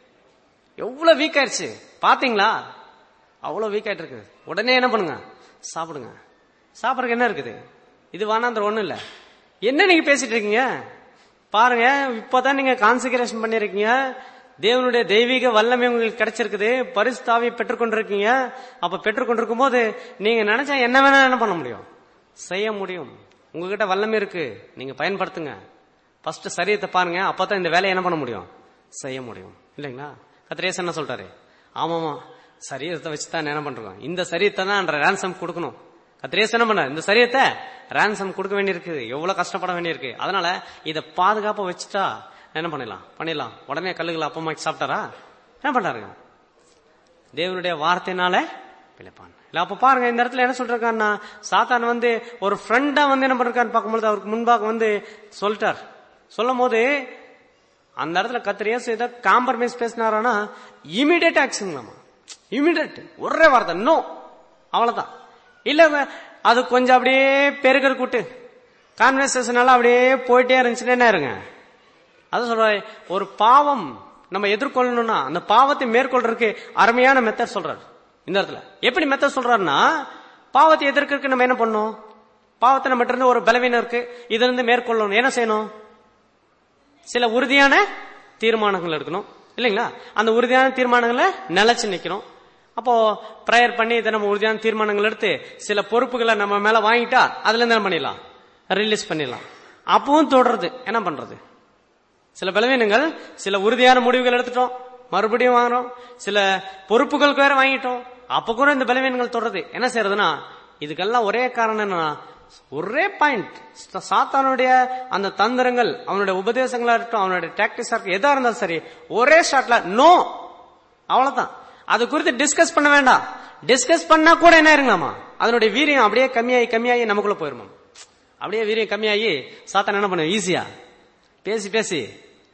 எவ்வளவு வீக் ஆயிடுச்சு பாத்தீங்களா அவ்வளவு வீக் ஆயிட்டு இருக்குது உடனே என்ன பண்ணுங்க சாப்பிடுங்க சாப்பிடறதுக்கு என்ன இருக்குது இது வேணாந்திர ஒண்ணும் இல்ல என்ன நீங்க பேசிட்டு இருக்கீங்க பாருங்க இப்பதான் நீங்க கான்சிகரேஷன் பண்ணிருக்கீங்க தேவனுடைய தெய்வீக வல்லமை உங்களுக்கு கிடைச்சிருக்குது பரிசுத்தாவியை பெற்றுக்கொண்டிருக்கீங்க அப்ப பெற்றுக்கொண்டிருக்கும் போது நீங்க நினைச்சா என்ன வேணா என்ன பண்ண முடியும் செய்ய முடியும் உங்ககிட்ட வல்லமை இருக்கு நீங்க பயன்படுத்துங்க ஃபர்ஸ்ட் சரியத்தை பாருங்க அப்பதான் இந்த வேலையை என்ன பண்ண முடியும் செய்ய முடியும் இல்லைங்களா கத்திரேசன் என்ன சொல்றாரு ஆமாமா சரீரத்தை வச்சு தான் என்ன பண்றோம் இந்த சரீரத்தை தான் ரேன்சம் கொடுக்கணும் கத்திரேசன் என்ன பண்ண இந்த சரீரத்தை ரேன்சம் கொடுக்க வேண்டியிருக்கு எவ்வளவு கஷ்டப்பட வேண்டியிருக்கு அதனால இதை பாதுகாப்பா வச்சுட்டா என்ன பண்ணிடலாம் பண்ணிடலாம் உடனே கல்லுகளை அப்பமாக்கி சாப்பிட்டாரா என்ன பண்றாருங்க தேவனுடைய வார்த்தையினால பிழைப்பான் இல்ல அப்ப பாருங்க இந்த இடத்துல என்ன சொல்றாருன்னா சாத்தான் வந்து ஒரு ஃப்ரெண்டா வந்து என்ன பண்றாரு பார்க்கும்போது அவருக்கு முன்பாக வந்து சொல்லிட்டார் சொல்லும் போது அந்த இடத்துல கத்திரியாசு ஏதோ காம்ப்ரமைஸ் பேசினாரானா இமீடியட் ஆக்ஷன்லாமா இமீடியட் ஒரே வார்த்தை நோ அவ்வளவுதான் இல்ல அது கொஞ்சம் அப்படியே பெருகிற கூட்டு கான்வர்சேஷன் எல்லாம் அப்படியே போயிட்டே இருந்துச்சுன்னா என்ன இருங்க அது சொல்ற ஒரு பாவம் நம்ம எதிர்கொள்ளணும்னா அந்த பாவத்தை மேற்கொள்றதுக்கு அருமையான மெத்தட் சொல்றாரு இந்த இடத்துல எப்படி மெத்தட் சொல்றாருன்னா பாவத்தை எதிர்க்கிறதுக்கு நம்ம என்ன பண்ணணும் பாவத்தை நம்ம இருந்து ஒரு பலவீனம் இருக்கு இதுல இருந்து மேற்கொள்ளணும் என்ன செய்யணும் சில உறுதியான தீர்மானங்கள் எடுக்கணும் இல்லைங்களா அந்த உறுதியான தீர்மானங்களை நிலைச்சு நிக்கணும் அப்போ ப்ரேயர் பண்ணி இதை நம்ம உறுதியான தீர்மானங்கள் எடுத்து சில பொறுப்புகளை நம்ம மேல வாங்கிட்டா அதுல இருந்து என்ன பண்ணிடலாம் ரிலீஸ் பண்ணிடலாம் அப்பவும் தொடருது என்ன பண்றது சில பலவீனங்கள் சில உறுதியான முடிவுகள் எடுத்துட்டோம் மறுபடியும் வாங்குறோம் சில பொறுப்புகளுக்கு வேற வாங்கிட்டோம் அப்ப கூட இந்த பலவீனங்கள் தொடருது என்ன செய்யறதுன்னா இதுக்கெல்லாம் ஒரே காரணம் என்னன்னா ஒரே பாயிண்ட் சாத்தானுடைய அந்த தந்திரங்கள் அவனுடைய உபதேசங்களா இருக்கட்டும் அவனுடைய டாக்டிஸா இருக்கட்டும் எதா இருந்தாலும் சரி ஒரே ஷாட்ல நோ அவ்வளவுதான் அது குறித்து டிஸ்கஸ் பண்ண வேண்டாம் டிஸ்கஸ் பண்ணா கூட என்ன இருங்களாமா அதனுடைய வீரியம் அப்படியே கம்மியாகி கம்மியாகி நமக்குள்ள போயிருமா அப்படியே வீரியம் கம்மியாகி சாத்தான் என்ன பண்ண ஈஸியா பேசி பேசி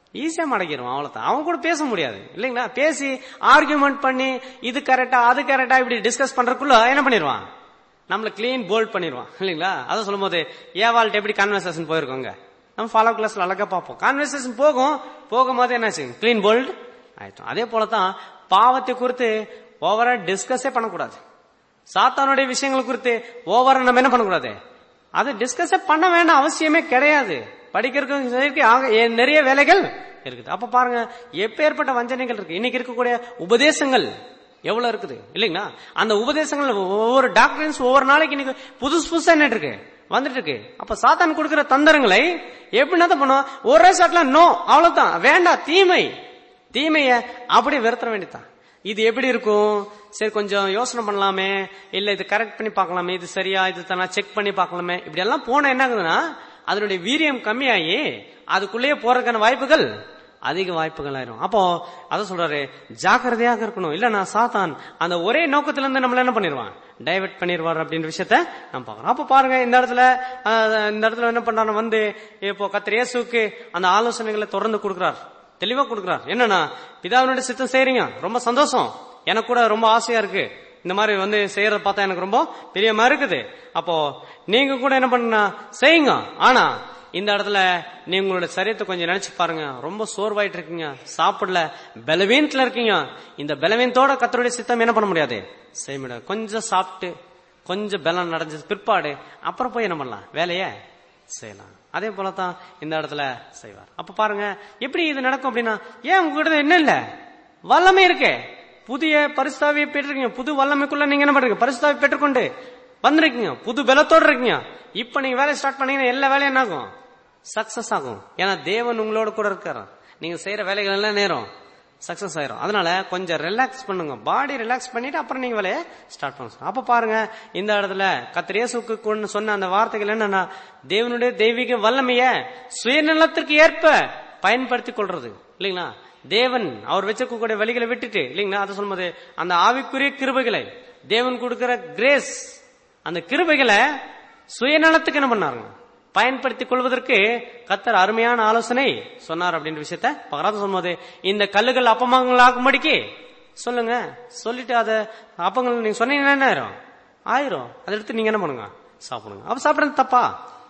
ஈஸியா மடக்கிடுவான் அவ்வளவுதான் அவன் கூட பேச முடியாது இல்லைங்களா பேசி ஆர்கியூமெண்ட் பண்ணி இது கரெக்டா அது கரெக்டா இப்படி டிஸ்கஸ் பண்றதுக்குள்ள என்ன பண்ணிடுவான் நம்மள கிளீன் போல்ட் பண்ணிடுவான் இல்லைங்களா அதை சொல்லும் போது ஏவாள்கிட்ட எப்படி கான்வர்சேஷன் போயிருக்கோங்க நம்ம ஃபாலோ கிளாஸ்ல அழகா பார்ப்போம் கான்வர்சேஷன் போகும் போகும்போது என்னாச்சு கிளீன் போல்ட் ஆயிட்டோம் அதே போலதான் பாவத்தை குறித்து ஓவரா டிஸ்கஸே பண்ணக்கூடாது சாத்தானுடைய விஷயங்கள் குறித்து ஓவரா நம்ம என்ன பண்ணக்கூடாது அது டிஸ்கஸே பண்ண வேண்டாம் அவசியமே கிடையாது படிக்கிறதுக்கு செய்யறதுக்கு ஆக- ஏ- நிறைய வேலைகள் இருக்குது அப்ப பாருங்க எப்பேற்பட்ட வஞ்சனைகள் இருக்கு இன்னைக்கு இருக்கக்கூடிய உபதேசங்கள் எவ்வளவு இருக்குது இல்லைங்களா அந்த உபதேசங்கள் ஒவ்வொரு டாக்டர்ஸ் ஒவ்வொரு நாளைக்கு இன்னைக்கு புதுசு புதுசா என்ன இருக்கு வந்துட்டு இருக்கு அப்ப சாத்தான் கொடுக்கிற தந்திரங்களை எப்படி என்ன பண்ணும் ஒரே ஷாட்ல நோ அவ்வளவுதான் வேண்டாம் தீமை தீமைய அப்படி வெறுத்தர வேண்டியதான் இது எப்படி இருக்கும் சரி கொஞ்சம் யோசனை பண்ணலாமே இல்ல இது கரெக்ட் பண்ணி பார்க்கலாமே இது சரியா இது தானா செக் பண்ணி பார்க்கலாமே இப்படி எல்லாம் போனா என்ன ஆகுதுன்னா அதனுடைய வீரியம் கம்மியாகி அதுக்குள்ளேயே போறதுக்கான வாய்ப்புகள் அதிக வாய்ப்புகள் ஆயிரும் அப்போ அத சொல்றாரு ஜாக்கிரதையாக இருக்கணும் இல்லனா சாத்தான் அந்த ஒரே நோக்கத்துல இருந்து நம்மள என்ன பண்ணிடுவான் டைவர்ட் பண்ணிடுவார் அப்படின்ற விஷயத்த நம்ம பார்க்கறோம் அப்ப பாருங்க இந்த இடத்துல அஹ், இந்த இடத்துல என்ன பண்றாரு வந்து இப்போ கத்திர இயேசுவுக்கு அந்த ஆலோசனைகளை தொடர்ந்து கொடுக்கிறார் தெளிவா கொடுக்கிறார் என்னன்னா பிதாவினுடைய சித்தம் செய்றீங்க ரொம்ப சந்தோஷம் எனக்கு கூட ரொம்ப ஆசையா இருக்கு இந்த மாதிரி வந்து செய்யறத பார்த்தா எனக்கு ரொம்ப பிரியமா இருக்குது அப்போ நீங்க கூட என்ன பண்ணா செய்யுங்க ஆனா இந்த இடத்துல நீங்க உங்களோட சரீரத்தை கொஞ்சம் நினைச்சு பாருங்க ரொம்ப சோர்வாயிட்டு இருக்கீங்க சாப்பிடல பலவீனத்துல இருக்கீங்க இந்த பலவீனத்தோட கத்தருடைய சித்தம் என்ன பண்ண முடியாது செய்ய முடியாது கொஞ்சம் சாப்பிட்டு கொஞ்சம் பலம் நடந்தது பிற்பாடு அப்புறம் போய் என்ன பண்ணலாம் வேலையை செய்யலாம் அதே போலதான் இந்த இடத்துல செய்வார் அப்ப பாருங்க எப்படி இது நடக்கும் அப்படின்னா ஏன் உங்ககிட்ட என்ன இல்ல வல்லமை இருக்கே புதிய பரிசுத்தாவியை பெற்றிருக்கீங்க புது வல்லமைக்குள்ள நீங்க என்ன பண்றீங்க பரிசுத்தாவி பெற்றுக்கொண்டு வந்திருக்கீங்க புது பலத்தோட இருக்கீங்க இப்ப நீங்க வேலையை ஸ்டார்ட் பண்ணீங்கன்னா எல்லா வேலையும் என்ன ஆகும் சக்சஸ் ஆகும் ஏன்னா தேவன் உங்களோட கூட இருக்காரு நீங்க செய்யற வேலைகள் எல்லாம் நேரம் சக்சஸ் ஆயிரும் அதனால கொஞ்சம் ரிலாக்ஸ் பண்ணுங்க பாடி ரிலாக்ஸ் பண்ணிட்டு அப்புறம் நீங்க வேலையை ஸ்டார்ட் பண்ணுங்க அப்ப பாருங்க இந்த இடத்துல கத்திரேசுக்கு கொண்டு சொன்ன அந்த வார்த்தைகள் என்னன்னா தேவனுடைய தெய்வீக வல்லமைய சுயநலத்திற்கு ஏற்ப பயன்படுத்தி கொள்றது இல்லைங்களா தேவன் அவர் வச்சிருக்கக்கூடிய வழிகளை விட்டுட்டு இல்லைங்களா அதை சொல்லும்போது அந்த ஆவிக்குரிய கிருபைகளை தேவன் கொடுக்கிற கிரேஸ் அந்த கிருபைகளை சுயநலத்துக்கு என்ன பண்ணாருங்க பயன்படுத்திக் கொள்வதற்கு கத்தர் அருமையான ஆலோசனை சொன்னார் அப்படின்ற விஷயத்த பகராத சொல்லும்போது இந்த கல்லுகள் அப்பமாகலாகும்படிக்கு சொல்லுங்க சொல்லிட்டு அத அப்பங்கள் நீங்க சொன்னீங்கன்னா என்ன ஆயிரும் ஆயிரும் அதை எடுத்து நீங்க என்ன பண்ணுங்க சாப்பிடுங்க அப்ப சாப்பிடுறது தப்பா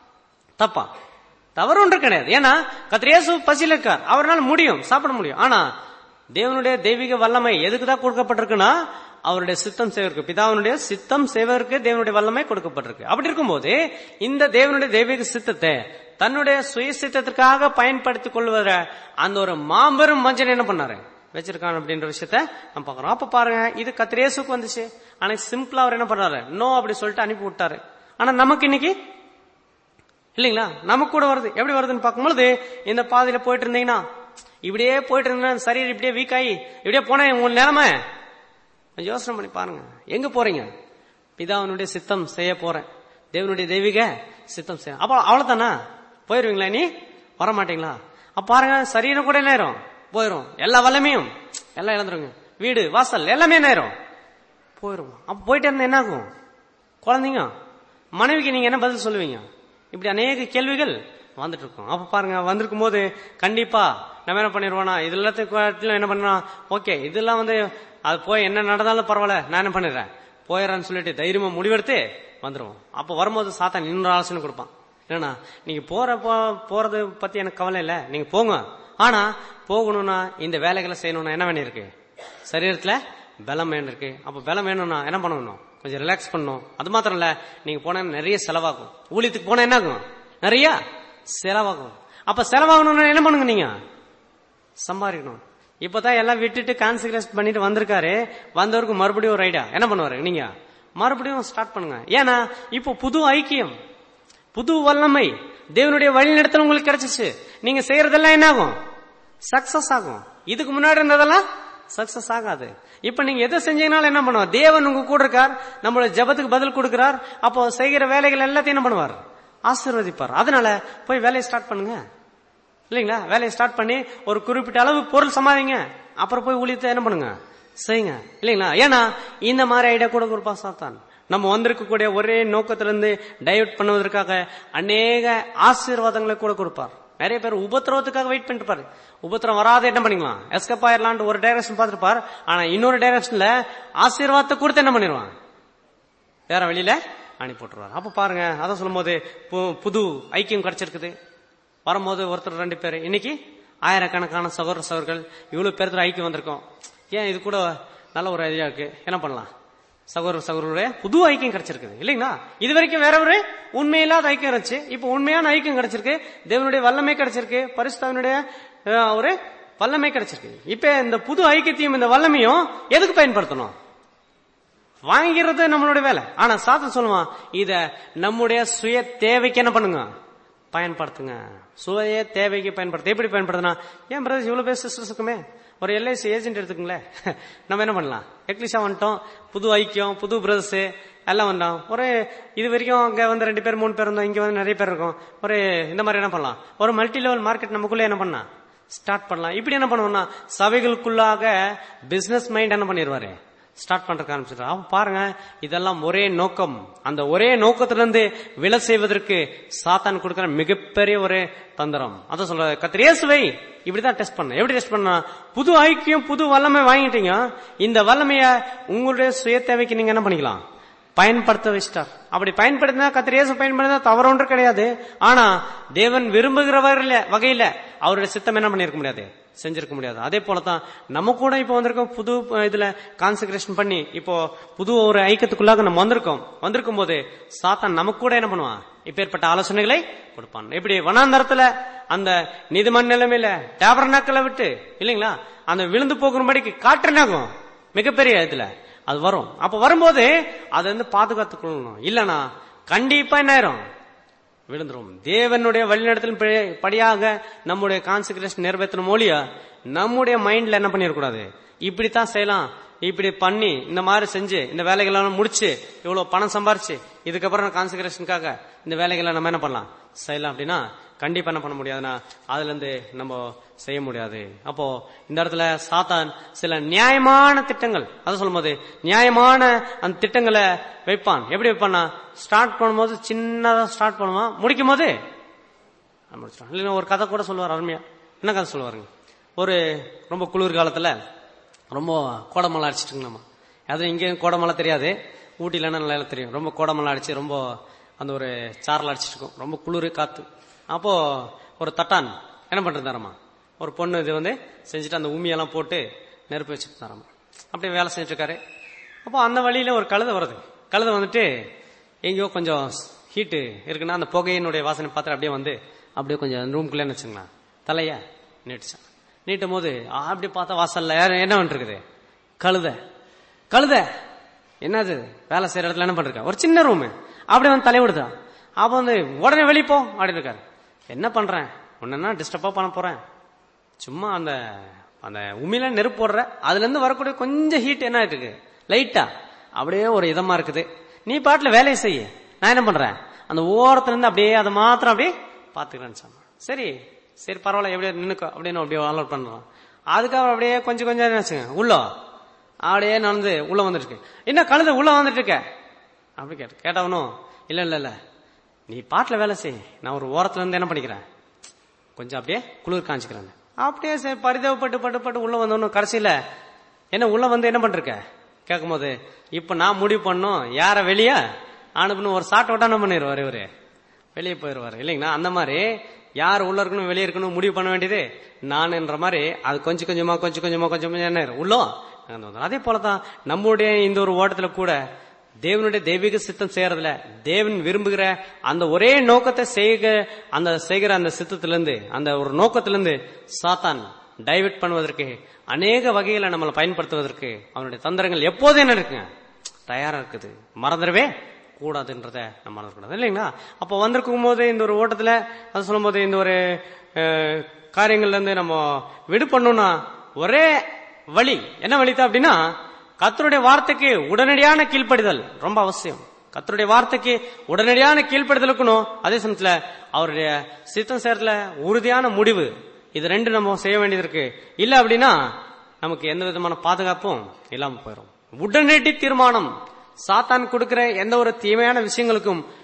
தப்பா தவறு ஒன்று கிடையாது ஏன்னா கத்திரேசு பசியில் இருக்கார் அவரால் முடியும் சாப்பிட முடியும் ஆனா தேவனுடைய தெய்வீக வல்லமை எதுக்கு தான் கொடுக்கப்பட்டிருக்குன்னா அவருடைய சித்தம் செய்வதற்கு பிதாவினுடைய சித்தம் செய்வதற்கு தேவனுடைய வல்லமை கொடுக்கப்பட்டிருக்கு அப்படி இருக்கும்போது இந்த தேவனுடைய தெய்வீக சித்தத்தை தன்னுடைய சுய சித்தத்திற்காக பயன்படுத்திக் கொள்வத அந்த ஒரு மாபெரும் மஞ்சள் என்ன பண்ணாரு வச்சிருக்கான் அப்படின்ற விஷயத்த நம்ம பாக்குறோம் அப்ப பாருங்க இது கத்திரேசுக்கு வந்துச்சு ஆனா சிம்பிளா அவர் என்ன பண்றாரு நோ அப்படி சொல்லிட்டு அனுப்பி விட்டாரு ஆனா நமக்கு இன்னைக்கு இல்லைங்களா நமக்கு கூட வருது எப்படி வருதுன்னு பார்க்கும்பொழுது இந்த பாதையில போயிட்டு இருந்தீங்கன்னா இப்படியே போயிட்டு இருந்தா சரீரம் இப்படியே வீக் ஆகி இப்படியே போனா உங்க நிலைமை கொஞ்சம் யோசனை பண்ணி பாருங்க எங்க போறீங்க பிதாவினுடைய சித்தம் செய்ய போறேன் தேவனுடைய தெய்வீக சித்தம் செய்ய அப்ப அவ்வளவுதானா போயிருவீங்களா நீ வர மாட்டீங்களா அப்ப பாருங்க சரீரம் கூட நேரம் போயிரும் எல்லா வல்லமையும் எல்லாம் இழந்துருங்க வீடு வாசல் எல்லாமே நேரம் போயிரும் அப்ப போயிட்டு இருந்தா என்ன ஆகும் குழந்தைங்க மனைவிக்கு நீங்க என்ன பதில் சொல்லுவீங்க இப்படி அநேக கேள்விகள் வந்துட்டு இருக்கும் அப்ப பாருங்க வந்திருக்கும் போது கண்டிப்பா நம்ம என்ன பண்ணிடுவோம்னா இது எல்லாத்துக்கும் என்ன பண்ணா ஓகே இதெல்லாம் வந்து அது போய் என்ன நடந்தாலும் பரவாயில்ல நான் என்ன பண்ணிடுறேன் போயிடறேன்னு சொல்லிட்டு தைரியமா முடிவெடுத்து வந்துருவோம் அப்ப வரும்போது சாத்தான் இன்னொரு ஆலோசனை கொடுப்பான் என்னன்னா நீங்க போற போ- போறது பத்தி எனக்கு கவலை இல்ல நீங்க போங்க ஆனா போகணும்னா இந்த வேலைகளை செய்யணும்னா என்ன வேண்டியிருக்கு சரீரத்துல பலம் வேணும் இருக்கு அப்ப பலம் வேணும்னா என்ன பண்ணணும் கொஞ்சம் ரிலாக்ஸ் பண்ணணும் அது மாத்திரம் இல்ல நீங்க போனா நிறைய செலவாகும் ஊழியத்துக்கு போனா என்ன ஆகும் நிறைய செலவாகும் அப்ப செலவாகணும்னா என்ன பண்ணுங்க நீங்க சம்பாதிக்கணும் இப்பதான் எல்லாம் விட்டுட்டு கான்சன்ட்ரேட் பண்ணிட்டு வந்திருக்காரு வந்தவருக்கு மறுபடியும் ஒரு ஐடியா என்ன பண்ணுவாரு நீங்க மறுபடியும் ஸ்டார்ட் பண்ணுங்க ஏன்னா இப்போ புது ஐக்கியம் புது வல்லமை தேவனுடைய வழிநடத்தல் உங்களுக்கு கிடைச்சிச்சு நீங்க செய்யறதெல்லாம் என்ன ஆகும் சக்சஸ் ஆகும் இதுக்கு முன்னாடி இருந்ததெல்லாம் சக்சஸ் ஆகாது இப்ப நீங்க எதை செஞ்சீங்கனாலும் என்ன பண்ணுவார் தேவன் உங்க கூட இருக்கார் நம்மளோட ஜெபத்துக்கு பதில் கொடுக்கிறார் அப்போ செய்கிற வேலைகள் எல்லாத்தையும் என்ன பண்ணுவார் ஆசீர்வதிப்பார் அதனால போய் வேலையை ஸ்டார்ட் பண்ணுங்க இல்லைங்களா வேலையை ஸ்டார்ட் பண்ணி ஒரு குறிப்பிட்ட அளவு பொருள் சமாதிங்க அப்புறம் போய் ஊழியத்தை என்ன பண்ணுங்க செய்யுங்க இல்லைங்களா ஏன்னா இந்த மாதிரி ஐடியா கூட கொடுப்பா சாத்தான் நம்ம வந்திருக்கக்கூடிய ஒரே நோக்கத்திலிருந்து டைவர்ட் பண்ணுவதற்காக அநேக ஆசீர்வாதங்களை கூட கொடுப்பார் நிறைய பேர் உபத்திரவத்துக்காக வெயிட் பண்ணிட்டு இருப்பாரு உபத்திரம் வராத என்ன பண்ணிக்கலாம் எஸ்கப் ஆயிரலான்ட்டு ஒரு டைரக்ஷன் பார்த்துருப்பார் ஆனா இன்னொரு டைரக்ஷன்ல ஆசீர்வாதத்தை கொடுத்து என்ன பண்ணிடுவான் வேற வெளியில அனுப்பி விட்டுருவார் அப்ப பாருங்க அதான் சொல்லும்போது பு- புது ஐக்கியம் கிடைச்சிருக்குது வரும்போது ஒருத்தர் ரெண்டு பேர் இன்னைக்கு ஆயிரக்கணக்கான சகோதர சகோதரர்கள் இவ்வளவு பேர்த்துல ஐக்கியம் வந்திருக்கோம் ஏன் இது கூட நல்ல ஒரு ஐடியா இருக்கு என்ன பண்ணலாம் சகோதர சகோதரருடைய புது ஐக்கியம் கிடைச்சிருக்குது இல்லைங்களா இது வரைக்கும் வேற ஒரு உண்மையில்லாத ஐக்கியம் இருந்துச்சு இப்போ உண்மையான ஐக்கியம் கிடைச்சிருக்கு தேவனுடைய வல்லமை கிடைச்சிருக்கு பரிசுத்தாவினுடைய அஹ், ஒரு வல்லமை கிடைச்சிருக்கு இப்ப இந்த புது ஐக்கியத்தையும் இந்த வல்லமையும் எதுக்கு பயன்படுத்தணும் வாங்கிறது நம்மளுடைய வேலை ஆனா சாத்தன் சொல்லுவான் இத நம்முடைய சுய தேவைக்கு என்ன பண்ணுங்க பயன்படுத்துங்க சுய தேவைக்கு பயன்படுத்த எப்படி பயன்படுத்தினா ஏன் பிரதர்ஸ் இவ்வளவு பேர் சிஸ்டர்ஸ் இருக்குமே ஒரு எல்ஐசி ஏஜென்ட் எடுத்துக்கங்களேன் நம்ம என்ன பண்ணலாம் எக்லிஷா வந்துட்டோம் புது ஐக்கியம் புது பிரதர்ஸ் எல்லாம் வந்தோம் ஒரு இது வரைக்கும் அங்க வந்து ரெண்டு பேர் மூணு பேர் இருந்தோம் இங்க வந்து நிறைய பேர் இருக்கும் ஒரு இந்த மாதிரி என்ன பண்ணலாம் ஒரு மல்டி லெவல் மார்க்கெட் நமக்குள்ள என்ன பண்ணலாம் ஸ்டார்ட் பண்ணலாம் இப்படி என்ன பண்ணுவோம்னா சபைகளுக்குள்ளாக பிசினஸ் மைண்ட் என்ன பண்ணிடுவாரு ஸ்டார்ட் பண்றதுக்கு ஆரம்பிச்சிடும் அப்ப பாருங்க இதெல்லாம் ஒரே நோக்கம் அந்த ஒரே நோக்கத்திலிருந்து விலை செய்வதற்கு சாத்தான் கொடுக்கிற மிகப்பெரிய ஒரு தந்திரம் அதான் சொல்ற கத்திரேசுவை இப்படிதான் டெஸ்ட் பண்ண எப்படி டெஸ்ட் பண்ணா புது ஐக்கியம் புது வல்லமை வாங்கிட்டீங்க இந்த வல்லமைய உங்களுடைய சுய தேவைக்கு நீங்க என்ன பண்ணிக்கலாம் பயன்படுத்த வச்சிட்டார் அப்படி பயன்படுத்தினா கத்திரேசு பயன்படுத்தினா தவறு ஒன்று கிடையாது ஆனா தேவன் விரும்புகிற வகையில வகையில அவருடைய சித்தம் என்ன பண்ணிருக்க முடியாது செஞ்சிருக்க முடியாது அதே போலதான் நம்ம கூட இப்போ வந்திருக்கோம் புது அஹ், இதுல கான்சென்ட்ரேஷன் பண்ணி இப்போ புது ஒரு ஐக்கியத்துக்குள்ளாக நம்ம வந்திருக்கோம் வந்திருக்கும் போது சாத்தான் நமக்கு கூட என்ன பண்ணுவான் இப்பேற்பட்ட ஆலோசனைகளை கொடுப்பான் எப்படி வனாந்தரத்துல அந்த நீதிமன்ற நிலைமையில டேபர்னாக்களை விட்டு இல்லைங்களா அந்த விழுந்து போகும்படிக்கு காற்றுனாகும் மிகப்பெரிய இதுல அது வரும் அப்ப வரும்போது அதை வந்து பாதுகாத்துக்கொள்ளணும் இல்லனா கண்டிப்பா என்ன ஆயிரும் விழுந்துரும் தேவனுடைய வழிநடத்தல் படி- படியாக நம்முடைய கான்சென்ட்ரேஷன் நிறைவேற்றணும் மொழிய நம்முடைய மைண்ட்ல என்ன பண்ணிடக்கூடாது இப்படித்தான் செய்யலாம் இப்படி பண்ணி இந்த மாதிரி செஞ்சு இந்த வேலைகள் எல்லாம் முடிச்சு இவ்வளவு பணம் சம்பாரிச்சு இதுக்கப்புறம் கான்சென்ட்ரேஷனுக்காக இந்த வேலைகளை நம்ம என்ன பண்ணலாம் செய்யலாம் அப்படின்னா கண்டிப்பா என்ன பண்ண முடியாதுன்னா அதுல இருந்து நம்ம செய்ய முடியாது அப்போ இந்த இடத்துல சாத்தான் சில நியாயமான திட்டங்கள் அதை சொல்லும்போது நியாயமான அந்த திட்டங்களை வைப்பான் எப்படி வைப்பான்னா ஸ்டார்ட் பண்ணும்போது சின்னதா ஸ்டார்ட் பண்ணுவான் முடிக்கும் போது முடிச்சிடும் இல்லைன்னா ஒரு கதை கூட சொல்லுவார் அருமையா என்ன கதை சொல்லுவாருங்க ஒரு ரொம்ப குளிர் காலத்துல ரொம்ப கோடமலை அடிச்சிட்டுங்களாமா அதுவும் இங்கேயும் கோடமலை தெரியாது ஊட்டிலன்னா நல்லா தெரியும் ரொம்ப கோடமலை அடிச்சு ரொம்ப அந்த ஒரு சாரல் அடிச்சிட்டு இருக்கும் ரொம்ப குளிர் காத்து அப்போ ஒரு தட்டான் என்ன பண்றாராமா ஒரு பொண்ணு இது வந்து செஞ்சுட்டு அந்த உமியெல்லாம் போட்டு நெருப்பு வச்சுட்டு தராமா அப்படியே வேலை செஞ்சுட்டு இருக்காரு அப்போ அந்த வழியில ஒரு கழுதை வருது கழுதை வந்துட்டு எங்கேயோ கொஞ்சம் ஹீட்டு இருக்குன்னா அந்த புகையினுடைய வாசனை பார்த்துட்டு அப்படியே வந்து அப்படியே கொஞ்சம் ரூம்குள்ளே வச்சுங்களேன் தலைய நீட்டுச்சான் நீட்டும் போது ஆ, அப்படி பார்த்தா வாசல்ல யார் என்ன பண்ணிருக்குது கழுதை கழுதை என்னது வேலை செய்யற இடத்துல என்ன பண்றா ஒரு சின்ன ரூம் அப்படியே வந்து தலை விடுதா அப்ப வந்து உடனே வெளிய போ அப்படின்னு இருக்காரு என்ன பண்றேன் உன்னா டிஸ்டர்பா பண்ண போறேன் சும்மா அந்த அந்த உமியில நெருப்பு போடுற அதுல இருந்து வரக்கூடிய கொஞ்சம் ஹீட் என்ன இருக்கு லைட்டா அப்படியே ஒரு இதமா இருக்குது நீ பாட்டுல வேலையை செய்ய நான் என்ன பண்றேன் அந்த ஓரத்துல இருந்து அப்படியே அதை மாத்திரம் அப்படியே பாத்துக்கிறேன்னு சொன்னான் சரி சரி பரவாயில்ல எப்படியோ நின்னுக்கோ அப்படின்னு அப்படியே அலோட் பண்றான் அதுக்கப்புறம் அப்படியே கொஞ்சம் கொஞ்சம் என்ன வச்சுங்க உள்ள அப்படியே நடந்து உள்ள வந்துட்டு இருக்கு என்ன கழுத உள்ள வந்துட்டு இருக்க அப்படி கேட்ட கேட்டவனும் இல்ல இல்ல இல்ல நீ பாட்டுல வேலை செய் நான் ஒரு ஓரத்துல இருந்து என்ன பண்ணிக்கிறேன் கொஞ்சம் அப்படியே குளிர் காஞ்சிக்கிறேன் அப்படியே சரி பரிதவப்பட்டு பட்டு பட்டு உள்ள வந்தோன்னு கடைசியில என்ன உள்ள வந்து என்ன பண்றக்க கேட்கும் போது இப்ப நான் முடிவு பண்ணும் யார வெளிய அனுப்பணும் ஒரு சாட் விட்டா என்ன பண்ணிடுவாரு இவரு வெளியே போயிடுவாரு இல்லைங்களா அந்த மாதிரி யார் உள்ள இருக்கணும் வெளியே இருக்கணும் முடிவு பண்ண வேண்டியது நான்ன்ற மாதிரி அது கொஞ்சம் கொஞ்சமா கொஞ்சம் கொஞ்சமா கொஞ்சம் கொஞ்சம் என்ன ஆயிரும். உள்ளோ நகர்ந்து வந்துரும். அதே போலதான் நம்முடைய இந்த ஒரு ஓட்டத்துல கூட தேவனுடைய தெய்வீக சித்தம் செய்யறதுல தேவன் விரும்புகிற அந்த ஒரே நோக்கத்தை செய்க அந்த செய்கிற அந்த சித்தத்திலிருந்து அந்த ஒரு நோக்கத்திலிருந்து சாத்தான் டைவர்ட் பண்ணுவதற்கு அநேக வகைகளை நம்மளை பயன்படுத்துவதற்கு அவனுடைய தந்திரங்கள் எப்போதும் என்ன இருக்குங்க தயாரா இருக்குது மறந்துடவே கூடாதுன்றத நம்ம மறந்துக்கூடாது இல்லைங்களா அப்போ வந்திருக்கும் போது இந்த ஒரு ஓட்டத்துல அது சொல்லும் போது இந்த ஒரு அஹ், காரியங்கள்ல இருந்து நம்ம விடுபடணும்னா ஒரே வழி என்ன வழி தான் அப்படின்னா கர்த்தருடைய வார்த்தைக்கு உடனடியான கீழ்ப்படிதல் ரொம்ப அவசியம் கர்த்தருடைய வார்த்தைக்கு உடனடியான கீழ்ப்படிதல் இருக்கணும் அதே சமயத்துல அவருடைய சித்தம் செய்யறதுல உறுதியான முடிவு இது ரெண்டு நம்ம செய்ய வேண்டியது இருக்கு இல்ல அப்படின்னா நமக்கு எந்த விதமான பாதுகாப்பும் இல்லாம போயிடும் உடனடி தீர்மானம் சாத்தான் கொடுக்கிற எந்த ஒரு தீமையான விஷயங்களுக்கும்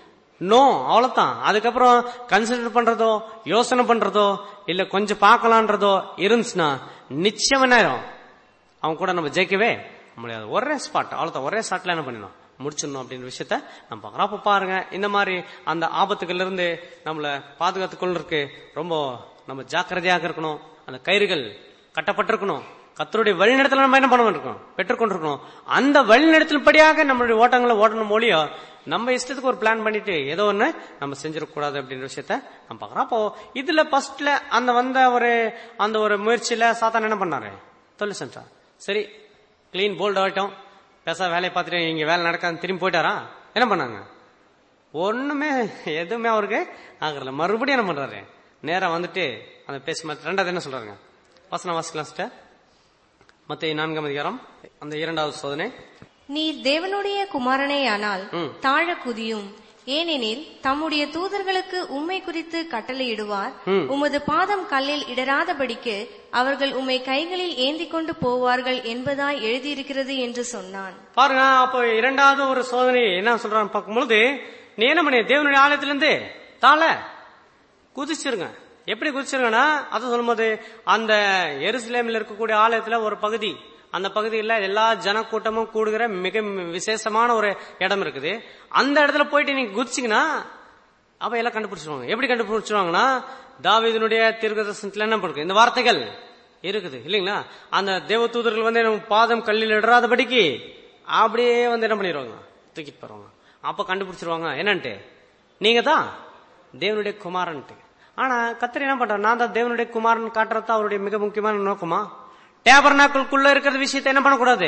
நோ அவ்வளவுதான் அதுக்கப்புறம் கன்சிடர் பண்றதோ யோசனை பண்றதோ இல்ல கொஞ்சம் பார்க்கலான்றதோ இருந்துச்சுன்னா நிச்சயம் என்ன ஆயிரும் அவன் கூட நம்ம ஜெயிக்கவே முடியாது ஒரே ஸ்பாட் அவ்வளவுதான் ஒரே ஸ்பாட்ல என்ன பண்ணிடணும் முடிச்சிடணும் அப்படின்ற விஷயத்த நம்ம பார்க்கறோம் அப்ப பாருங்க இந்த மாதிரி அந்த ஆபத்துகள்ல இருந்து நம்மள பாதுகாத்துக்கொள்றதுக்கு ரொம்ப நம்ம ஜாக்கிரதையாக இருக்கணும் அந்த கயிறுகள் கட்டப்பட்டிருக்கணும் கத்தருடைய வழிநடத்தல நம்ம என்ன பண்ண இருக்கணும் பெற்றுக்கொண்டிருக்கணும் அந்த வழிநடத்தல்படியாக நம்மளுடைய ஓட்டங்களை ஓடணும் மொழியோ நம்ம இஷ்டத்துக்கு ஒரு பிளான் பண்ணிட்டு ஏதோ ஒண்ணு நம்ம செஞ்சிடக்கூடாது அப்படின்ற விஷயத்த நம்ம பார்க்கறோம் அப்போ இதுல ஃபர்ஸ்ட்ல அந்த வந்த ஒரு அந்த ஒரு முயற்சியில சாத்தான் என்ன பண்ணாரு தொழில் செஞ்சார் சரி கிளீன் போல்ட் ஆகட்டும் பேச வேலையை பார்த்துட்டு இங்க வேலை நடக்காது திரும்பி போயிட்டாரா என்ன பண்ணாங்க ஒண்ணுமே எதுவுமே அவருக்கு ஆகல மறுபடியும் என்ன பண்றாரு நேரா வந்துட்டு அந்த பேசி மாத்தி- ரெண்டாவது என்ன சொல்றாங்க வசனம் வாசிக்கலாம் sister. மத்திய நான்காம் அதிகாரம் அந்த இரண்டாவது சோதனை
நீர் தேவனுடைய குமாரனேயானால்
ம்.
தாழ குதியும் ஏனெனில் தம்முடைய தூதர்களுக்கு உம்மை குறித்து கட்டளையிடுவார்
ம்.
உமது பாதம் கல்லில் இடராதபடிக்கு அவர்கள் உம்மை கைகளில் ஏந்தி கொண்டு போவார்கள் என்பதாய் எழுதியிருக்கிறது என்று சொன்னான்
பாருங்க அப்போ இரண்டாவது ஒரு சோதனை என்ன சொல்றான்னு பார்க்கும்பொழுது நீ என்ன பண்ணி தேவனுடைய ஆலயத்திலிருந்து தாழ குதிச்சிருங்க எப்படி குதிச்சிருங்கன்னா அது சொல்லும்போது அந்த எருசலேமில் இருக்கக்கூடிய ஆலயத்துல ஒரு பகுதி அந்த பகுதியில் எல்லா ஜனக்கூட்டமும் கூடுகிற மிக விசேஷமான ஒரு இடம் இருக்குது அந்த இடத்துல போயிட்டு நீங்க குதிச்சீங்கன்னா அப்ப எல்லாம் கண்டுபிடிச்சிருவாங்க எப்படி கண்டுபிடிச்சிருவாங்கன்னா தாவீதுனுடைய தீர்க்கதர்சனத்துல என்ன இருக்கு இந்த வார்த்தைகள் இருக்குது இல்லைங்களா அந்த தேவதூதர்கள் வந்து நம்ம பாதம் கல்லில் இடராதபடிக்கு அப்படியே வந்து என்ன பண்ணிடுவாங்க தூக்கிட்டு போறாங்க அப்ப கண்டுபிடிச்சிருவாங்க என்னன்ட்டு நீங்க தான் தேவனுடைய குமாரன்ட்டு ஆனா கத்தர் என்ன பண்றாரு நான் தான் தேவனுடைய குமாரன் காட்டுறது தான் அவருடைய மிக முக்கியமான நோக்கமா டேபர்னாக்குள்ள இருக்கிற விஷயத்தை என்ன பண்ணக்கூடாது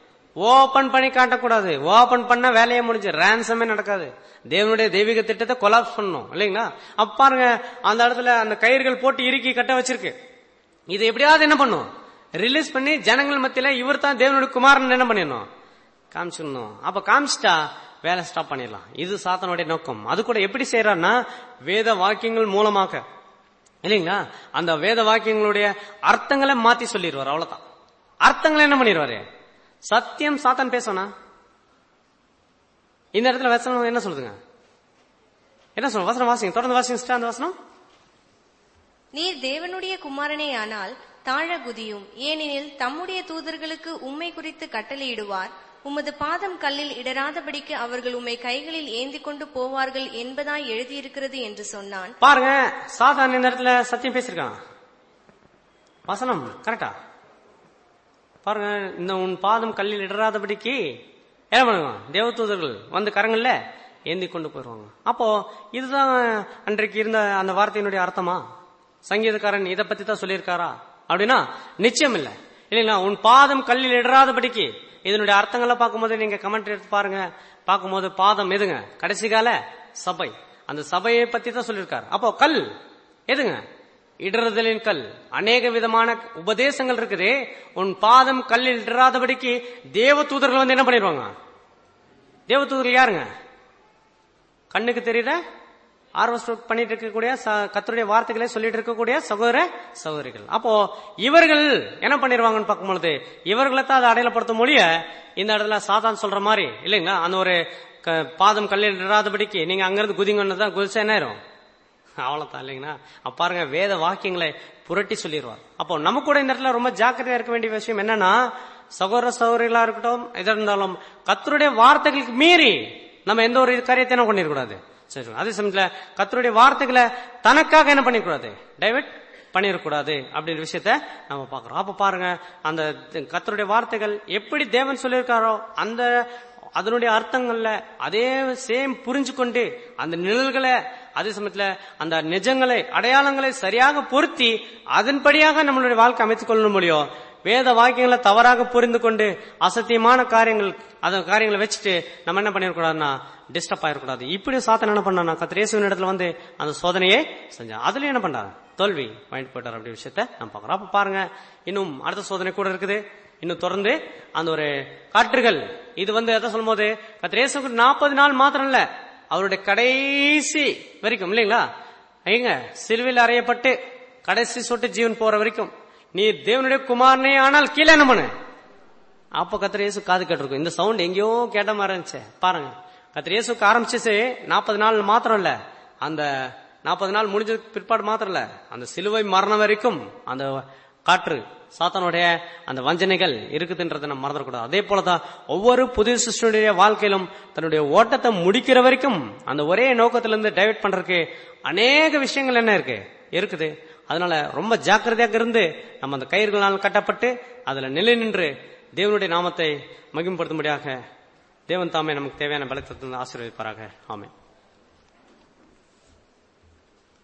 ஓபன் பண்ணி காட்டக்கூடாது ஓபன் பண்ண வேலையை முடிஞ்சு ரேன்சமே நடக்காது தேவனுடைய தெய்வீக திட்டத்தை கொலாப்ஸ் பண்ணணும் இல்லைங்களா அப்ப பாருங்க அந்த இடத்துல அந்த கயிறுகள் போட்டு இறுக்கி கட்ட வச்சிருக்கு இது எப்படியாவது என்ன பண்ணும் ரிலீஸ் பண்ணி ஜனங்கள் மத்தியில இவர் தான் தேவனுடைய குமாரன் என்ன பண்ணிடணும் காமிச்சிடணும் அப்ப காமிச்சிட்டா வேலை ஸ்டாப் பண்ணிடலாம் இது சாத்தனுடைய நோக்கம் அது கூட எப்படி செய்யறாருன்னா வேத வாக்கியங்கள் மூலமாக இல்லைங்களா அந்த வேத வாக்கியங்களுடைய அர்த்தங்களை மாத்தி சொல்லிடுவார் அவ்வளவுதான் அர்த்தங்களை என்ன பண்ணிடுவாரு சத்தியம் சாத்தான் பேசணும் இந்த இடத்துல வசனம் என்ன சொல்லுதுங்க என்ன சொல்ல வசனம் வாசிங்க தொடர்ந்து வாசிங்க sister, அந்த வசனம்
நீர் தேவனுடைய குமாரனேயானால் தாழ குதியும் ஏனெனில் தம்முடைய தூதர்களுக்கு உம்மை குறித்து கட்டளையிடுவார் உமது பாதம் கல்லில் இடராதபடிக்கு அவர்கள் உம்மை கைகளில் ஏந்தி கொண்டு போவார்கள் என்பதாய் எழுதியிருக்கிறது என்று சொன்னான்
பாருங்க சாத்தான் இந்த இடத்துல சத்தியம் பேசியிருக்கான் வசனம் கரெக்டா பாருங்க இந்த உன் பாதம் கல்லில் இடராதபடிக்கு என்ன பண்ணுவாங்க தேவதூதர்கள் வந்து கரங்கள்ல ஏந்தி கொண்டு போயிருவாங்க அப்போ இதுதான் அன்றைக்கு இருந்த அந்த வார்த்தையினுடைய அர்த்தமா சங்கீதக்காரன் இதை பத்தி தான் சொல்லியிருக்காரா அப்படின்னா நிச்சயம் இல்ல இல்லைங்களா உன் பாதம் கல்லில் இடராதபடிக்கு இதனுடைய அர்த்தங்களை பார்க்கும்போது நீங்க கமெண்ட் எடுத்து பாருங்க பார்க்கும்போது பாதம் எதுங்க கடைசி கால சபை அந்த சபையை பத்தி தான் சொல்லியிருக்காரு அப்போ கல் எதுங்க இடறுதலின் கல் அநேக விதமான உபதேசங்கள் இருக்குது உன் பாதம் கல்லில் இடராதபடிக்கு தேவ தூதர்கள் வந்து என்ன பண்ணிடுவாங்க தேவ தூதர்கள் யாருங்க கண்ணுக்கு தெரியுத ஆர்வம் பண்ணிட்டு இருக்கக்கூடிய ச- கர்த்தருடைய வார்த்தைகளை சொல்லிட்டு இருக்கக்கூடிய சகோதர சகோதரிகள் அப்போ இவர்கள் என்ன பண்ணிருவாங்கன்னு பார்க்கும்பொழுது இவர்களை தான் அதை அடையாளப்படுத்தும் மொழிய இந்த இடத்துல சாதான் சொல்ற மாதிரி இல்லைங்களா அந்த ஒரு க- பாதம் கல்லில் இடாதபடிக்கு நீங்க அங்கிருந்து குதிங்கன்னு தான் குதிச்சா என்ன ஆயிரும் அவ்வளவுதான் இல்லைங்களா அப்ப பாருங்க வேத வாக்கியங்களை புரட்டி சொல்லிடுவார் அப்போ நம்ம கூட இந்த இடத்துல ரொம்ப ஜாக்கிரதையா இருக்க வேண்டிய விஷயம் என்னன்னா சகோதர சகோதரிகளா இருக்கட்டும் எதா இருந்தாலும் கத்தருடைய வார்த்தைகளுக்கு மீறி நம்ம எந்த ஒரு காரியத்தை என்ன பண்ணிடக்கூடாது சரி அதே சமயத்துல கத்தருடைய வார்த்தைகளை தனக்காக என்ன பண்ணிக்கூடாது டைவர்ட் பண்ணிடக்கூடாது அப்படின்ற விஷயத்த நம்ம பார்க்கிறோம் அப்ப பாருங்க அந்த கத்தருடைய வார்த்தைகள் எப்படி தேவன் சொல்லியிருக்காரோ அந்த அதனுடைய அர்த்தங்கள்ல அதே சேம் புரிஞ்சு கொண்டு அந்த நிழல்களை அதே சமயத்துல அந்த நிஜங்களை அடையாளங்களை சரியாக பொருத்தி அதன்படியாக நம்மளுடைய வாழ்க்கை அமைத்துக் கொள்ள முடியும் வேத வாக்கியங்களை தவறாக புரிந்து கொண்டு அசத்தியமான காரியங்கள் அந்த காரியங்களை வச்சுட்டு நம்ம என்ன பண்ணிடக்கூடாதுன்னா டிஸ்டர்ப் ஆயிடக்கூடாது இப்படி சாத்தன் என்ன பண்ணா கத்திரேசுவின் இடத்துல வந்து அந்த சோதனையை செஞ்சான் அதுல என்ன பண்றாரு தோல்வி வாங்கிட்டு போயிட்டார் அப்படி விஷயத்த நம்ம பார்க்கறோம் அப்ப பாருங்க இன்னும் அடுத்த சோதனை கூட இருக்குது இன்னும் தொடர்ந்து அந்த ஒரு காற்றுகள் இது வந்து எதை சொல்லும் போது கத்திரேசுக்கு நாற்பது நாள் மாத்திரம் இல்ல அவருடைய கடைசி வரைக்கும் இல்லைங்களா எங்க சிலுவையில் அறையப்பட்டு கடைசி சொட்டு ஜீவன் போற வரைக்கும் நீ தேவனுடைய குமாரனே ஆனால் கீழே என்ன பண்ணு அப்ப கத்திர இயேசு காது கேட்டிருக்கும் இந்த சவுண்ட் எங்கேயோ கேட்ட மாதிரி இருந்துச்சு பாருங்க கத்திர இயேசுக்கு ஆரம்பிச்சு நாற்பது நாள் மாத்திரம் இல்ல அந்த நாற்பது நாள் முடிஞ்சதுக்கு பிற்பாடு மாத்திரம் இல்ல அந்த சிலுவை மரணம் வரைக்கும் அந்த காற்று சாத்தானுடைய அந்த வஞ்சனைகள் இருக்குதுன்றதை நம்ம மறந்துடக்கூடாது அதே போலதான் ஒவ்வொரு புதிய சிருஷ்டியுடைய வாழ்க்கையிலும் தன்னுடைய ஓட்டத்தை முடிக்கிற வரைக்கும் அந்த ஒரே நோக்கத்திலிருந்து டைவர்ட் பண்றதுக்கு அநேக விஷயங்கள் என்ன இருக்கு இருக்குது அதனால ரொம்ப ஜாக்கிரதையாக இருந்து நம்ம அந்த கயிறுகளால் கட்டப்பட்டு அதுல நிலை நின்று தேவனுடைய நாமத்தை மகிமைப்படுத்தும்படியாக தேவன் தாமே நமக்கு தேவையான பலத்தை தந்து ஆசீர்வதிப்பாராக ஆமென்